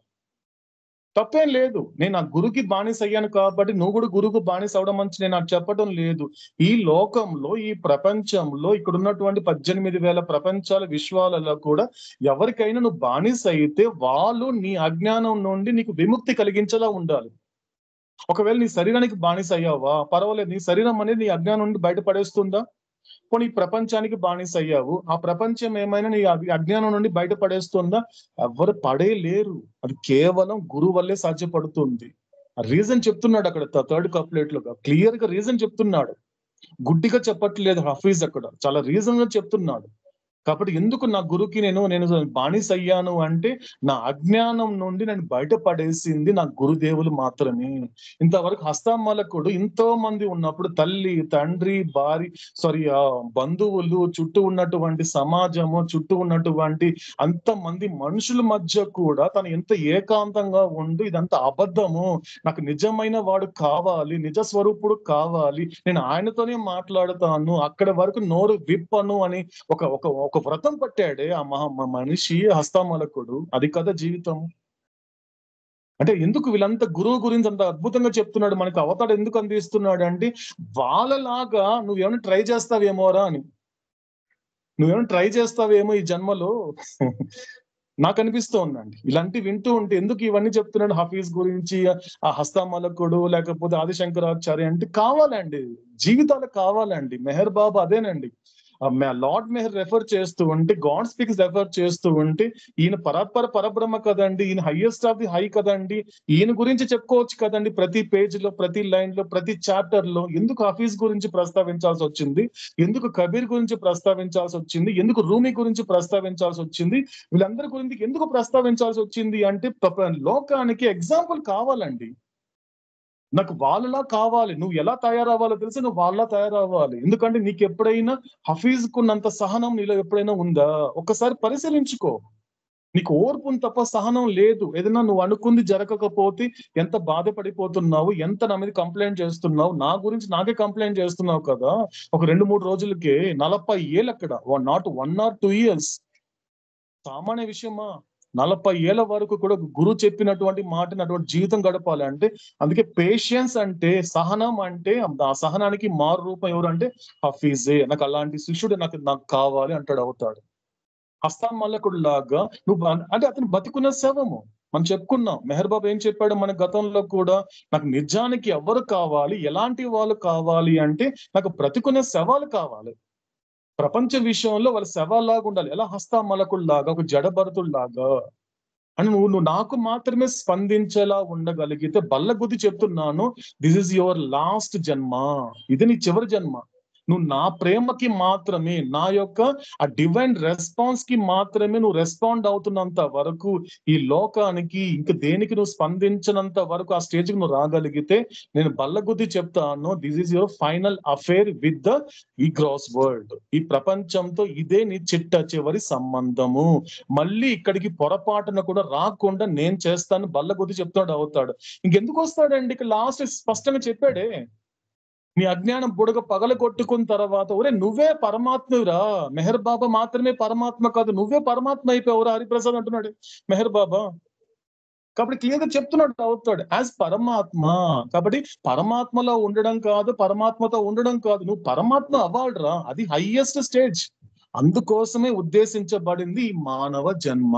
S1: తప్పేం లేదు నేను ఆ గురుకి బానిస అయ్యాను కాబట్టి నువ్వు కూడా గురువుకు బానిస అవడం మంచి నేను నాకు చెప్పడం లేదు ఈ లోకంలో ఈ ప్రపంచంలో ఇక్కడ ఉన్నటువంటి పద్దెనిమిది వేల ప్రపంచాల విశ్వాలలో కూడా ఎవరికైనా నువ్వు బానిస అయితే వాళ్ళు నీ అజ్ఞానం నుండి నీకు విముక్తి కలిగించేలా ఉండాలి ఒకవేళ నీ శరీరానికి బానిస అయ్యావా పర్వాలేదు నీ శరీరం అనేది నీ అజ్ఞానం నుండి బయటపడేస్తుందా పోనీ ఈ ప్రపంచానికి బానిస అయ్యావు ఆ ప్రపంచం ఏమైనా నీ అజ్ఞ- అజ్ఞానం నుండి బయటపడేస్తుందా ఎవరు పడేలేరు అది కేవలం గురువు వల్లే సాధ్యపడుతుంది ఆ రీజన్ చెప్తున్నాడు అక్కడ థర్డ్ కప్లెట్ లో క్లియర్ గా రీజన్ చెప్తున్నాడు గుడ్డిగా చెప్పట్లేదు హఫీజ్ అక్కడ చాలా రీజన్ గా చెప్తున్నాడు కాబట్టి ఎందుకు నా గురుకి నేను నేను బానిస అయ్యాను అంటే నా అజ్ఞానం నుండి నేను బయటపడేసింది నా గురుదేవులు మాత్రమే ఇంతవరకు హస్తామలకుడు ఎంతో మంది ఉన్నప్పుడు తల్లి తండ్రి భార్య సారీ ఆ బంధువులు చుట్టూ ఉన్నటువంటి సమాజము చుట్టూ ఉన్నటువంటి అంత మంది మనుషుల మధ్య కూడా తను ఎంత ఏకాంతంగా ఉండి ఇదంతా అబద్ధము నాకు నిజమైన వాడు కావాలి నిజ స్వరూపుడు కావాలి నేను ఆయనతోనే మాట్లాడుతాను అక్కడ వరకు నోరు విప్పను అని ఒక ఒక ఒక వ్రతం పట్టాడే ఆ మహా మ- మనిషి హస్తామలకుడు అది కదా జీవితం అంటే ఎందుకు వీళ్ళంతా గురువు గురించి అంత అద్భుతంగా చెప్తున్నాడు మనకి అవతాడు ఎందుకు అందిస్తున్నాడు అంటే వాళ్ళలాగా నువ్వేమైనా ట్రై చేస్తావేమోరా అని నువ్వేమైనా ట్రై చేస్తావేమో ఈ జన్మలో నాకు అనిపిస్తూ ఉందండి ఇలాంటి వింటూ ఉంటే ఎందుకు ఇవన్నీ చెప్తున్నాడు హఫీజ్ గురించి ఆ హస్తామలకుడు లేకపోతే ఆదిశంకరాచార్య అంటే కావాలండి జీవితాలకు కావాలండి మెహర్ బాబు అదేనండి లార్డ్ మెహర్ రెఫర్ చేస్తూ ఉంటే గాడ్ స్పీక్స్ రెఫర్ చేస్తూ ఉంటే ఈయన పరాత్పర పరబ్రహ్మ కదండి ఈయన హైయెస్ట్ ఆఫ్ ది హై కదండి ఈయన గురించి చెప్పుకోవచ్చు కదండి ప్రతి పేజ్ లో ప్రతి లైన్ లో ప్రతి చాప్టర్ లో ఎందుకు హఫీజ్ గురించి ప్రస్తావించాల్సి వచ్చింది ఎందుకు కబీర్ గురించి ప్రస్తావించాల్సి వచ్చింది ఎందుకు రూమి గురించి ప్రస్తావించాల్సి వచ్చింది వీళ్ళందరి గురించి ఎందుకు ప్రస్తావించాల్సి వచ్చింది అంటే ప్రప- లోకానికి ఎగ్జాంపుల్ కావాలండి నాకు వాళ్ళలా కావాలి నువ్వు ఎలా తయారవ్వాలో తెలిసి నువ్వు వాళ్ళ తయారవ్వాలి ఎందుకంటే నీకు ఎప్పుడైనా హఫీజ్ కున్నంత సహనం నీలో ఎప్పుడైనా ఉందా ఒక్కసారి పరిశీలించుకో నీకు ఓర్పు ఉంది తప్ప సహనం లేదు ఏదైనా నువ్వు అనుకుంది జరగకపోతే ఎంత బాధపడిపోతున్నావు ఎంత నా మీద కంప్లైంట్ చేస్తున్నావు నా గురించి నాకే కంప్లైంట్ చేస్తున్నావు కదా ఒక రెండు మూడు రోజులకే నలభై ఏళ్ళు అక్కడ not one or two years సామాన్య విషయమా నలభై ఏళ్ళ వరకు కూడా గురువు చెప్పినటువంటి మాటని అటువంటి జీవితం గడపాలి అంటే అందుకే పేషెన్స్ అంటే సహనం అంటే ఆ సహనానికి మారు రూపం ఎవరు అంటే హఫీజే నాకు అలాంటి శిష్యుడు నాకు నాకు కావాలి అంటాడు అవుతాడు హస్తాన్ మల్లకుడు లాగా నువ్వు అన్- అంటే అతను బతికున్న శవము మనం చెప్పుకున్నాం మెహర్ బాబు ఏం చెప్పాడు మన గతంలో కూడా నాకు నిజానికి ఎవరు కావాలి ఎలాంటి వాళ్ళు కావాలి అంటే నాకు బ్రతికునే శవాలు కావాలి ప్రపంచ విషయంలో వాళ్ళ శవాల్లాగా ఉండాలి ఎలా హస్తామలకుల్లాగా ఒక జడభరతుల్లాగా అని నువ్వు నువ్వు నాకు మాత్రమే స్పందించేలా ఉండగలిగితే బల్లగుద్ది చెప్తున్నాను దిస్ ఇస్ యువర్ లాస్ట్ జన్మ ఇది నీ చివరి జన్మ నువ్వు నా ప్రేమకి మాత్రమే నా యొక్క ఆ డివైన్ రెస్పాన్స్ కి మాత్రమే నువ్వు రెస్పాండ్ అవుతున్నంత వరకు ఈ లోకానికి ఇంక దేనికి నువ్వు స్పందించినంత వరకు ఆ స్టేజ్ కి నువ్వు రాగలిగితే నేను బల్లగుద్ది చెప్తాను this is your final affair with the ఈ గ్రాస్ వరల్డ్ ఈ ప్రపంచంతో ఇదే నీ చిట్ట చివరి సంబంధము మళ్ళీ ఇక్కడికి పొరపాటున కూడా రాకుండా నేను చేస్తాను బల్లగుద్ది చెప్తాడు అవుతాడు ఇంకెందుకు వస్తాడండి ఇక లాస్ట్ స్పష్టంగా చెప్పాడే నీ అజ్ఞానం బుడగ పగల కొట్టుకున్న తర్వాత ఒరే నువ్వే పరమాత్మరా మెహర్ బాబా మాత్రమే పరమాత్మ కాదు నువ్వే పరమాత్మ అయిపోయావురా హరిప్రసాద్ అంటున్నాడు మెహర్ బాబా కాబట్టి క్లియర్ గా చెప్తున్నాడు అవుతాడు యాజ్ పరమాత్మ కాబట్టి పరమాత్మలో ఉండడం కాదు పరమాత్మతో ఉండడం కాదు నువ్వు పరమాత్మ అవ్వాలిరా అది హైయెస్ట్ స్టేజ్ అందుకోసమే ఉద్దేశించబడింది ఈ మానవ జన్మ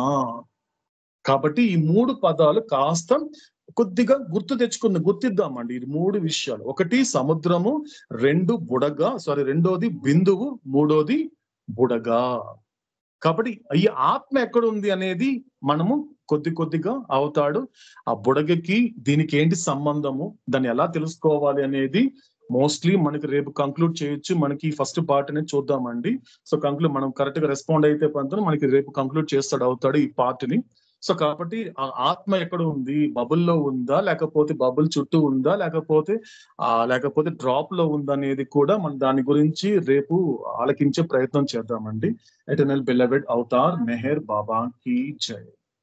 S1: కాబట్టి ఈ మూడు పదాలు కాస్త కొద్దిగా గుర్తు తెచ్చుకుంది గుర్తిద్దామండి ఇది మూడు విషయాలు ఒకటి సముద్రము రెండు బుడగ సారీ రెండోది బిందువు మూడోది బుడగ కాబట్టి ఈ ఆత్మ ఎక్కడ ఉంది అనేది మనము కొద్ది కొద్దిగా అవుతాడు ఆ బుడగకి దీనికి ఏంటి సంబంధము దాన్ని ఎలా తెలుసుకోవాలి అనేది మోస్ట్లీ మనకి రేపు కంక్లూడ్ చేయొచ్చు మనకి ఫస్ట్ పార్ట్ అనేది చూద్దామండి సో కంక్లూడ్ మనం కరెక్ట్ గా రెస్పాండ్ అయితే పంతను మనకి రేపు కంక్లూడ్ చేస్తాడు అవుతాడు ఈ పార్ట్ ని సో కాబట్టి ఆ ఆత్మ ఎక్కడ ఉంది బబుల్లో ఉందా లేకపోతే బబుల్ చుట్టూ ఉందా లేకపోతే ఆ లేకపోతే డ్రాప్ లో ఉందా అనేది కూడా మనం దాని గురించి రేపు ఆలకించే ప్రయత్నం చేద్దామండి ఎటర్నల్ బిలవెడ్ అవతార్ మెహర్ బాబా కి జై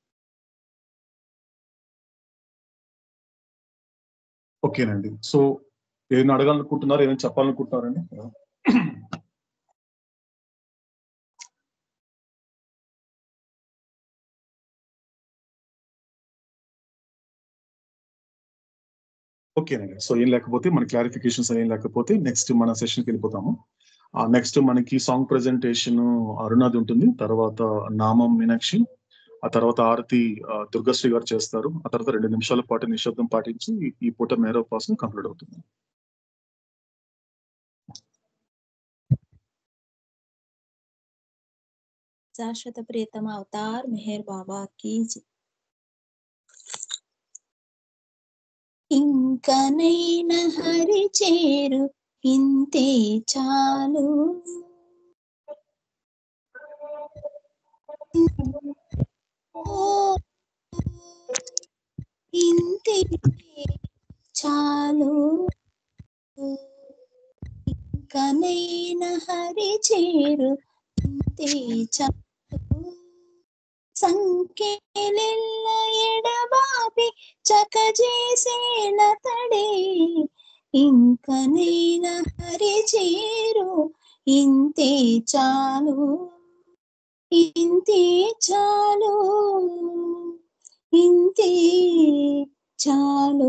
S1: ఓకేనండి సో ఏదైనా అడగాలనుకుంటున్నారు ఏదైనా చెప్పాలనుకుంటున్నారండి ఓకేనండి సో ఏం లేకపోతే మన క్లారిఫికేషన్స్ ఏం లేకపోతే నెక్స్ట్ మన సెషన్కి వెళ్ళిపోతాము ఆ నెక్స్ట్ మనకి సాంగ్ ప్రెజెంటేషన్ అరుణాది ఉంటుంది తర్వాత నామం మీనాక్షి ఆ తర్వాత ఆరతి ఆ, దుర్గశ్రీ గారు చేస్తారు ఆ తర్వాత రెండు నిమిషాల పాటు నిశ్శబ్దం పాటించి ఈ- ఈ పూట మేరో పాస్ కంప్లీట్ అవుతుంది
S10: శాశ్వత ప్రియతమ అవతార్ మెహర్ బాబా కీ జై. ఇంకనైనా హరి చేరు ఇంతే చాలు ఓ, ఇంతే చాలు ఇంకనైనా హరి చేరు ఇంతే చాలు సంఖ్యలెల్ల ఎడబాపి చకజేసేన తడే ఇంకనైనా హరి చేరు ఇంతే చాలు ఇంతే చాలు ఇంతే చాలు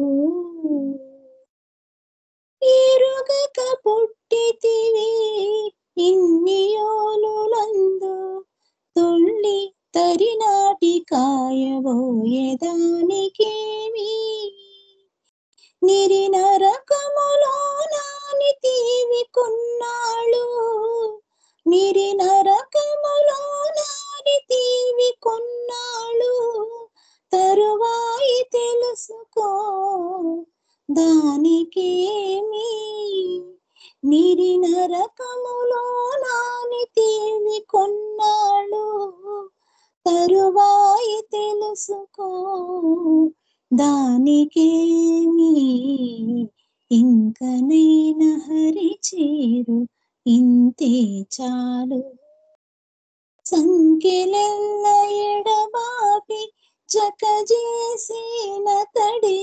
S10: ఎరుగక పుట్టితివి ఇన్ని యోలులందు తొల్లి తరినాటి కాయబోయేదానికేమి నిరి నరకములో నాని తీవి కొన్నాళ్ళు నిరి నరకములో నాని తీవి కొన్నాళ్ళు తరువాయి తెలుసుకో దానికేమి నిరి నరకములో నాని తీవి కొన్నాళ్ళు తరువాయి తెలుసుకో దానికేమి ఇంకనైనా హరి చేరు ఇంతే చాలు సంఖ్యలెల్ల ఎడబాపి చకజేసిన తడి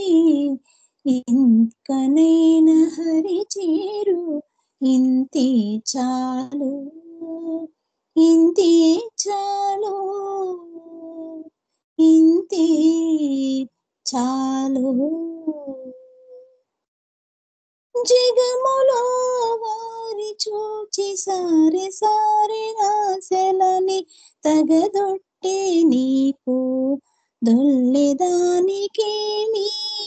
S10: ఇంకనైనా హరి చేరు ఇంతే చాలు ఇంతే చాలు ఇంతే చాలు జగములో వారి చూచి సారి సారి నాశలని తగదొట్టే నీకు దొల్లెదానికేమి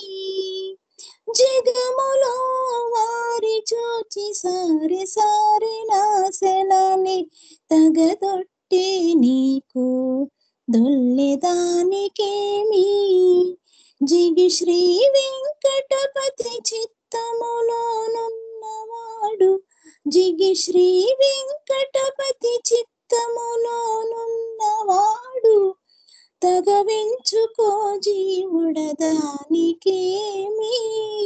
S10: జగములో వారి చూచి సారి సారి నాశలని తగదొట్టే నీకు దొల్లెదానికేమి జిగి శ్రీ వెంకటపతి చిత్తములోనున్నవాడు జిగి శ్రీ వెంకటపతి చిత్తములోనున్నవాడు తగవించుకో జీవుడదానికేమి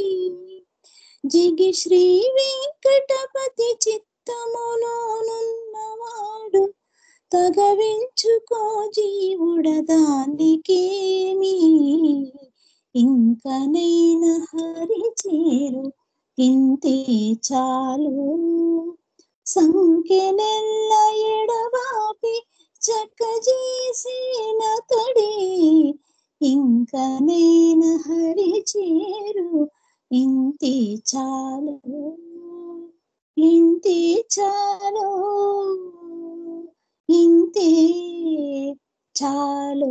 S10: జిగి శ్రీ వెంకటపతి చిత్తములోనున్నవాడు తగవించుకో జీవుడదానికేమి ఇంకనైనా హరి చేరు ఇంతే చాలు సంఖ్యలెల్ల ఎడవాపి చక్కజేసిన తడి ఇంకనైనా హరి చేరు ఇంతే చాలు ఇంతే చాలు ఇంతే చాలు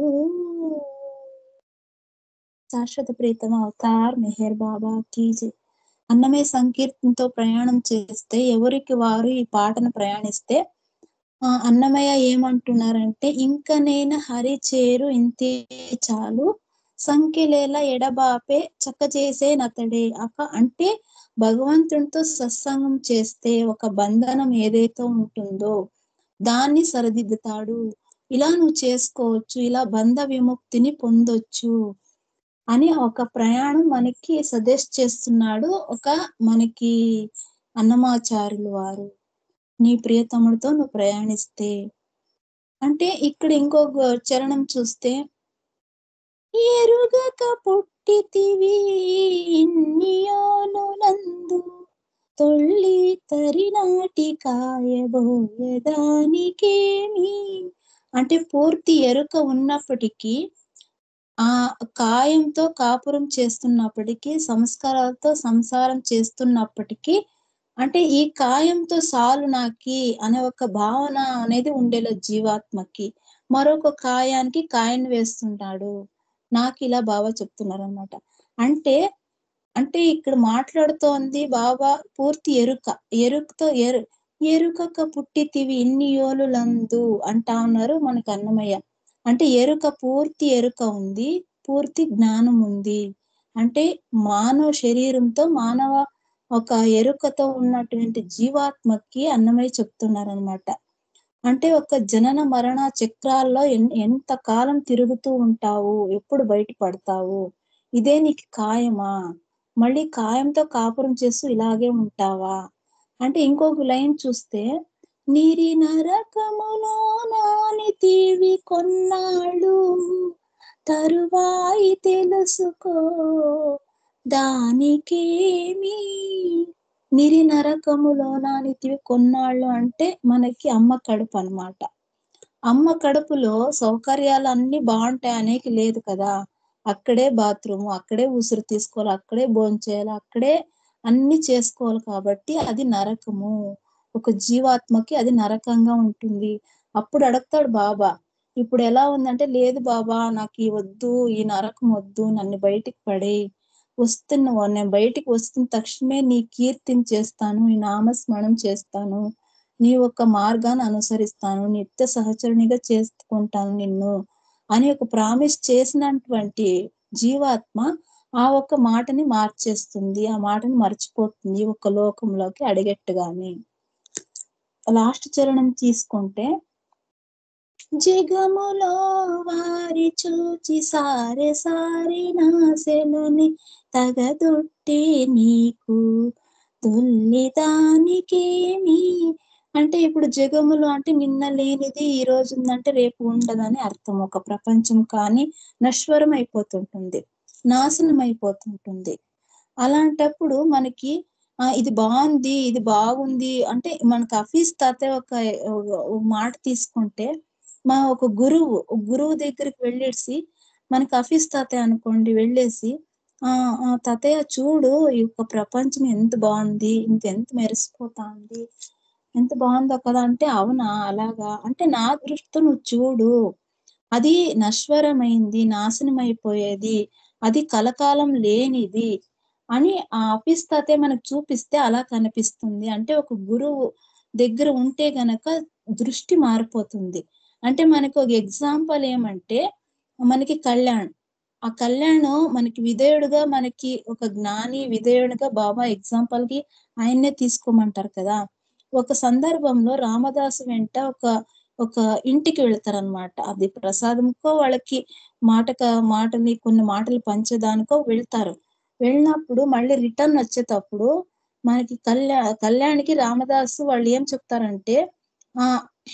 S10: శాశ్వత ప్రీతమ అవతార్ మెహర్ బాబా కీజే అన్నమయ సంకీర్తనతో ప్రయాణం చేస్తే ఎవరికి వారు ఈ పాటను ప్రయాణిస్తే ఆ అన్నమయ్య ఏమంటున్నారంటే ఇంక నేను హరి చేరు ఇంతే చాలు సంఖ్యలేల ఎడబాపే చక్క చేసే నతడే అక అంటే భగవంతునితో సత్సంగం చేస్తే ఒక బంధనం ఏదైతే ఉంటుందో దాన్ని సరిదిద్దుతాడు ఇలా నువ్వు చేసుకోవచ్చు ఇలా బంధ విముక్తిని పొందొచ్చు అని ఒక ప్రయాణం మనకి సజెస్ట్ చేస్తున్నాడు ఒక మనకి అన్నమాచార్యులు వారు నీ ప్రియతముడితో నువ్వు ప్రయాణిస్తే అంటే ఇక్కడ ఇంకొక చరణం చూస్తే ఎరుగక పుట్టితివి ఇన్నియోనులందు తొల్లి తరినాటి కాయబోయేదానికేమి అంటే పూర్తి ఎరుక ఉన్నప్పటికీ ఆ కాయంతో కాపురం చేస్తున్నప్పటికీ సంస్కారాలతో సంసారం చేస్తున్నప్పటికీ అంటే ఈ కాయంతో సాలు నాకి అనే ఒక భావన అనేది ఉండేలా జీవాత్మకి మరొక కాయానికి కాయను వేస్తుంటాడు నాకు ఇలా బాబా చెప్తున్నారు అనమాట అంటే అంటే ఇక్కడ మాట్లాడుతోంది బాబా పూర్తి ఎరుక ఎరుకతో ఎరు ఎరుకక పుట్టితివి ఇన్ని యోలులందు అంటా ఉన్నారు మనకు అన్నమయ్య అంటే ఎరుక పూర్తి ఎరుక ఉంది పూర్తి జ్ఞానం ఉంది అంటే మానవ శరీరంతో మానవ ఒక ఎరుకతో ఉన్నటువంటి జీవాత్మకి అన్నమయ్య చెప్తున్నారు అనమాట అంటే ఒక జనన మరణ చక్రాల్లో ఎన్- ఎంత కాలం తిరుగుతూ ఉంటావు ఎప్పుడు బయటపడతావు ఇదే నీకు కాయమా మళ్ళీ కాయంతో కాపురం చేస్తూ ఇలాగే ఉంటావా అంటే ఇంకొక లైన్ చూస్తే నీరి నరకములో నాని తీవి కొన్నాళ్ళు తరువాయి తెలుసుకో దానికేమి నిరి నరకములో నానితివి కొన్నాళ్ళు అంటే మనకి అమ్మ కడుపు అన్నమాట అమ్మ కడుపులో సౌకర్యాలు అన్ని బాగుంటాయి అనేకి లేదు కదా అక్కడే బాత్రూమ్ అక్కడే ఉసురు తీసుకోవాలి అక్కడే భోంచేయాలి అక్కడే అన్ని చేసుకోవాలి కాబట్టి అది నరకము ఒక జీవాత్మకి అది నరకంగా ఉంటుంది అప్పుడు అడుగుతాడు బాబా ఇప్పుడు ఎలా ఉందంటే లేదు బాబా నాకు ఈ వద్దు ఈ నరకం వద్దు నన్ను బయటికి పడే వస్తున్న నేను బయటికి వస్తున్న తక్షణమే నీ కీర్తిని చేస్తాను నీ నామస్మరణం చేస్తాను నీ యొక్క మార్గాన్ని అనుసరిస్తాను నిత్య సహచరునిగా చేసుకుంటాను నిన్ను అని ఒక ప్రామిస్ చేసినటువంటి జీవాత్మ ఆ ఒక్క మాటని మార్చేస్తుంది ఆ మాటని మర్చిపోతుంది ఒక లోకంలోకి అడిగట్టుగానే లాస్ట్ చరణం తీసుకుంటే జగములో వారి చూచి సారె సారి నాశలని తగదొట్టి నీకు తుల్లిదానికేమి అంటే ఇప్పుడు జగములు అంటే నిన్న లేనిది ఈ రోజు ఉందంటే రేపు ఉండదని అర్థం ఒక ప్రపంచం కానీ నశ్వరం అయిపోతుంటుంది నాశనం అయిపోతుంటుంది అలాంటప్పుడు మనకి ఆ ఇది బాగుంది ఇది బాగుంది అంటే మనకు హఫీజ్ తాత ఒక ఒక మాట తీసుకుంటే మా ఒక గురువు ఒక గురువు దగ్గరికి వెళ్ళేసి మనకి హఫీజ్ తాతయ్య అనుకోండి వెళ్ళేసి ఆ ఆ తాతయ్య చూడు ఈ యొక్క ప్రపంచం ఎంత బాగుంది ఇంకెంత మెరిసిపోతాంది ఎంత బాగుందో కదా అంటే అవునా అలాగా అంటే నా దృష్టితో నువ్వు చూడు అది నశ్వరమైంది నాశనం అయిపోయేది అది కలకాలం లేనిది అని ఆ ఆఫీస్ తాతే మనకు చూపిస్తే అలా కనిపిస్తుంది అంటే ఒక గురువు దగ్గర ఉంటే గనక దృష్టి మారిపోతుంది అంటే మనకి ఒక ఎగ్జాంపుల్ ఏమంటే మనకి కళ్యాణ్ ఆ కళ్యాణ్ మనకి విధేయుడుగా మనకి ఒక జ్ఞాని విధేయుడుగా బాబా ఎగ్జాంపుల్ కి ఆయన్నే తీసుకోమంటారు కదా ఒక సందర్భంలో రామదాసు వెంట ఒక ఒక ఇంటికి వెళ్తారనమాట అది ప్రసాదంకో వాళ్ళకి మాటక మాటని కొన్ని మాటలు పంచడానికో వెళ్తారు వెళ్ళినప్పుడు మళ్ళీ రిటర్న్ వచ్చేటప్పుడు మనకి కళ్యాణ కళ్యాణ్కి రామదాసు వాళ్ళు ఏం చెప్తారంటే ఆ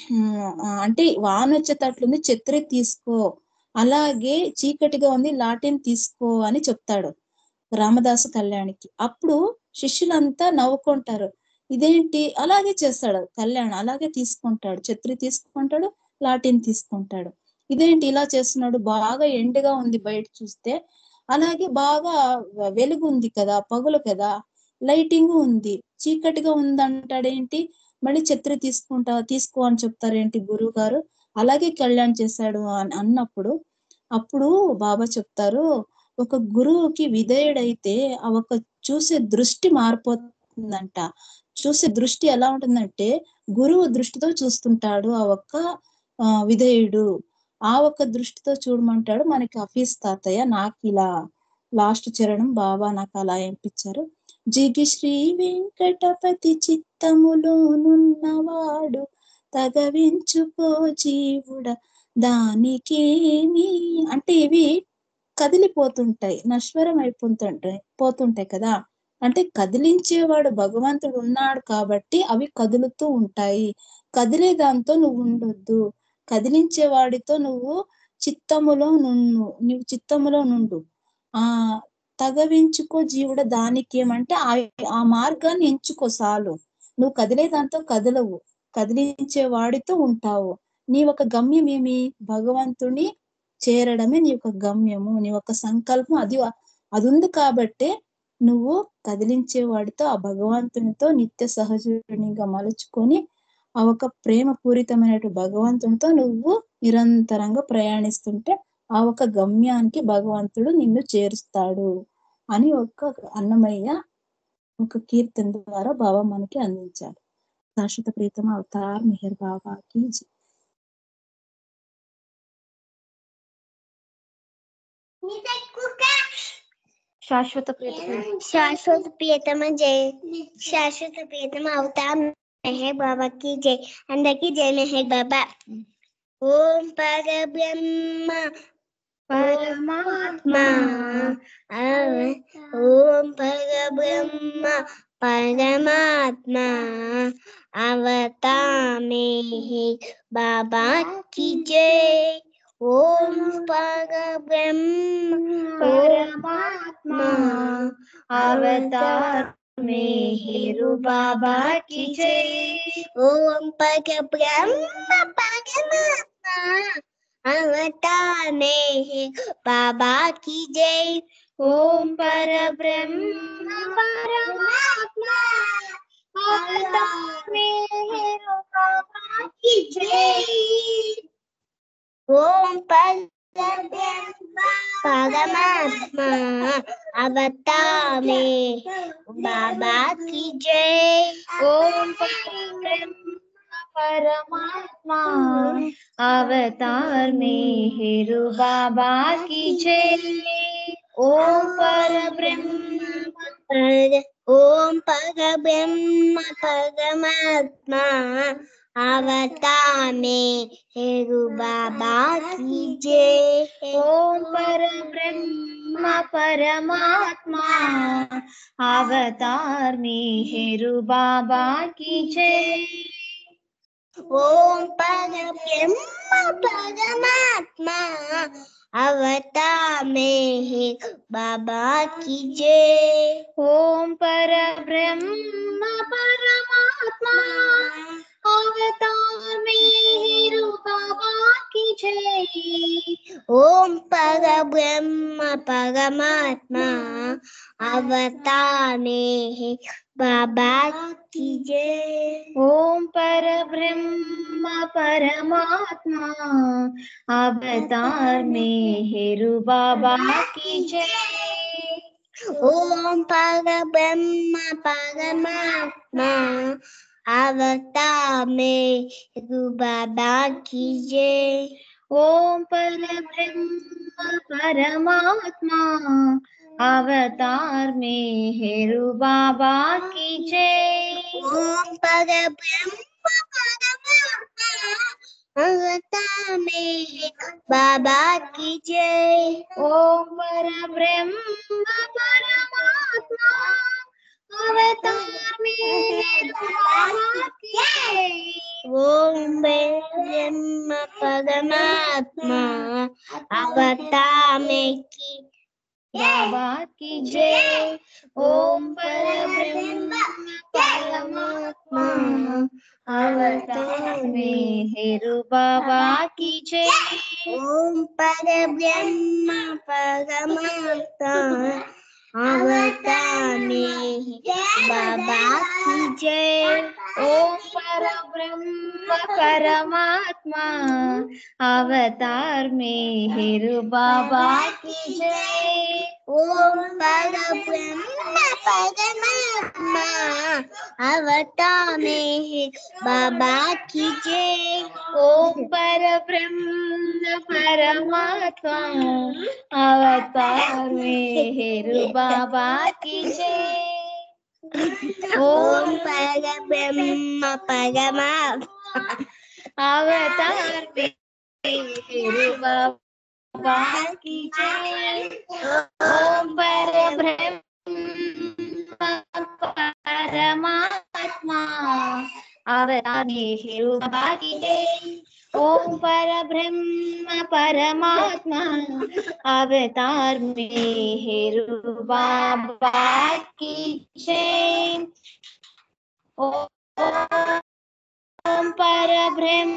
S10: ఆ, అంటే వాన వచ్చేటట్లుంది ఛత్రి తీసుకో అలాగే చీకటిగా ఉంది లాటిన్ తీసుకో అని చెప్తాడు రామదాసు కళ్యాణ్కి అప్పుడు శిష్యులంతా నవ్వుకుంటారు ఇదేంటి అలాగే చేస్తాడు కళ్యాణ్ అలాగే తీసుకుంటాడు ఛత్రి తీసుకుంటాడు లాటిన్ తీసుకుంటాడు ఇదేంటి ఇలా చేస్తున్నాడు బాగా ఎండగా ఉంది బయట చూస్తే అలాగే బాగా వెలుగు ఉంది కదా పగులు కదా లైటింగ్ ఉంది చీకటిగా ఉందంటాడేంటి మళ్ళీ ఛత్రి తీసుకుంటా తీసుకో అని చెప్తారేంటి గురువు గారు అలాగే కళ్యాణ్ చేశాడు అని అన్నప్పుడు అప్పుడు బాబా చెప్తారు ఒక గురువుకి విధేయుడైతే ఆ ఒక చూసే దృష్టి మారిపోతుందంట చూసే దృష్టి ఎలా ఉంటుందంటే గురువు దృష్టితో చూస్తుంటాడు ఆ ఒక్క ఆ, విధేయుడు ఆ ఒక్క దృష్టితో చూడమంటాడు మనకి హఫీజ్ తాతయ్య నాకు ఇలా లాస్ట్ చరణం బాబా నాకు అలా ఎంపించారు జిగి శ్రీ వెంకటపతి చిత్తములోనున్నవాడు తగవించుకో జీవుడ దానికేమి అంటే ఇవి కదిలిపోతుంటాయి నశ్వరం అయిపోతుంటాయి పోతుంటాయి కదా అంటే కదిలించేవాడు భగవంతుడు ఉన్నాడు కాబట్టి అవి కదులుతూ ఉంటాయి కదిలే దాంతో నువ్వు ఉండొద్దు కదిలించే వాడితో నువ్వు చిత్తములో నుండు నువ్వు చిత్తములో నుండు ఆ తగవించుకో జీవుడ దానికి ఏమంటే ఆ ఆ మార్గాన్ని ఎంచుకో చాలు నువ్వు కదిలే దాంతో కదలవు కదిలించే వాడితో ఉంటావు నీ ఒక గమ్యం ఏమి భగవంతుని చేరడమే నీ యొక్క గమ్యము నీ యొక్క సంకల్పం అది అది ఉంది కాబట్టే నువ్వు కదిలించే వాడితో ఆ భగవంతునితో నిత్య సహజునిగా మలుచుకొని ఆ ఒక ప్రేమ పూరితమైన భగవంతునితో నువ్వు నిరంతరంగా ప్రయాణిస్తుంటే ఆ ఒక గమ్యానికి భగవంతుడు నిన్ను చేరుస్తాడు అని ఒక అన్నమయ్య ఒక కీర్తన ద్వారా బాబా మనకి అందించాడు శాశ్వత ప్రీతమ అవతార్ మెహర్ బాబాకి జై.
S2: శాశ్వత ప్రీతి
S15: శాశ్వత ప్రియతమ జై శాశ్వత ప్రియతమ అవతార్ మెహర్ బాబా की जय అందరికీ జై మెహర్ బాబా ఓం పరబ్రహ్మ పరమాత్మ అవ- ఓం పరబ్రహ్మ పరమాత్మ అవతామే బాబా की जय ఓం పరబ్రహ్మ పరమాత్మ
S2: అవతార్ मेहरु बाबा की जय
S15: ఓం పరబ్రహ్మ పరమాత్మ అవతార్ మే బాబా की जय
S2: ओम पर ब्रह्म परमात्मा अवतार मेहरु बाबा की जय
S15: ఓం పరబ్రహ్మ పరమాత్మ అవతార్ మే బాబా की जय
S2: ओम पर ब्रह्म परमात्मा अवतार मेहरु बाबा की जय ओम पर ब्रह्म
S15: पर ओम परब्रह्म परमात्मा अवतार में हेरु बाबा की जय
S2: ओम पर ब्रह्म परमात्मा अवतार मेहरु बाबा की जय
S15: ओम परब्रह्म परमात्मा अवतार में है बाबा की जय
S2: ओम पर ब्रह्म परमात्मा अवतार मेहरु बाबा की जय
S15: ओम परब्रह्म परमात्मा अवतार में है बाबा की जय
S2: ओम पर ब्रह्म परमात्मा अवतार मेहरु बाबा की जय
S15: ओम परब्रह्म परमात्मा अवतार में गुरु बाबा की जय
S2: ओम पर ब्रह्म परमात्मा अवतार मेहरु बाबा की जय
S15: ओम परब्रह्म परमात्मा अवतार में बाबा की जय
S2: ओम पर ब्रह्म परमात्मा अवतार मेहरु बाबा की जय
S15: ओम ब्रह्म परमात्मा अवतार में की
S2: बाबा की जय ओम पर ब्रह्म परमात्मा अवतार मेहरु बाबा की जय
S15: ओम परब्रह्म परमात्मा अवतार में बाबा की जय
S2: ओम पर ब्रह्म परमात्मा अवतार मेहरु बाबा की जय
S15: ओम परब्रह्म परमात्मा अवतार में बाबा की जय
S2: ओम पर ब्रह्म परमात्मा अवतार मेहरु बाबा की जय
S15: ओम परब्रह्म परमात्मा
S2: अवतार मेरे बाबा की जय ओम परब्रह्म परमात्मा अवतार नेहरू बाबा की जय ओम परब्रह्म परमात्मा अवतार मेहरू बाबा की जय ओम परब्रह्म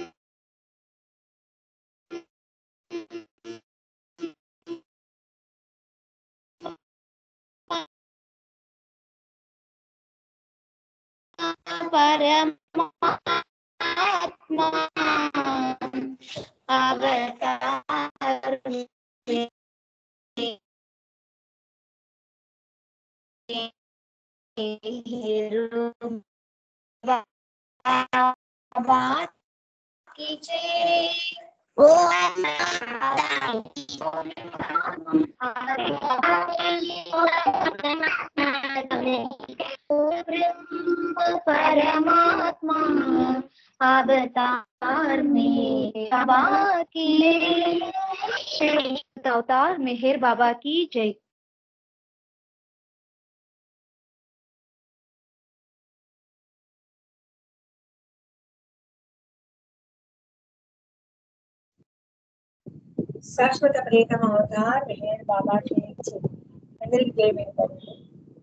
S2: परमात्मा अवतार बात की जय परमात्मा अवतार में बाबा की अवतार मेहर बाबा की जय
S16: శాశ్వత ప్రియతమ అవతార్ మెహర్ బాబా క్షమించి అందరికి జయమైందండి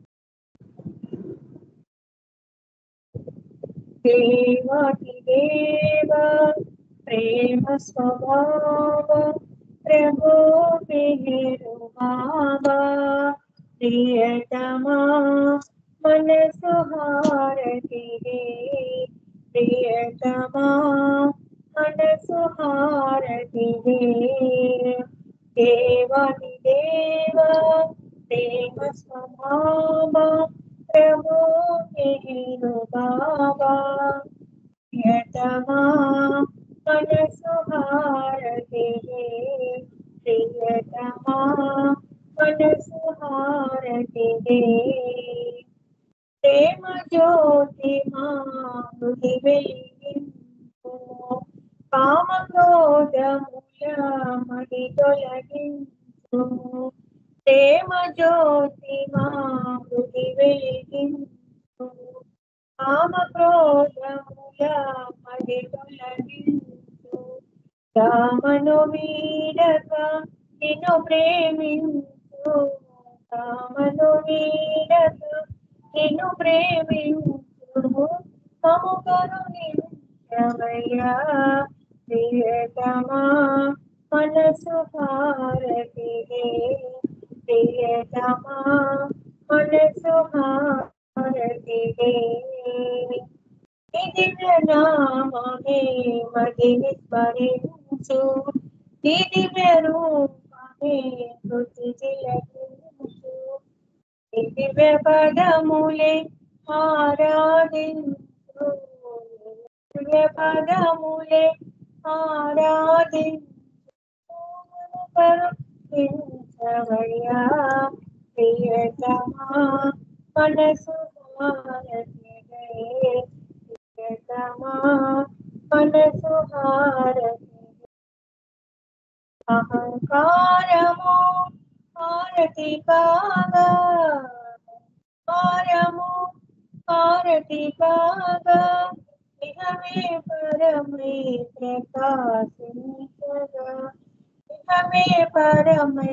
S16: దేవాతి దేవ ప్రేమ స్వభావ ప్రభు మెహరు బాబా ప్రియతమా మనసు హారతి ప్రియతమా మనసు హారతి దేవాది దేవ ప్రేమ స్వభావ ప్రభు మెహరు బాబా ప్రియతమా మనసు హారతి ప్రియతమా మనసు హారతి ప్రేమ జ్యోతి మా హృది వెలిగింపు కామ క్రోధముల మది తొలగించు ప్రేమ జ్యోతి మా హృది వెలిగించు కామ క్రోధముల మది తొలగించు రామను వీడక నిన్ను ప్రేమించు రామను వీడక నిన్ను ప్రేమించు మము కరుణించవయ్యా ప్రియతమా మనసు హారతి ప్రియతమా మనసు హారతి ఇది నామే మదిని స్మరించు ఇది రూపమే కృతి తిలకించు దివ్య పదములే ఆరాధించు దివ్య పదములే ఆరాధించవయ్యా ప్రియతమా మనసు హారతి ప్రియతమా మనసు హారతి అహంకారము హారతి కాగా హారము హారతి కాగా ఇహమే పరమై ప్రకాశించగా ఇహమే పరమై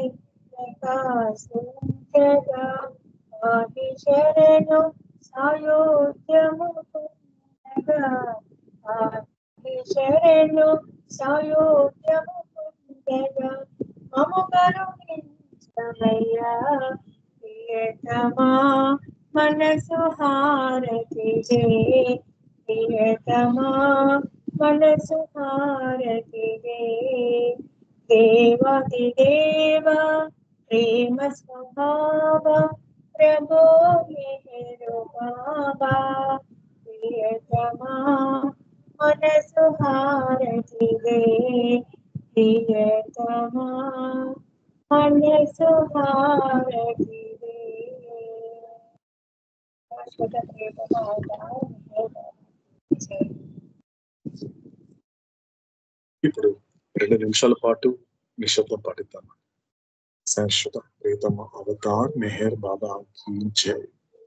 S16: ప్రకాశించగా ఆది శరణు సాయోధ్యము పొందగా ఆది శరణు సాయోధ్యము పొందగా మము కరుణించవయ్యా ప్రియతమా మనసు హారతి ప్రియతమా మనసు హారతి దేవాది దేవ ప్రేమ స్వభావ ప్రభో మెహరు బాబా ప్రియతమా మనసు హారతి ప్రియతమా మనసు హారతి శాశ్వత ప్రియతమా
S1: ఇప్పుడు రెండు నిమిషాల పాటు నిశ్శబ్దం పాటిద్దాం శాశ్వత ప్రియతమ అవతార్ మెహర్ బాబా కీ జై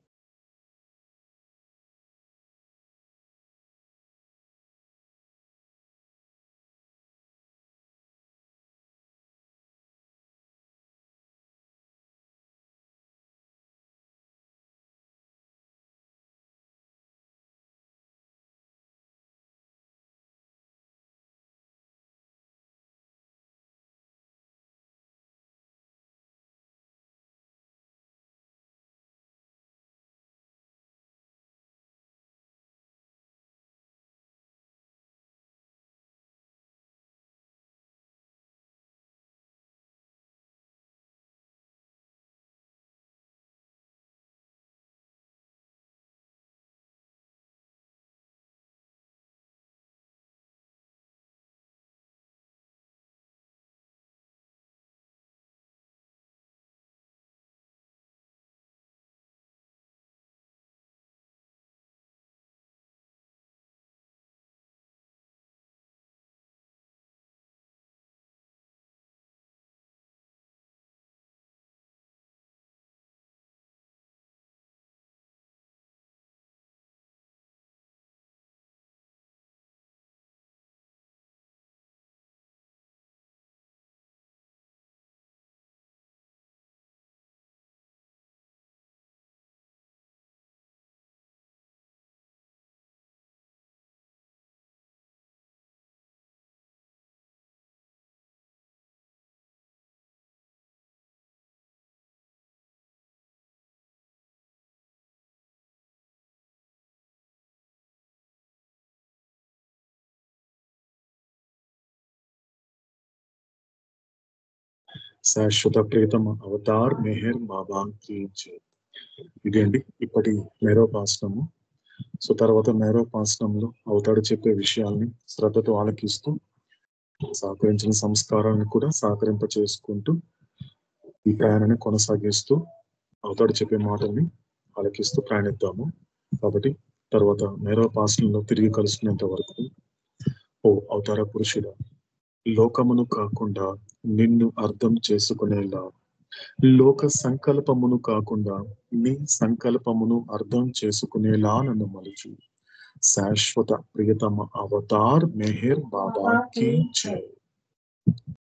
S1: శాశ్వత ప్రియతమ అవతార్ మెహర్ బాబా కీ జై ఇది అండి ఇప్పటి మేరోపాసనము సో తర్వాత మేరోపాసనంలో అవతాడు చెప్పే విషయాల్ని శ్రద్ధతో ఆలకిస్తూ సహకరించిన సంస్కారాన్ని కూడా సహకరింప చేసుకుంటూ ఈ ప్రయాణాన్ని కొనసాగిస్తూ అవతాడు చెప్పే మాటల్ని ఆలకిస్తూ ప్రయాణిద్దాము కాబట్టి తర్వాత మేరోపాసనంలో తిరిగి కలుసుకునేంత వరకు ఓ అవతార పురుషుడా లోకమును కాకుండా నిన్ను అర్థం చేసుకునేలా లోక సంకల్పమును కాకుండా నీ సంకల్పమును అర్థం చేసుకునేలా నన్ను మలుచు శాశ్వత ప్రియతమ అవతార్ మెహర్ బాబా కీ జై